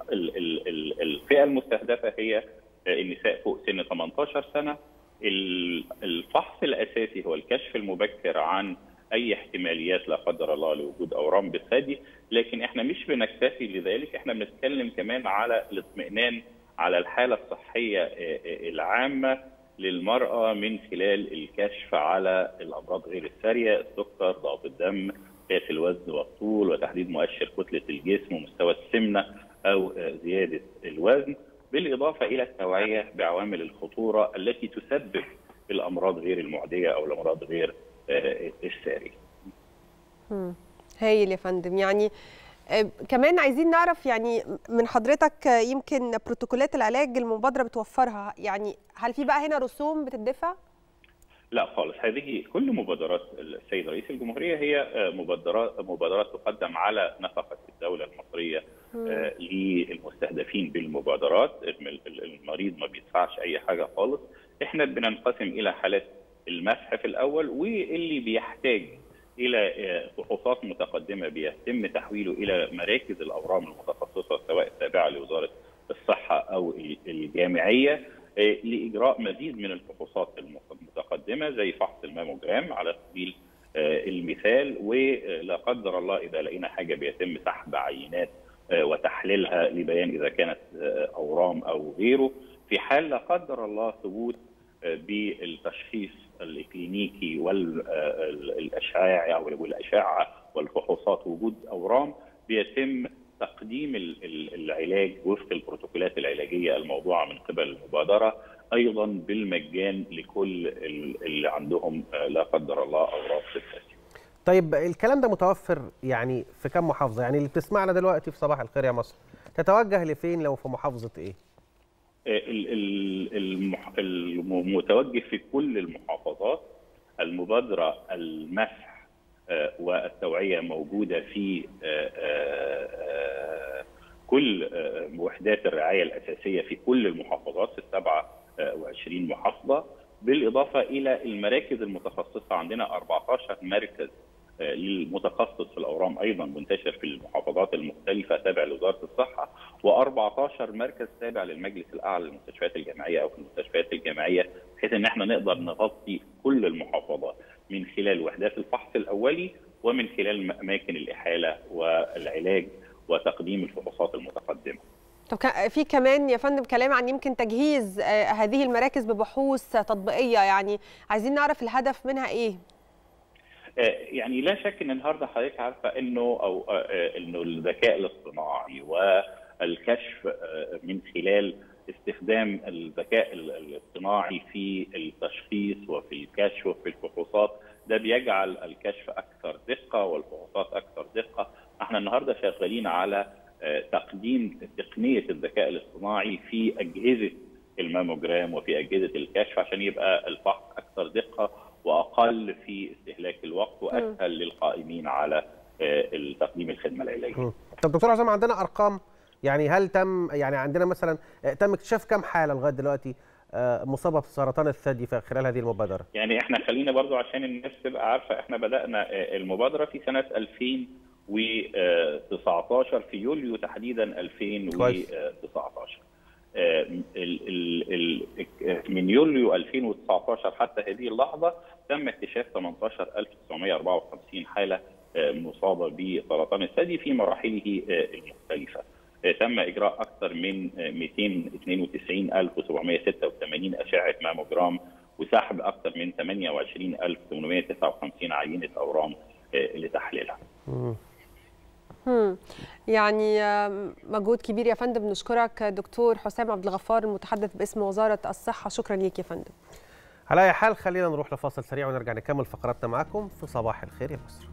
فالفئه المستهدفه هي آه، النساء فوق سن 18 سنه ال- الفحص الاساسي هو الكشف المبكر عن اي احتماليات لا قدر الله لوجود اورام بالثدي لكن احنا مش بنكتفي بذلك احنا بنتكلم كمان على الاطمئنان على الحاله الصحيه آه، آه، العامه للمرأة من خلال الكشف على الأمراض غير السارية السكر ضغط الدم قياس الوزن والطول وتحديد مؤشر كتلة الجسم ومستوى السمنة أو آه، زيادة الوزن بالإضافة إلى التوعية بعوامل الخطورة التي تسبب الأمراض غير المعدية أو الأمراض غير آه، السارية مم. هايل يا فندم يعني آه، كمان عايزين نعرف يعني من حضرتك آه، يمكن بروتوكولات العلاج المبادرة بتوفرها يعني هل في بقى هنا رسوم بتدفع؟ لا خالص هذه كل مبادرات السيد رئيس الجمهورية هي آه، مبادرات مبادرات تقدم على نفقة الدولة المصرية آه، للمستهدفين بالمبادرات الم- المريض ما بيدفعش اي حاجه خالص احنا بننقسم الى حالات المسح في الاول واللي بيحتاج الى آه، فحوصات متقدمه بيتم تحويله الى مراكز الاورام المتخصصه سواء التابعه لوزاره الصحه او ال- الجامعيه آه، لاجراء مزيد من الفحوصات المتقدمه زي فحص الماموجرام على سبيل آه، المثال ولا قدر الله اذا لقينا حاجه بيتم سحب عينات آه، وتحليلها لبيان اذا كانت آه، اورام او غيره في حال لا قدر الله ثبوت آه، بالتشخيص الكلينيكي والاشعاع والاشعه والفحوصات وجود اورام بيتم تقديم ال- ال- العلاج وفق البروتوكولات العلاجيه الموضوعه من قبل المبادره ايضا بالمجان لكل ال- اللي عندهم آه، لا قدر الله اورام في الثدي. طيب الكلام ده متوفر يعني في كم محافظه يعني اللي بتسمعنا دلوقتي في صباح الخير يا مصر تتوجه لفين لو في محافظه ايه ال- ال- المح- المتوجه في كل المحافظات المبادرة المسح آه، والتوعية موجودة في آه، آه، آه، كل آه، وحدات الرعاية الأساسية في كل المحافظات في السبعة آه، وعشرين محافظة بالإضافة إلى المراكز المتخصصة عندنا 14 مركز آه، للمتخصص في الاورام ايضا منتشر في المحافظات المختلفه تابع لوزاره الصحه و14 مركز تابع للمجلس الاعلى للمستشفيات الجامعيه او في المستشفيات الجامعيه بحيث ان احنا نقدر نغطي كل المحافظات من خلال وحدات الفحص الاولي ومن خلال اماكن الاحاله والعلاج وتقديم الفحوصات المتقدمه. طب كا- في كمان يا فندم كلام عن يمكن تجهيز آه، هذه المراكز ببحوث تطبيقية يعني عايزين نعرف الهدف منها ايه؟ آه، يعني لا شك ان النهارده حضرتك عارفه انه او آه، آه، انه الذكاء الاصطناعي والكشف آه، من خلال استخدام الذكاء ال- الاصطناعي في التشخيص وفي الكشف وفي الفحوصات ده بيجعل الكشف اكثر دقه والفحوصات اكثر دقه احنا النهارده شغالين على آه، تقديم تقنيه الذكاء الاصطناعي في اجهزه الماموجرام وفي اجهزه الكشف عشان يبقى الفحص اكثر دقه واقل في استهلاك الوقت واسهل للقائمين على آه، تقديم الخدمه العلاجيه. مم. طب دكتور عزام عندنا ارقام يعني هل تم يعني عندنا مثلا آه، تم اكتشاف كم حاله لغايه دلوقتي آه، مصابه بسرطان الثدي في خلال هذه المبادره يعني احنا خلينا برضو عشان الناس تبقى عارفه احنا بدانا آه، المبادره في سنه 2019 في يوليو تحديدا 2019 آه، ال- ال- ال- من يوليو 2019 حتى هذه اللحظه تم اكتشاف 18954 حاله آه، مصابه بسرطان الثدي في مراحله آه، المختلفه. آه، تم اجراء اكثر من آه، 229786 اشعه ماموجرام وسحب اكثر من 28859 عينه اورام آه، لتحليلها. مم. مم. يعني آم، مجهود كبير يا فندم نشكرك دكتور حسام عبد الغفار المتحدث باسم وزاره الصحه شكرا ليك يا فندم على اي حال خلينا نروح لفاصل سريع ونرجع نكمل فقراتنا معاكم في صباح الخير يا مصر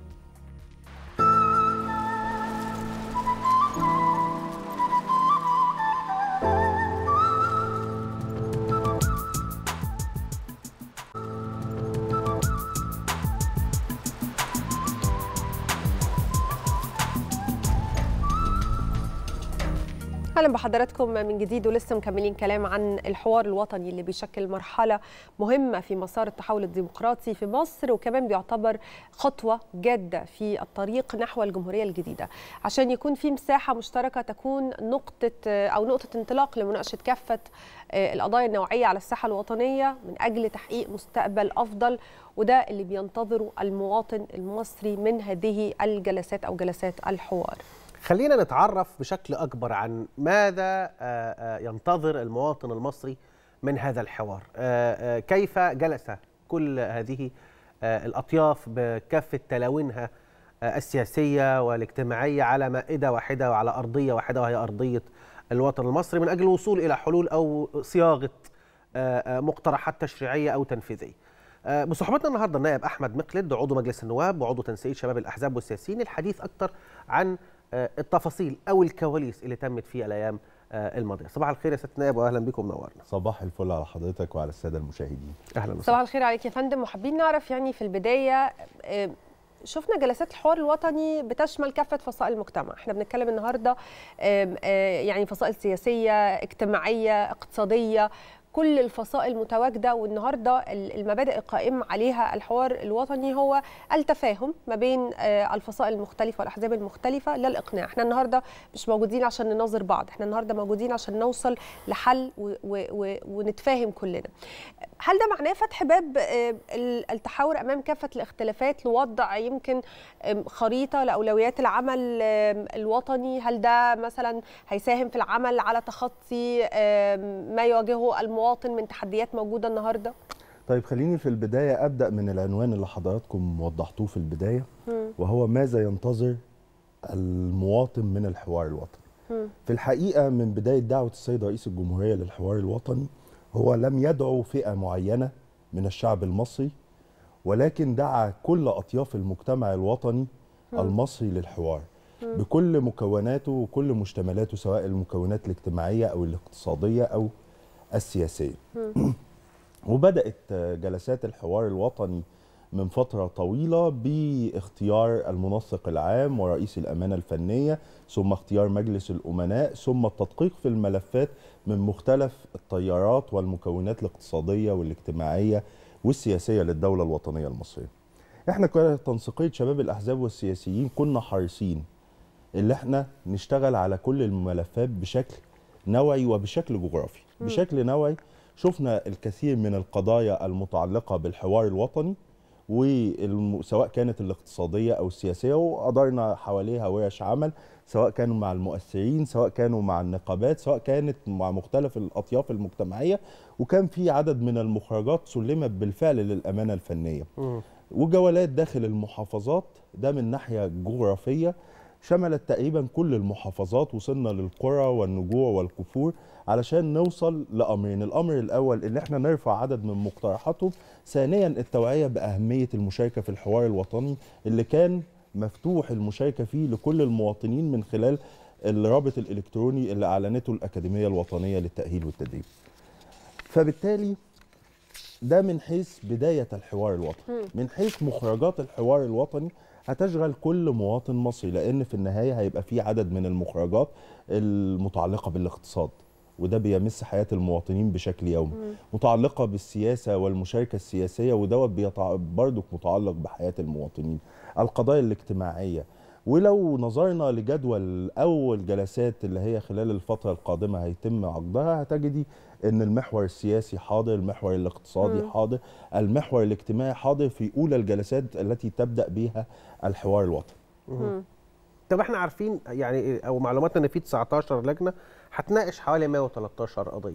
اهلا بحضراتكم من جديد ولسه مكملين كلام عن الحوار الوطني اللي بيشكل مرحله مهمه في مسار التحول الديمقراطي في مصر وكمان بيعتبر خطوه جاده في الطريق نحو الجمهوريه الجديده عشان يكون في مساحه مشتركه تكون نقطه او نقطه انطلاق لمناقشه كافه القضايا النوعيه على الساحه الوطنيه من اجل تحقيق مستقبل افضل وده اللي بينتظره المواطن المصري من هذه الجلسات او جلسات الحوار خلينا نتعرف بشكل أكبر عن ماذا آه، آه، ينتظر المواطن المصري من هذا الحوار آه، آه، كيف جلس كل هذه آه، الأطياف بكافة تلاوينها آه، السياسية والاجتماعية على مائدة واحدة وعلى أرضية واحدة وهي أرضية الوطن المصري من أجل الوصول إلى حلول أو صياغة آه، آه، مقترحات تشريعية أو تنفيذية آه، بصحبتنا النهارده النائب احمد مقلد عضو مجلس النواب وعضو تنسيق شباب الاحزاب والسياسيين الحديث اكثر عن آه، التفاصيل او الكواليس اللي تمت في الايام آه، الماضيه صباح الخير يا سياده النائب واهلا بكم منورنا صباح الفل على حضرتك وعلى الساده المشاهدين اهلا صباح الخير عليك يا فندم وحابين نعرف يعني في البدايه آه، شفنا جلسات الحوار الوطني بتشمل كافه فصائل المجتمع احنا بنتكلم النهارده آم، آه، يعني فصائل سياسيه اجتماعيه اقتصاديه كل الفصائل متواجده والنهارده ال- المبادئ القائم عليها الحوار الوطني هو التفاهم ما بين آه، الفصائل المختلفه والاحزاب المختلفه لا الاقناع احنا النهارده مش موجودين عشان نناظر بعض احنا النهارده موجودين عشان نوصل لحل و و و ونتفاهم كلنا هل ده معناه فتح باب آه، ال- التحاور امام كافه الاختلافات لوضع يمكن آم، خريطه لاولويات العمل آم، الوطني هل ده مثلا هيساهم في العمل على تخطي آم، ما يواجهه المواطن من تحديات موجوده النهارده طيب خليني في البدايه ابدا من العنوان اللي حضراتكم وضحتوه في البدايه وهو ماذا ينتظر المواطن من الحوار الوطني في الحقيقه من بدايه دعوه السيد رئيس الجمهوريه للحوار الوطني هو لم يدعو فئه معينه من الشعب المصري ولكن دعا كل اطياف المجتمع الوطني المصري للحوار بكل مكوناته وكل مشتملاته سواء المكونات الاجتماعيه او الاقتصاديه او السياسيه وبدات جلسات الحوار الوطني من فتره طويله باختيار المنسق العام ورئيس الامانه الفنيه ثم اختيار مجلس الامناء ثم التدقيق في الملفات من مختلف التيارات والمكونات الاقتصاديه والاجتماعيه والسياسيه للدوله الوطنيه المصريه. احنا كتنسيقيه شباب الاحزاب والسياسيين كنا حريصين اللي احنا نشتغل على كل الملفات بشكل نوعي وبشكل جغرافي مم. بشكل نوعي شفنا الكثير من القضايا المتعلقة بالحوار الوطني وسواء كانت الاقتصادية أو السياسية وقدرنا حواليها ورش عمل سواء كانوا مع المؤثرين سواء كانوا مع النقابات سواء كانت مع مختلف الأطياف المجتمعية وكان في عدد من المخرجات سلمت بالفعل للأمانة الفنية وجولات داخل المحافظات ده من ناحية جغرافية شملت تقريبا كل المحافظات وصلنا للقرى والنجوع والكفور علشان نوصل لأمرين الأمر الأول إن احنا نرفع عدد من مقترحاتهم ثانيا التوعية بأهمية المشاركة في الحوار الوطني اللي كان مفتوح المشاركة فيه لكل المواطنين من خلال الرابط الإلكتروني اللي أعلنته الأكاديمية الوطنية للتأهيل والتدريب فبالتالي ده من حيث بداية الحوار الوطني مم. من حيث مخرجات الحوار الوطني هتشغل كل مواطن مصري لأن في النهاية هيبقى في عدد من المخرجات المتعلقة بالاقتصاد وده بيمس حياة المواطنين بشكل يومي مم. متعلقة بالسياسة والمشاركة السياسية ودوت بيتع... برضك متعلق بحياة المواطنين القضايا الاجتماعية ولو نظرنا لجدول أول جلسات اللي هي خلال الفترة القادمة هيتم عقدها هتجدي أن المحور السياسي حاضر المحور الاقتصادي مم. حاضر المحور الاجتماعي حاضر في أولى الجلسات التي تبدأ بها الحوار الوطني مم. طب احنا عارفين يعني او معلوماتنا ان في 19 لجنه هتناقش حوالي 113 قضيه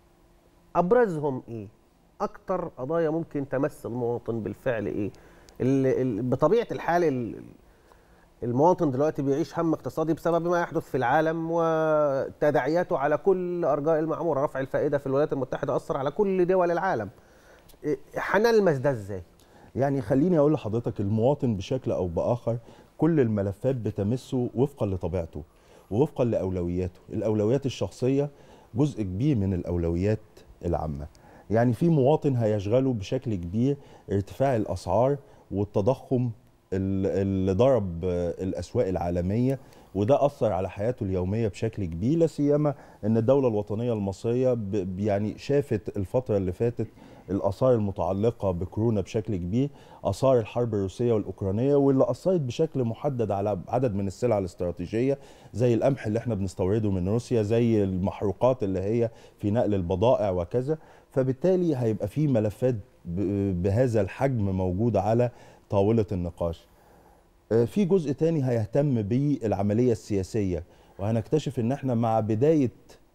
ابرزهم ايه اكتر قضايا ممكن تمس المواطن بالفعل ايه ال ال بطبيعه الحال ال المواطن دلوقتي بيعيش هم اقتصادي بسبب ما يحدث في العالم وتداعياته على كل ارجاء المعموره رفع الفائده في الولايات المتحده اثر على كل دول العالم إيه، هنلمس ده ازاي يعني خليني اقول لحضرتك المواطن بشكل او باخر كل الملفات بتمسه وفقا لطبيعته ووفقا لاولوياته الاولويات الشخصيه جزء كبير من الاولويات العامه يعني في مواطن هيشغله بشكل كبير ارتفاع الاسعار والتضخم ال- اللي ضرب آه، الاسواق العالميه وده اثر على حياته اليوميه بشكل كبير لا سيما ان الدوله الوطنيه المصريه ب- ب- يعني شافت الفتره اللي فاتت الاثار المتعلقه بكورونا بشكل كبير اثار الحرب الروسيه والاوكرانيه واللي اثرت بشكل محدد على عدد من السلع الاستراتيجيه زي القمح اللي احنا بنستورده من روسيا زي المحروقات اللي هي في نقل البضائع وكذا فبالتالي هيبقى في ملفات ب- بهذا الحجم موجوده على طاوله النقاش آه، في جزء تاني هيهتم بالعمليه السياسيه وهنكتشف ان احنا مع بدايه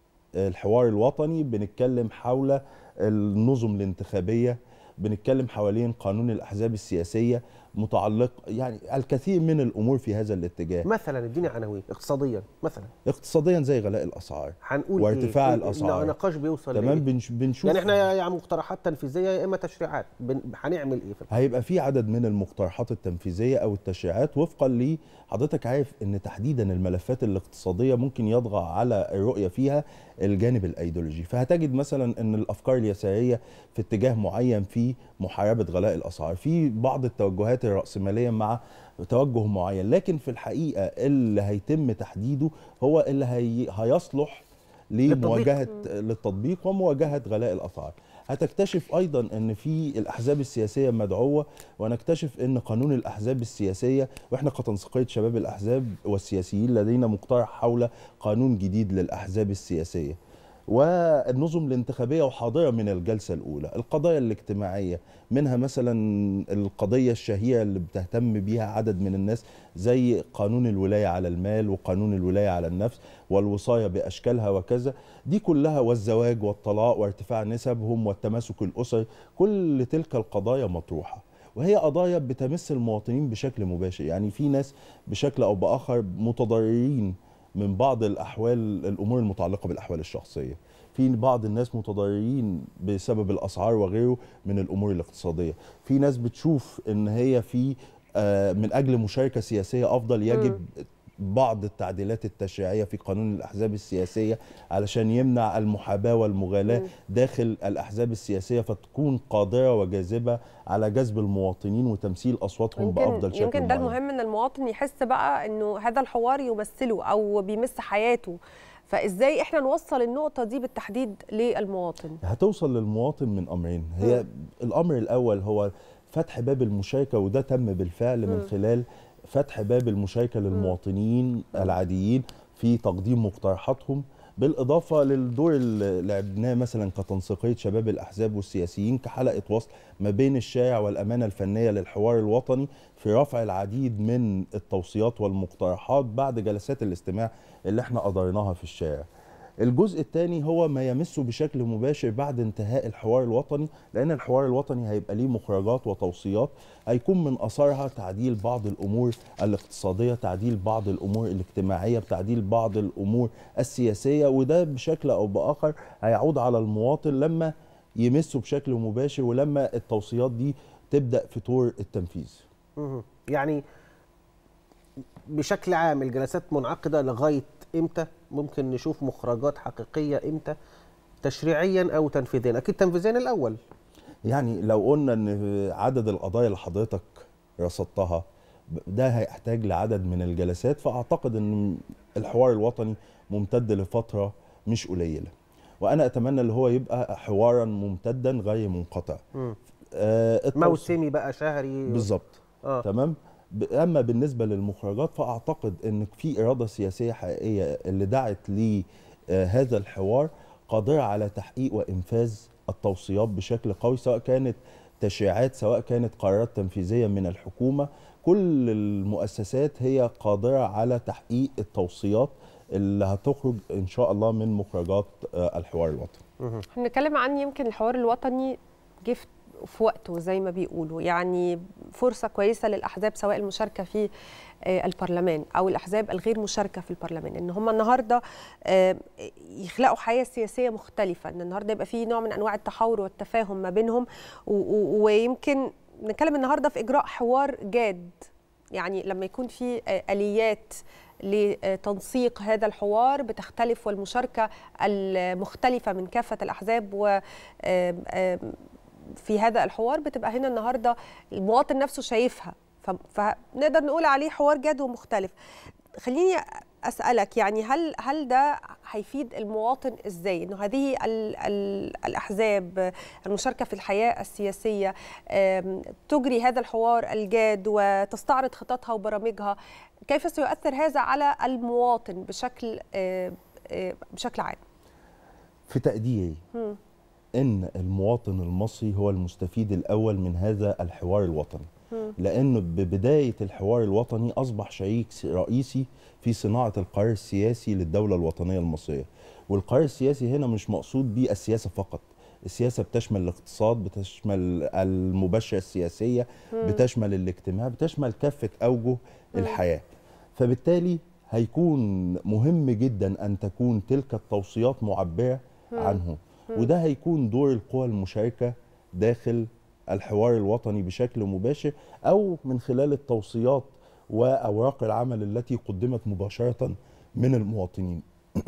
الحوار الوطني بنتكلم حول النظم الانتخابيه بنتكلم حوالين قانون الاحزاب السياسيه متعلق يعني الكثير من الامور في هذا الاتجاه مثلا اديني عناوين اقتصاديا مثلا اقتصاديا زي غلاء الاسعار هنقول وارتفاع إيه؟ الاسعار النقاش بيوصل تمام لإيه؟ بنش بنشوف يعني احنا يا يا مقترحات تنفيذيه يا اما تشريعات بن... هنعمل ايه في الحوار؟ هيبقى في عدد من المقترحات التنفيذيه او التشريعات وفقا ل حضرتك عارف ان تحديدا الملفات الاقتصاديه ممكن يطغى على الرؤيه فيها الجانب الايديولوجي فهتجد مثلا ان الافكار اليساريه في اتجاه معين في محاربه غلاء الاسعار في بعض التوجهات الراسماليه مع توجه معين لكن في الحقيقه اللي هيتم تحديده هو اللي هي هيصلح لمواجهه للتطبيق ومواجهه غلاء الاسعار هتكتشف ايضا ان في الاحزاب السياسيه مدعوه ونكتشف ان قانون الاحزاب السياسيه واحنا كتنسيقيه شباب الاحزاب والسياسيين لدينا مقترح حول قانون جديد للاحزاب السياسيه والنظم الانتخابيه وحاضره من الجلسه الاولى القضايا الاجتماعيه منها مثلا القضيه الشهيره اللي بتهتم بيها عدد من الناس زي قانون الولايه على المال وقانون الولايه على النفس والوصايه باشكالها وكذا دي كلها والزواج والطلاق وارتفاع نسبهم والتماسك الاسري كل تلك القضايا مطروحه وهي قضايا بتمس المواطنين بشكل مباشر يعني في ناس بشكل او باخر متضررين من بعض الاحوال الامور المتعلقه بالاحوال الشخصيه في بعض الناس متضررين بسبب الاسعار وغيره من الامور الاقتصاديه في ناس بتشوف ان هي في آه، من اجل مشاركه سياسيه افضل يجب بعض التعديلات التشريعيه في قانون الاحزاب السياسيه علشان يمنع المحاباه والمغالاه داخل الاحزاب السياسيه فتكون قادره وجاذبه على جذب المواطنين وتمثيل اصواتهم بافضل شكل يمكن ده معين. المهم ان المواطن يحس بقى انه هذا الحوار يمثله او بيمس حياته فازاي احنا نوصل النقطه دي بالتحديد للمواطن هتوصل للمواطن من امرين هي الامر الاول هو فتح باب المشاركه وده تم بالفعل من مم. خلال فتح باب المشاركه للمواطنين العاديين في تقديم مقترحاتهم بالاضافه للدور اللي لعبناه مثلا كتنسيقيه شباب الاحزاب والسياسيين كحلقه وصل ما بين الشارع والامانه الفنيه للحوار الوطني في رفع العديد من التوصيات والمقترحات بعد جلسات الاستماع اللي احنا ادرناها في الشارع. الجزء الثاني هو ما يمسه بشكل مباشر بعد انتهاء الحوار الوطني لان الحوار الوطني هيبقى ليه مخرجات وتوصيات هيكون من اثارها تعديل بعض الامور الاقتصاديه تعديل بعض الامور الاجتماعيه تعديل بعض الامور السياسيه وده بشكل او باخر هيعود على المواطن لما يمسه بشكل مباشر ولما التوصيات دي تبدا في طور التنفيذ مهم. يعني بشكل عام الجلسات منعقده لغايه امتى ممكن نشوف مخرجات حقيقيه امتى تشريعيا او تنفيذيا اكيد تنفيذيا الاول يعني لو قلنا ان عدد القضايا اللي حضرتك رصدتها ده هيحتاج لعدد من الجلسات فاعتقد ان الحوار الوطني ممتد لفتره مش قليله وانا اتمنى اللي هو يبقى حوارا ممتدا غير منقطع مم. آه التوص- موسمي بقى شهري بالظبط آه. تمام ب- اما بالنسبه للمخرجات فاعتقد ان في اراده سياسيه حقيقيه اللي دعت لهذا الحوار قادره على تحقيق وانفاذ التوصيات بشكل قوي سواء كانت تشريعات سواء كانت قرارات تنفيذيه من الحكومه كل المؤسسات هي قادره على تحقيق التوصيات اللي هتخرج ان شاء الله من مخرجات آه، الحوار الوطني احنا بنتكلم عن يمكن الحوار الوطني جه في في وقته زي ما بيقولوا يعني فرصه كويسه للاحزاب سواء المشاركه في آه، البرلمان او الاحزاب الغير مشاركه في البرلمان ان هم النهارده آه، يخلقوا حياه سياسيه مختلفه ان النهارده يبقى في نوع من انواع التحاور والتفاهم ما بينهم و- و- ويمكن نتكلم النهارده في اجراء حوار جاد يعني لما يكون في آه، اليات لتنسيق هذا الحوار بتختلف والمشاركه المختلفه من كافه الاحزاب و آم، آم، في هذا الحوار بتبقى هنا النهارده المواطن نفسه شايفها ف- فنقدر نقول عليه حوار جاد ومختلف خليني اسالك يعني هل هل ده هيفيد المواطن ازاي انه هذه ال ال الاحزاب المشاركه في الحياه السياسيه آم، تجري هذا الحوار الجاد وتستعرض خططها وبرامجها كيف سيؤثر هذا على المواطن بشكل آه، آه، بشكل عام في تقديري مم. ان المواطن المصري هو المستفيد الاول من هذا الحوار الوطني مم. لانه ببدايه الحوار الوطني اصبح شريك س- رئيسي في صناعه القرار السياسي للدوله الوطنيه المصريه والقرار السياسي هنا مش مقصود به السياسه فقط السياسه بتشمل الاقتصاد بتشمل المباشره السياسيه مم. بتشمل الاجتماع بتشمل كافه اوجه الحياه فبالتالي هيكون مهم جدا ان تكون تلك التوصيات معبره مم. عنه مم. وده هيكون دور القوى المشاركه داخل الحوار الوطني بشكل مباشر او من خلال التوصيات واوراق العمل التي قدمت مباشره من المواطنين.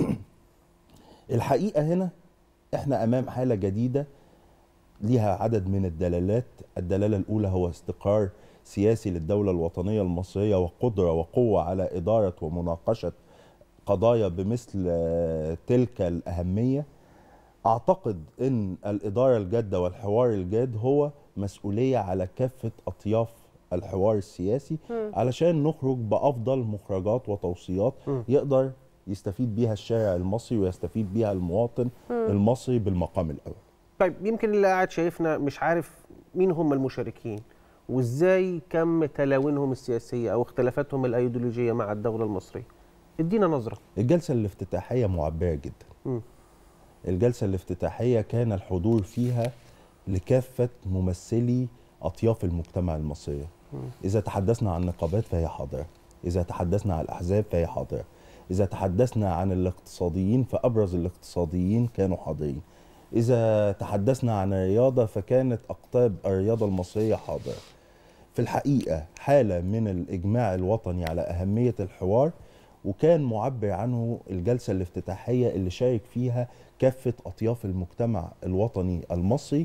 الحقيقه هنا احنا امام حاله جديده ليها عدد من الدلالات، الدلاله الاولى هو استقرار سياسي للدوله الوطنيه المصريه وقدره وقوه على اداره ومناقشه قضايا بمثل آه، تلك الاهميه. اعتقد ان الاداره الجاده والحوار الجاد هو مسؤوليه على كافه اطياف الحوار السياسي مم. علشان نخرج بافضل مخرجات وتوصيات مم. يقدر يستفيد بيها الشارع المصري ويستفيد بيها المواطن مم. المصري بالمقام الاول طيب يمكن اللي قاعد شايفنا مش عارف مين هم المشاركين وازاي كم تلاوينهم السياسيه او اختلافاتهم الايديولوجيه مع الدوله المصريه ادينا نظره الجلسه الافتتاحيه معبره جدا مم. الجلسه الافتتاحيه كان الحضور فيها لكافه ممثلي اطياف المجتمع المصري مم. إذا تحدثنا عن نقابات فهي حاضرة إذا تحدثنا عن الأحزاب فهي حاضرة إذا تحدثنا عن الاقتصاديين فأبرز الاقتصاديين كانوا حاضرين إذا تحدثنا عن الرياضة فكانت أقطاب الرياضة المصرية حاضرة في الحقيقة حالة من الإجماع الوطني على أهمية الحوار وكان معبر عنه الجلسة الافتتاحية اللي شارك فيها كافة أطياف المجتمع الوطني المصري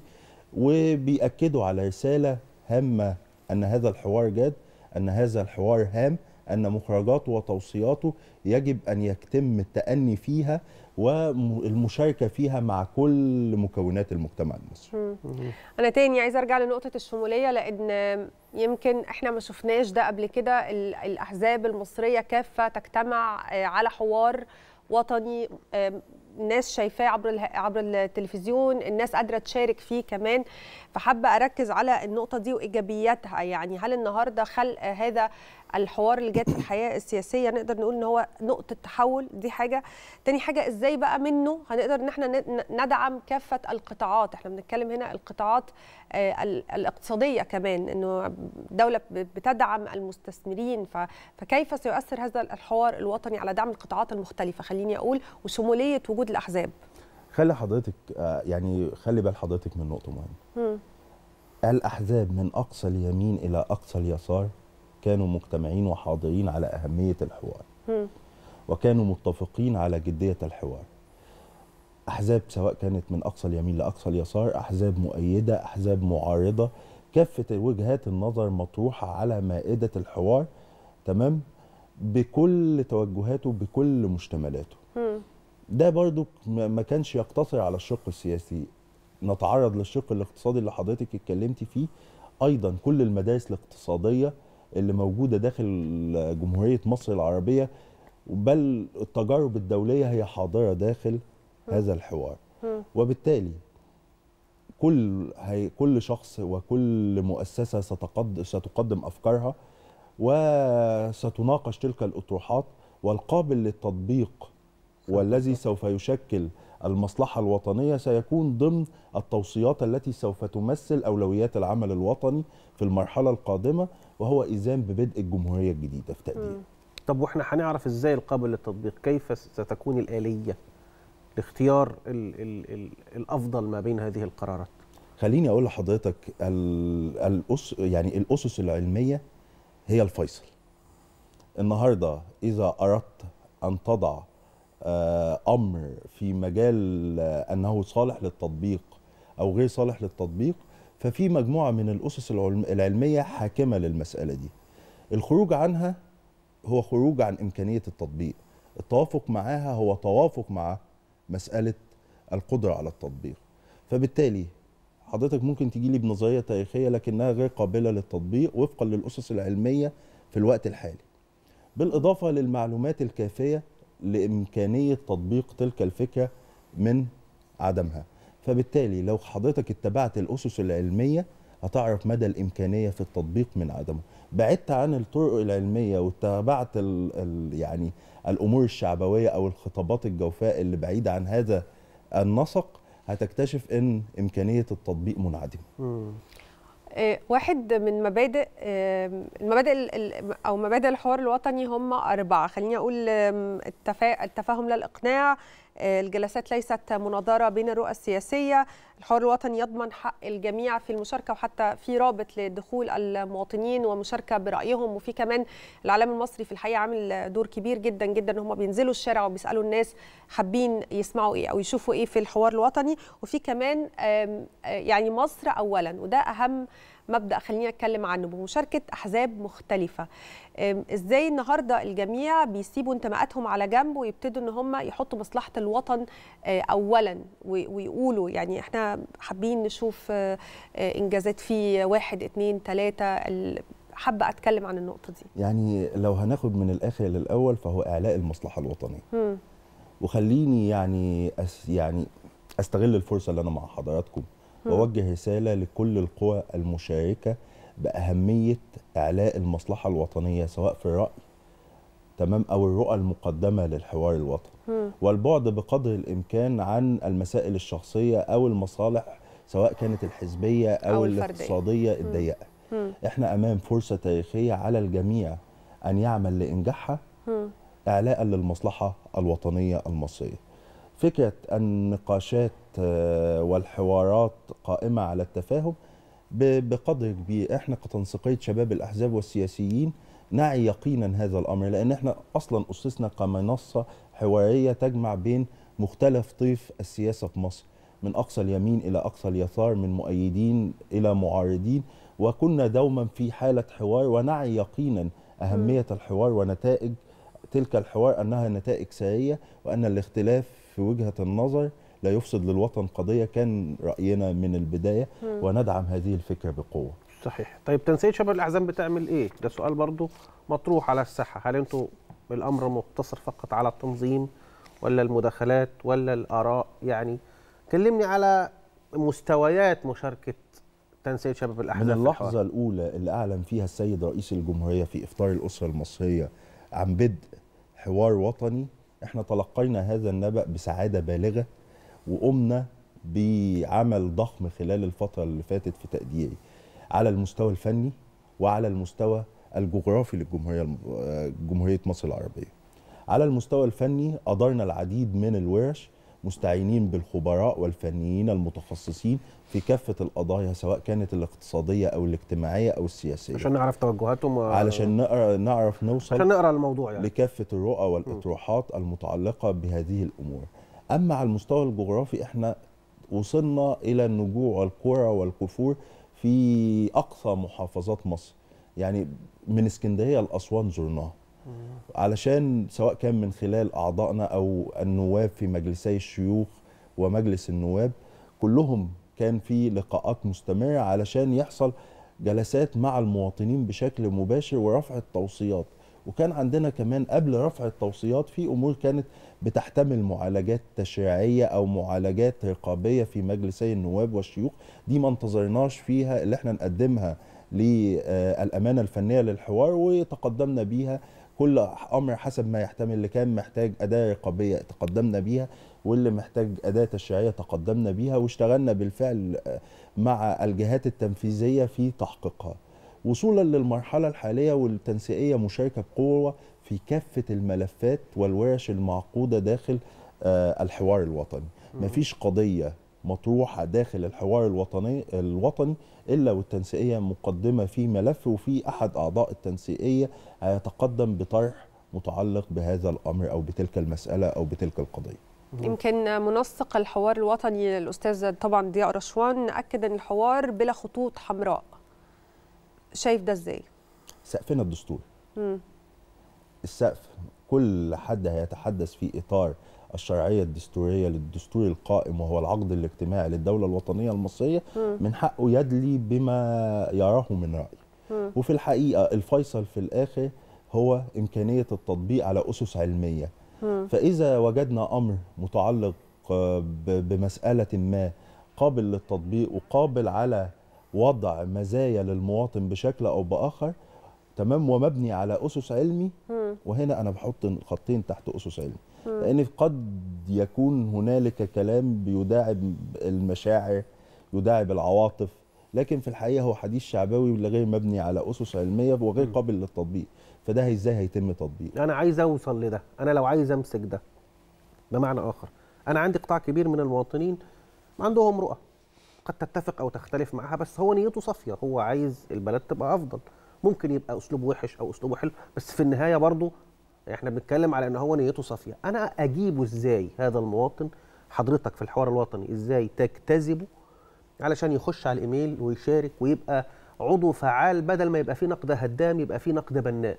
وبيأكدوا على رسالة هامة أن هذا الحوار جاد أن هذا الحوار هام أن مخرجاته وتوصياته يجب أن يتم التأني فيها والمشاركة فيها مع كل مكونات المجتمع المصري مم. انا تاني عايزه ارجع لنقطه الشموليه لان يمكن احنا ما شفناش ده قبل كده ال- الاحزاب المصريه كافه تجتمع آه، على حوار وطني آم، الناس شايفاه عبر اله- عبر التلفزيون الناس قادره تشارك فيه كمان فحابه اركز على النقطه دي وايجابياتها يعني هل النهارده خلق هذا الحوار اللي جات في الحياه السياسيه نقدر نقول ان هو نقطه تحول دي حاجه تاني حاجه ازاي بقى منه هنقدر ان احنا ن- ندعم كافه القطاعات احنا بنتكلم هنا القطاعات آه، ال- الاقتصاديه كمان انه الدوله ب- بتدعم المستثمرين ف- فكيف سيؤثر هذا الحوار الوطني على دعم القطاعات المختلفه خليني اقول وشموليه وجود الاحزاب خلي حضرتك آه، يعني خلي بال حضرتك من نقطة مهمة مم. الأحزاب من أقصى اليمين إلى أقصى اليسار كانوا مجتمعين وحاضرين على أهمية الحوار مم. وكانوا متفقين على جدية الحوار أحزاب سواء كانت من أقصى اليمين لأقصى اليسار أحزاب مؤيدة أحزاب معارضة كافة وجهات النظر مطروحة على مائدة الحوار تمام بكل توجهاته بكل مشتملاته مم. ده برضو ما ما كانش يقتصر على الشق السياسي نتعرض للشق الاقتصادي اللي حضرتك اتكلمتي فيه ايضا كل المدارس الاقتصاديه اللي موجوده داخل جمهوريه مصر العربيه بل التجارب الدوليه هي حاضره داخل هذا الحوار مم. وبالتالي كل هي كل شخص وكل مؤسسه ستقدم ستقدم افكارها وستناقش تلك الاطروحات والقابل للتطبيق والذي سوف يشكل المصلحة الوطنية سيكون ضمن التوصيات التي سوف تمثل أولويات العمل الوطني في المرحلة القادمة وهو إذان ببدء الجمهورية الجديدة في تقديري طب واحنا هنعرف ازاي القابل للتطبيق كيف ستكون الآلية لاختيار ال ال ال الأفضل ما بين هذه القرارات خليني أقول لحضرتك ال- الأس يعني الأسس العلمية هي الفيصل النهاردة إذا أردت أن تضع آه، أمر في مجال آه، أنه صالح للتطبيق أو غير صالح للتطبيق ففي مجموعة من الأسس العلم- العلمية حاكمة للمسألة دي الخروج عنها هو خروج عن إمكانية التطبيق التوافق معاها هو توافق مع مسألة القدرة على التطبيق فبالتالي حضرتك ممكن تجي لي بنظرية تاريخية لكنها غير قابلة للتطبيق وفقا للأسس العلمية في الوقت الحالي بالإضافة للمعلومات الكافية لإمكانية تطبيق تلك الفكرة من عدمها فبالتالي لو حضرتك اتبعت الأسس العلمية هتعرف مدى الإمكانية في التطبيق من عدمه بعدت عن الطرق العلمية واتبعت ال ال يعني الأمور الشعبوية أو الخطابات الجوفاء اللي بعيدة عن هذا النسق هتكتشف ان امكانيه التطبيق منعدمه آه، واحد من مبادئ آم، المبادئ ال- ال- او مبادئ الحوار الوطني هم اربعه خليني اقول آم، التفا- التفاهم لا الاقناع آه، الجلسات ليست مناظره بين الرؤى السياسيه الحوار الوطني يضمن حق الجميع في المشاركه وحتى في رابط لدخول المواطنين ومشاركه برايهم وفي كمان الاعلام المصري في الحقيقه عامل دور كبير جدا جدا هم بينزلوا الشارع وبيسالوا الناس حابين يسمعوا ايه او يشوفوا ايه في الحوار الوطني وفي كمان آم، آه، يعني مصر اولا وده اهم مبدا خليني اتكلم عنه بمشاركه احزاب مختلفه أم، ازاي النهارده الجميع بيسيبوا انتماءاتهم على جنب ويبتدوا ان هم يحطوا مصلحه الوطن آه، اولا و- ويقولوا يعني احنا حابين نشوف آه، آه، انجازات في واحد اتنين تلاته ال- حابه اتكلم عن النقطه دي يعني لو هناخد من الاخر للاول فهو اعلاء المصلحه الوطنيه مم. وخليني يعني أس يعني استغل الفرصه اللي انا مع حضراتكم مم. واوجه رساله لكل القوى المشاركه باهميه اعلاء المصلحه الوطنيه سواء في الراي تمام او الرؤى المقدمه للحوار الوطني مم. والبعد بقدر الامكان عن المسائل الشخصيه او المصالح سواء كانت الحزبيه او, أو الفردية. الاقتصاديه مم. الضيقه مم. احنا امام فرصه تاريخيه على الجميع ان يعمل لانجاحها مم. اعلاء للمصلحه الوطنيه المصريه فكره النقاشات آه، والحوارات قائمه على التفاهم ب- بقدر كبير احنا كتنسيقيه شباب الاحزاب والسياسيين نعي يقينا هذا الامر لان احنا اصلا اسسنا كمنصه حواريه تجمع بين مختلف طيف السياسه في مصر من اقصى اليمين الى اقصى اليسار من مؤيدين الى معارضين وكنا دوما في حاله حوار ونعي يقينا اهميه الحوار ونتائج تلك الحوار انها نتائج ساريه وان الاختلاف في وجهه النظر لا يفسد للوطن قضيه كان راينا من البدايه مم. وندعم هذه الفكره بقوه صحيح طيب تنسيق شباب الاحزاب بتعمل ايه ده سؤال برضو مطروح على الساحه هل انتوا الامر مقتصر فقط على التنظيم ولا المداخلات ولا الاراء يعني كلمني على مستويات مشاركه تنسيق شباب الاحزاب من في اللحظه الحوار. الاولى اللي اعلن فيها السيد رئيس الجمهوريه في افطار الاسره المصريه عن بدء حوار وطني احنا تلقينا هذا النبأ بسعاده بالغه وقمنا بعمل ضخم خلال الفتره اللي فاتت في تقديري على المستوى الفني وعلى المستوى الجغرافي للجمهوريه الم- آه، جمهوريه مصر العربيه. على المستوى الفني أدرنا العديد من الورش مستعينين بالخبراء والفنيين المتخصصين في كافة القضايا سواء كانت الاقتصادية أو الاجتماعية أو السياسية عشان نعرف توجهاتهم و... علشان نقرأ نعرف نوصل عشان نقرا الموضوع يعني لكافة الرؤى والإطروحات المتعلقة بهذه الأمور أما على المستوى الجغرافي إحنا وصلنا إلى النجوع والقرى والكفور في أقصى محافظات مصر يعني من اسكندرية لأسوان زرناها علشان سواء كان من خلال أعضائنا أو النواب في مجلسي الشيوخ ومجلس النواب كلهم كان في لقاءات مستمرة علشان يحصل جلسات مع المواطنين بشكل مباشر ورفع التوصيات وكان عندنا كمان قبل رفع التوصيات في امور كانت بتحتمل معالجات تشريعيه او معالجات رقابيه في مجلسي النواب والشيوخ دي ما انتظرناش فيها اللي احنا نقدمها للامانه الفنيه للحوار وتقدمنا بيها كل امر حسب ما يحتمل اللي كان محتاج اداه رقابيه تقدمنا بيها واللي محتاج اداه تشريعيه تقدمنا بيها واشتغلنا بالفعل آه، مع الجهات التنفيذيه في تحقيقها وصولا للمرحله الحاليه والتنسيقيه مشاركه بقوه في كافه الملفات والورش المعقوده داخل آه، الحوار الوطني مفيش قضيه مطروحه داخل الحوار الوطني الوطني الا والتنسيقيه مقدمه في ملف وفي احد اعضاء التنسيقيه هيتقدم بطرح متعلق بهذا الامر او بتلك المساله او بتلك القضيه يمكن منسق الحوار الوطني الاستاذ طبعا ضياء رشوان اكد ان الحوار بلا خطوط حمراء شايف ده ازاي سقفنا الدستور مم. السقف كل حد هيتحدث في اطار الشرعيه الدستوريه للدستور القائم وهو العقد الاجتماعي للدوله الوطنيه المصريه مم. من حقه يدلي بما يراه من راي مم. وفي الحقيقه الفيصل في الاخر هو امكانيه التطبيق على اسس علميه مم. فاذا وجدنا امر متعلق آه، ب- بمساله ما قابل للتطبيق وقابل على وضع مزايا للمواطن بشكل او باخر تمام ومبني على اسس علمي مم. وهنا انا بحط خطين تحت اسس علمي مم. لان قد يكون هنالك كلام بيداعب المشاعر يداعب العواطف لكن في الحقيقه هو حديث شعبوي غير مبني على اسس علميه وغير قابل للتطبيق فده ازاي هيتم تطبيقه انا عايز اوصل لده انا لو عايز امسك ده بمعنى اخر انا عندي قطاع كبير من المواطنين عندهم رؤى قد تتفق او تختلف معها بس هو نيته صافيه هو عايز البلد تبقى افضل ممكن يبقى اسلوبه وحش او اسلوبه حلو بس في النهايه برضه احنا بنتكلم على ان هو نيته صافيه انا اجيبه ازاي هذا المواطن حضرتك في الحوار الوطني ازاي تجتذبه علشان يخش على الايميل ويشارك ويبقى عضو فعال بدل ما يبقى فيه نقد هدام يبقى فيه نقد بناء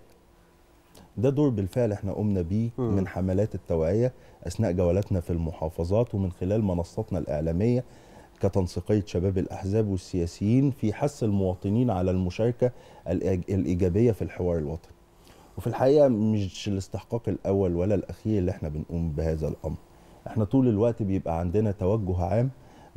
ده دور بالفعل احنا قمنا بيه من حملات التوعيه اثناء جولاتنا في المحافظات ومن خلال منصاتنا الاعلاميه كتنسيقيه شباب الاحزاب والسياسيين في حث المواطنين على المشاركه الإيج- الايجابيه في الحوار الوطني. وفي الحقيقه مش الاستحقاق الاول ولا الاخير اللي احنا بنقوم بهذا الامر. احنا طول الوقت بيبقى عندنا توجه عام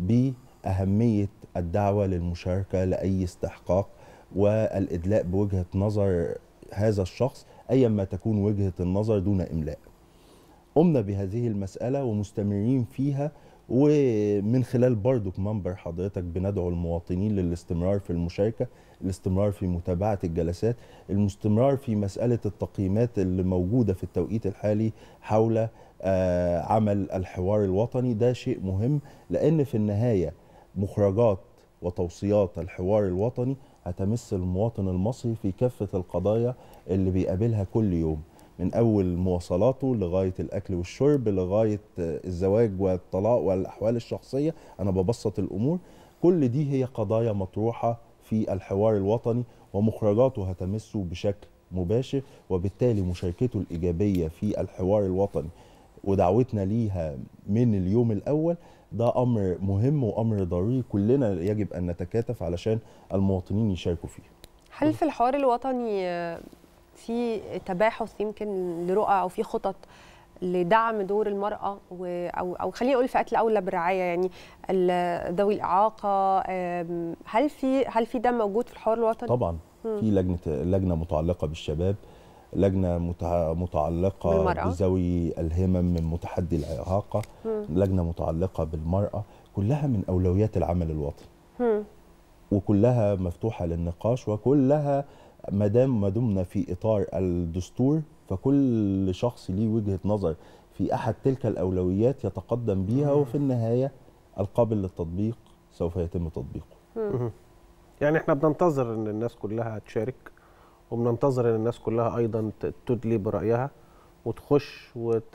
باهميه الدعوه للمشاركه لاي استحقاق والادلاء بوجهه نظر هذا الشخص ايا ما تكون وجهه النظر دون املاء. قمنا بهذه المساله ومستمرين فيها ومن خلال برضك منبر حضرتك بندعو المواطنين للاستمرار في المشاركه، الاستمرار في متابعه الجلسات، الاستمرار في مساله التقييمات اللي موجوده في التوقيت الحالي حول آه، عمل الحوار الوطني ده شيء مهم لان في النهايه مخرجات وتوصيات الحوار الوطني هتمس المواطن المصري في كافه القضايا اللي بيقابلها كل يوم من اول مواصلاته لغايه الاكل والشرب لغايه آه، الزواج والطلاق والاحوال الشخصيه انا ببسط الامور كل دي هي قضايا مطروحه في الحوار الوطني ومخرجاته هتمسه بشكل مباشر وبالتالي مشاركته الايجابيه في الحوار الوطني ودعوتنا ليها من اليوم الاول ده امر مهم وامر ضروري كلنا يجب ان نتكاتف علشان المواطنين يشاركوا فيه هل في الحوار الوطني آه، في تباحث يمكن لرؤى او في خطط لدعم دور المراه و او او خليني اقول الفئات الاولى بالرعايه يعني ال- ذوي الاعاقه آم، هل في هل في ده موجود في الحوار الوطني؟ طبعا مم. في لجنه لجنه متعلقه بالشباب لجنه متع- متعلقه بالمرأة. بذوي الهمم من متحدي الاعاقه مم. لجنه متعلقه بالمراه كلها من اولويات العمل الوطني مم. وكلها مفتوحه للنقاش وكلها ما دام ما دمنا في اطار الدستور فكل شخص ليه وجهه نظر في احد تلك الاولويات يتقدم بيها وفي النهايه القابل للتطبيق سوف يتم تطبيقه مهم. يعني احنا بننتظر ان الناس كلها تشارك وبننتظر ان الناس كلها ايضا ت- تدلي برايها وتخش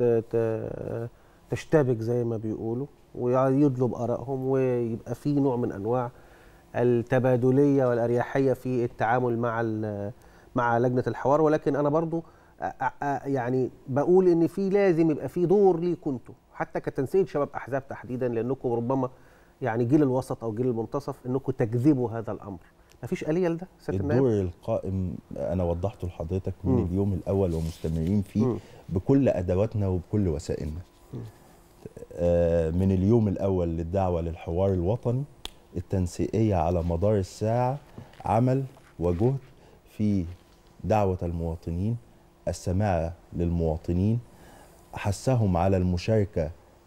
وتشتبك زي ما بيقولوا ويدلوا بارائهم ويبقى في نوع من انواع التبادليه والاريحيه في التعامل مع ال- مع لجنه الحوار ولكن انا برضو أ- أ- أ- يعني بقول ان في لازم يبقى في دور ليكم انتوا حتى كتنسيق شباب احزاب تحديدا لانكم ربما يعني جيل الوسط او جيل المنتصف انكم تجذبوا هذا الامر مفيش آلية لده سيادة النائب الدور القائم انا وضحته لحضرتك من مم. اليوم الاول ومستمرين فيه بكل ادواتنا وبكل وسائلنا آه، من اليوم الاول للدعوه للحوار الوطني التنسيقيه على مدار الساعه عمل وجهد في دعوه المواطنين السماع للمواطنين حثهم على المشاركه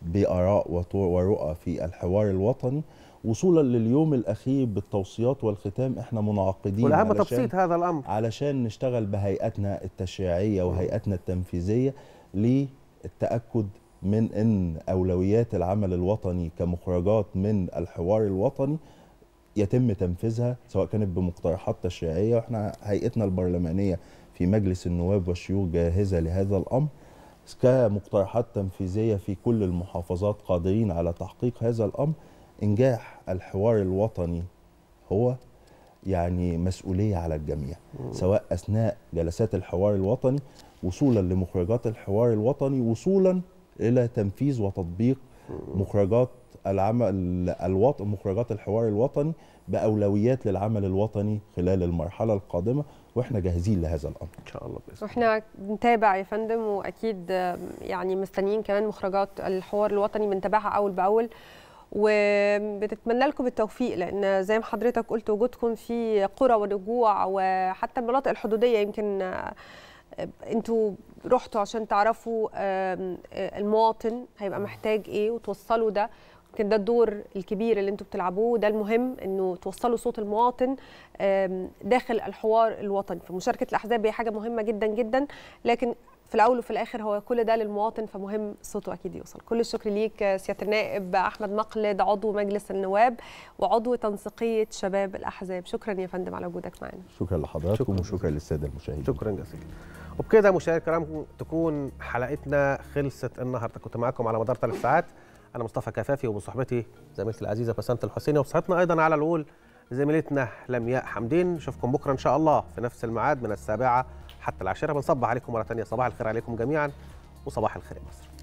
باراء وطو- ورؤى في الحوار الوطني وصولا لليوم الاخير بالتوصيات والختام احنا منعقدين والاهم علشان- تبسيط هذا الامر علشان نشتغل بهيئتنا التشريعيه وهيئتنا التنفيذيه للتاكد من ان اولويات العمل الوطني كمخرجات من الحوار الوطني يتم تنفيذها سواء كانت بمقترحات تشريعيه واحنا هيئتنا البرلمانيه في مجلس النواب والشيوخ جاهزه لهذا الامر كمقترحات تنفيذيه في كل المحافظات قادرين على تحقيق هذا الامر انجاح الحوار الوطني هو يعني مسؤوليه على الجميع سواء اثناء جلسات الحوار الوطني وصولا لمخرجات الحوار الوطني وصولا الى تنفيذ وتطبيق مخرجات العمل الوطن مخرجات الحوار الوطني باولويات للعمل الوطني خلال المرحله القادمه واحنا جاهزين لهذا الامر ان شاء الله باذن واحنا بنتابع يا فندم واكيد آم، يعني مستنيين كمان مخرجات الحوار الوطني بنتابعها اول باول وبنتمنى لكم التوفيق لان زي ما حضرتك قلت وجودكم في قرى ونجوع وحتى المناطق الحدوديه يمكن آه، انتوا رحتوا عشان تعرفوا آم، آه، المواطن هيبقى محتاج ايه وتوصلوا ده يمكن ده الدور الكبير اللي انتوا بتلعبوه وده المهم انه توصلوا صوت المواطن آم، داخل الحوار الوطني فمشاركه الاحزاب هي حاجه مهمه جدا جدا لكن في الاول وفي الاخر هو كل ده للمواطن فمهم صوته اكيد يوصل كل الشكر ليك آه، سياده النائب احمد مقلد عضو مجلس النواب وعضو تنسيقيه شباب الاحزاب شكرا يا فندم على وجودك معنا شكرا لحضراتكم وشكرا للساده المشاهدين شكرا جزيلا وبكده مشاهدينا الكرام تكون حلقتنا خلصت النهارده كنت معاكم على مدار ثلاث ساعات انا مصطفى كفافي وبصحبتي زميلتي العزيزه بسنت الحسيني وبصحبتنا ايضا على الأول زميلتنا لمياء حمدين نشوفكم بكره ان شاء الله في نفس الميعاد من السابعه حتى العاشره بنصبح عليكم مره ثانيه صباح الخير عليكم جميعا وصباح الخير يا مصر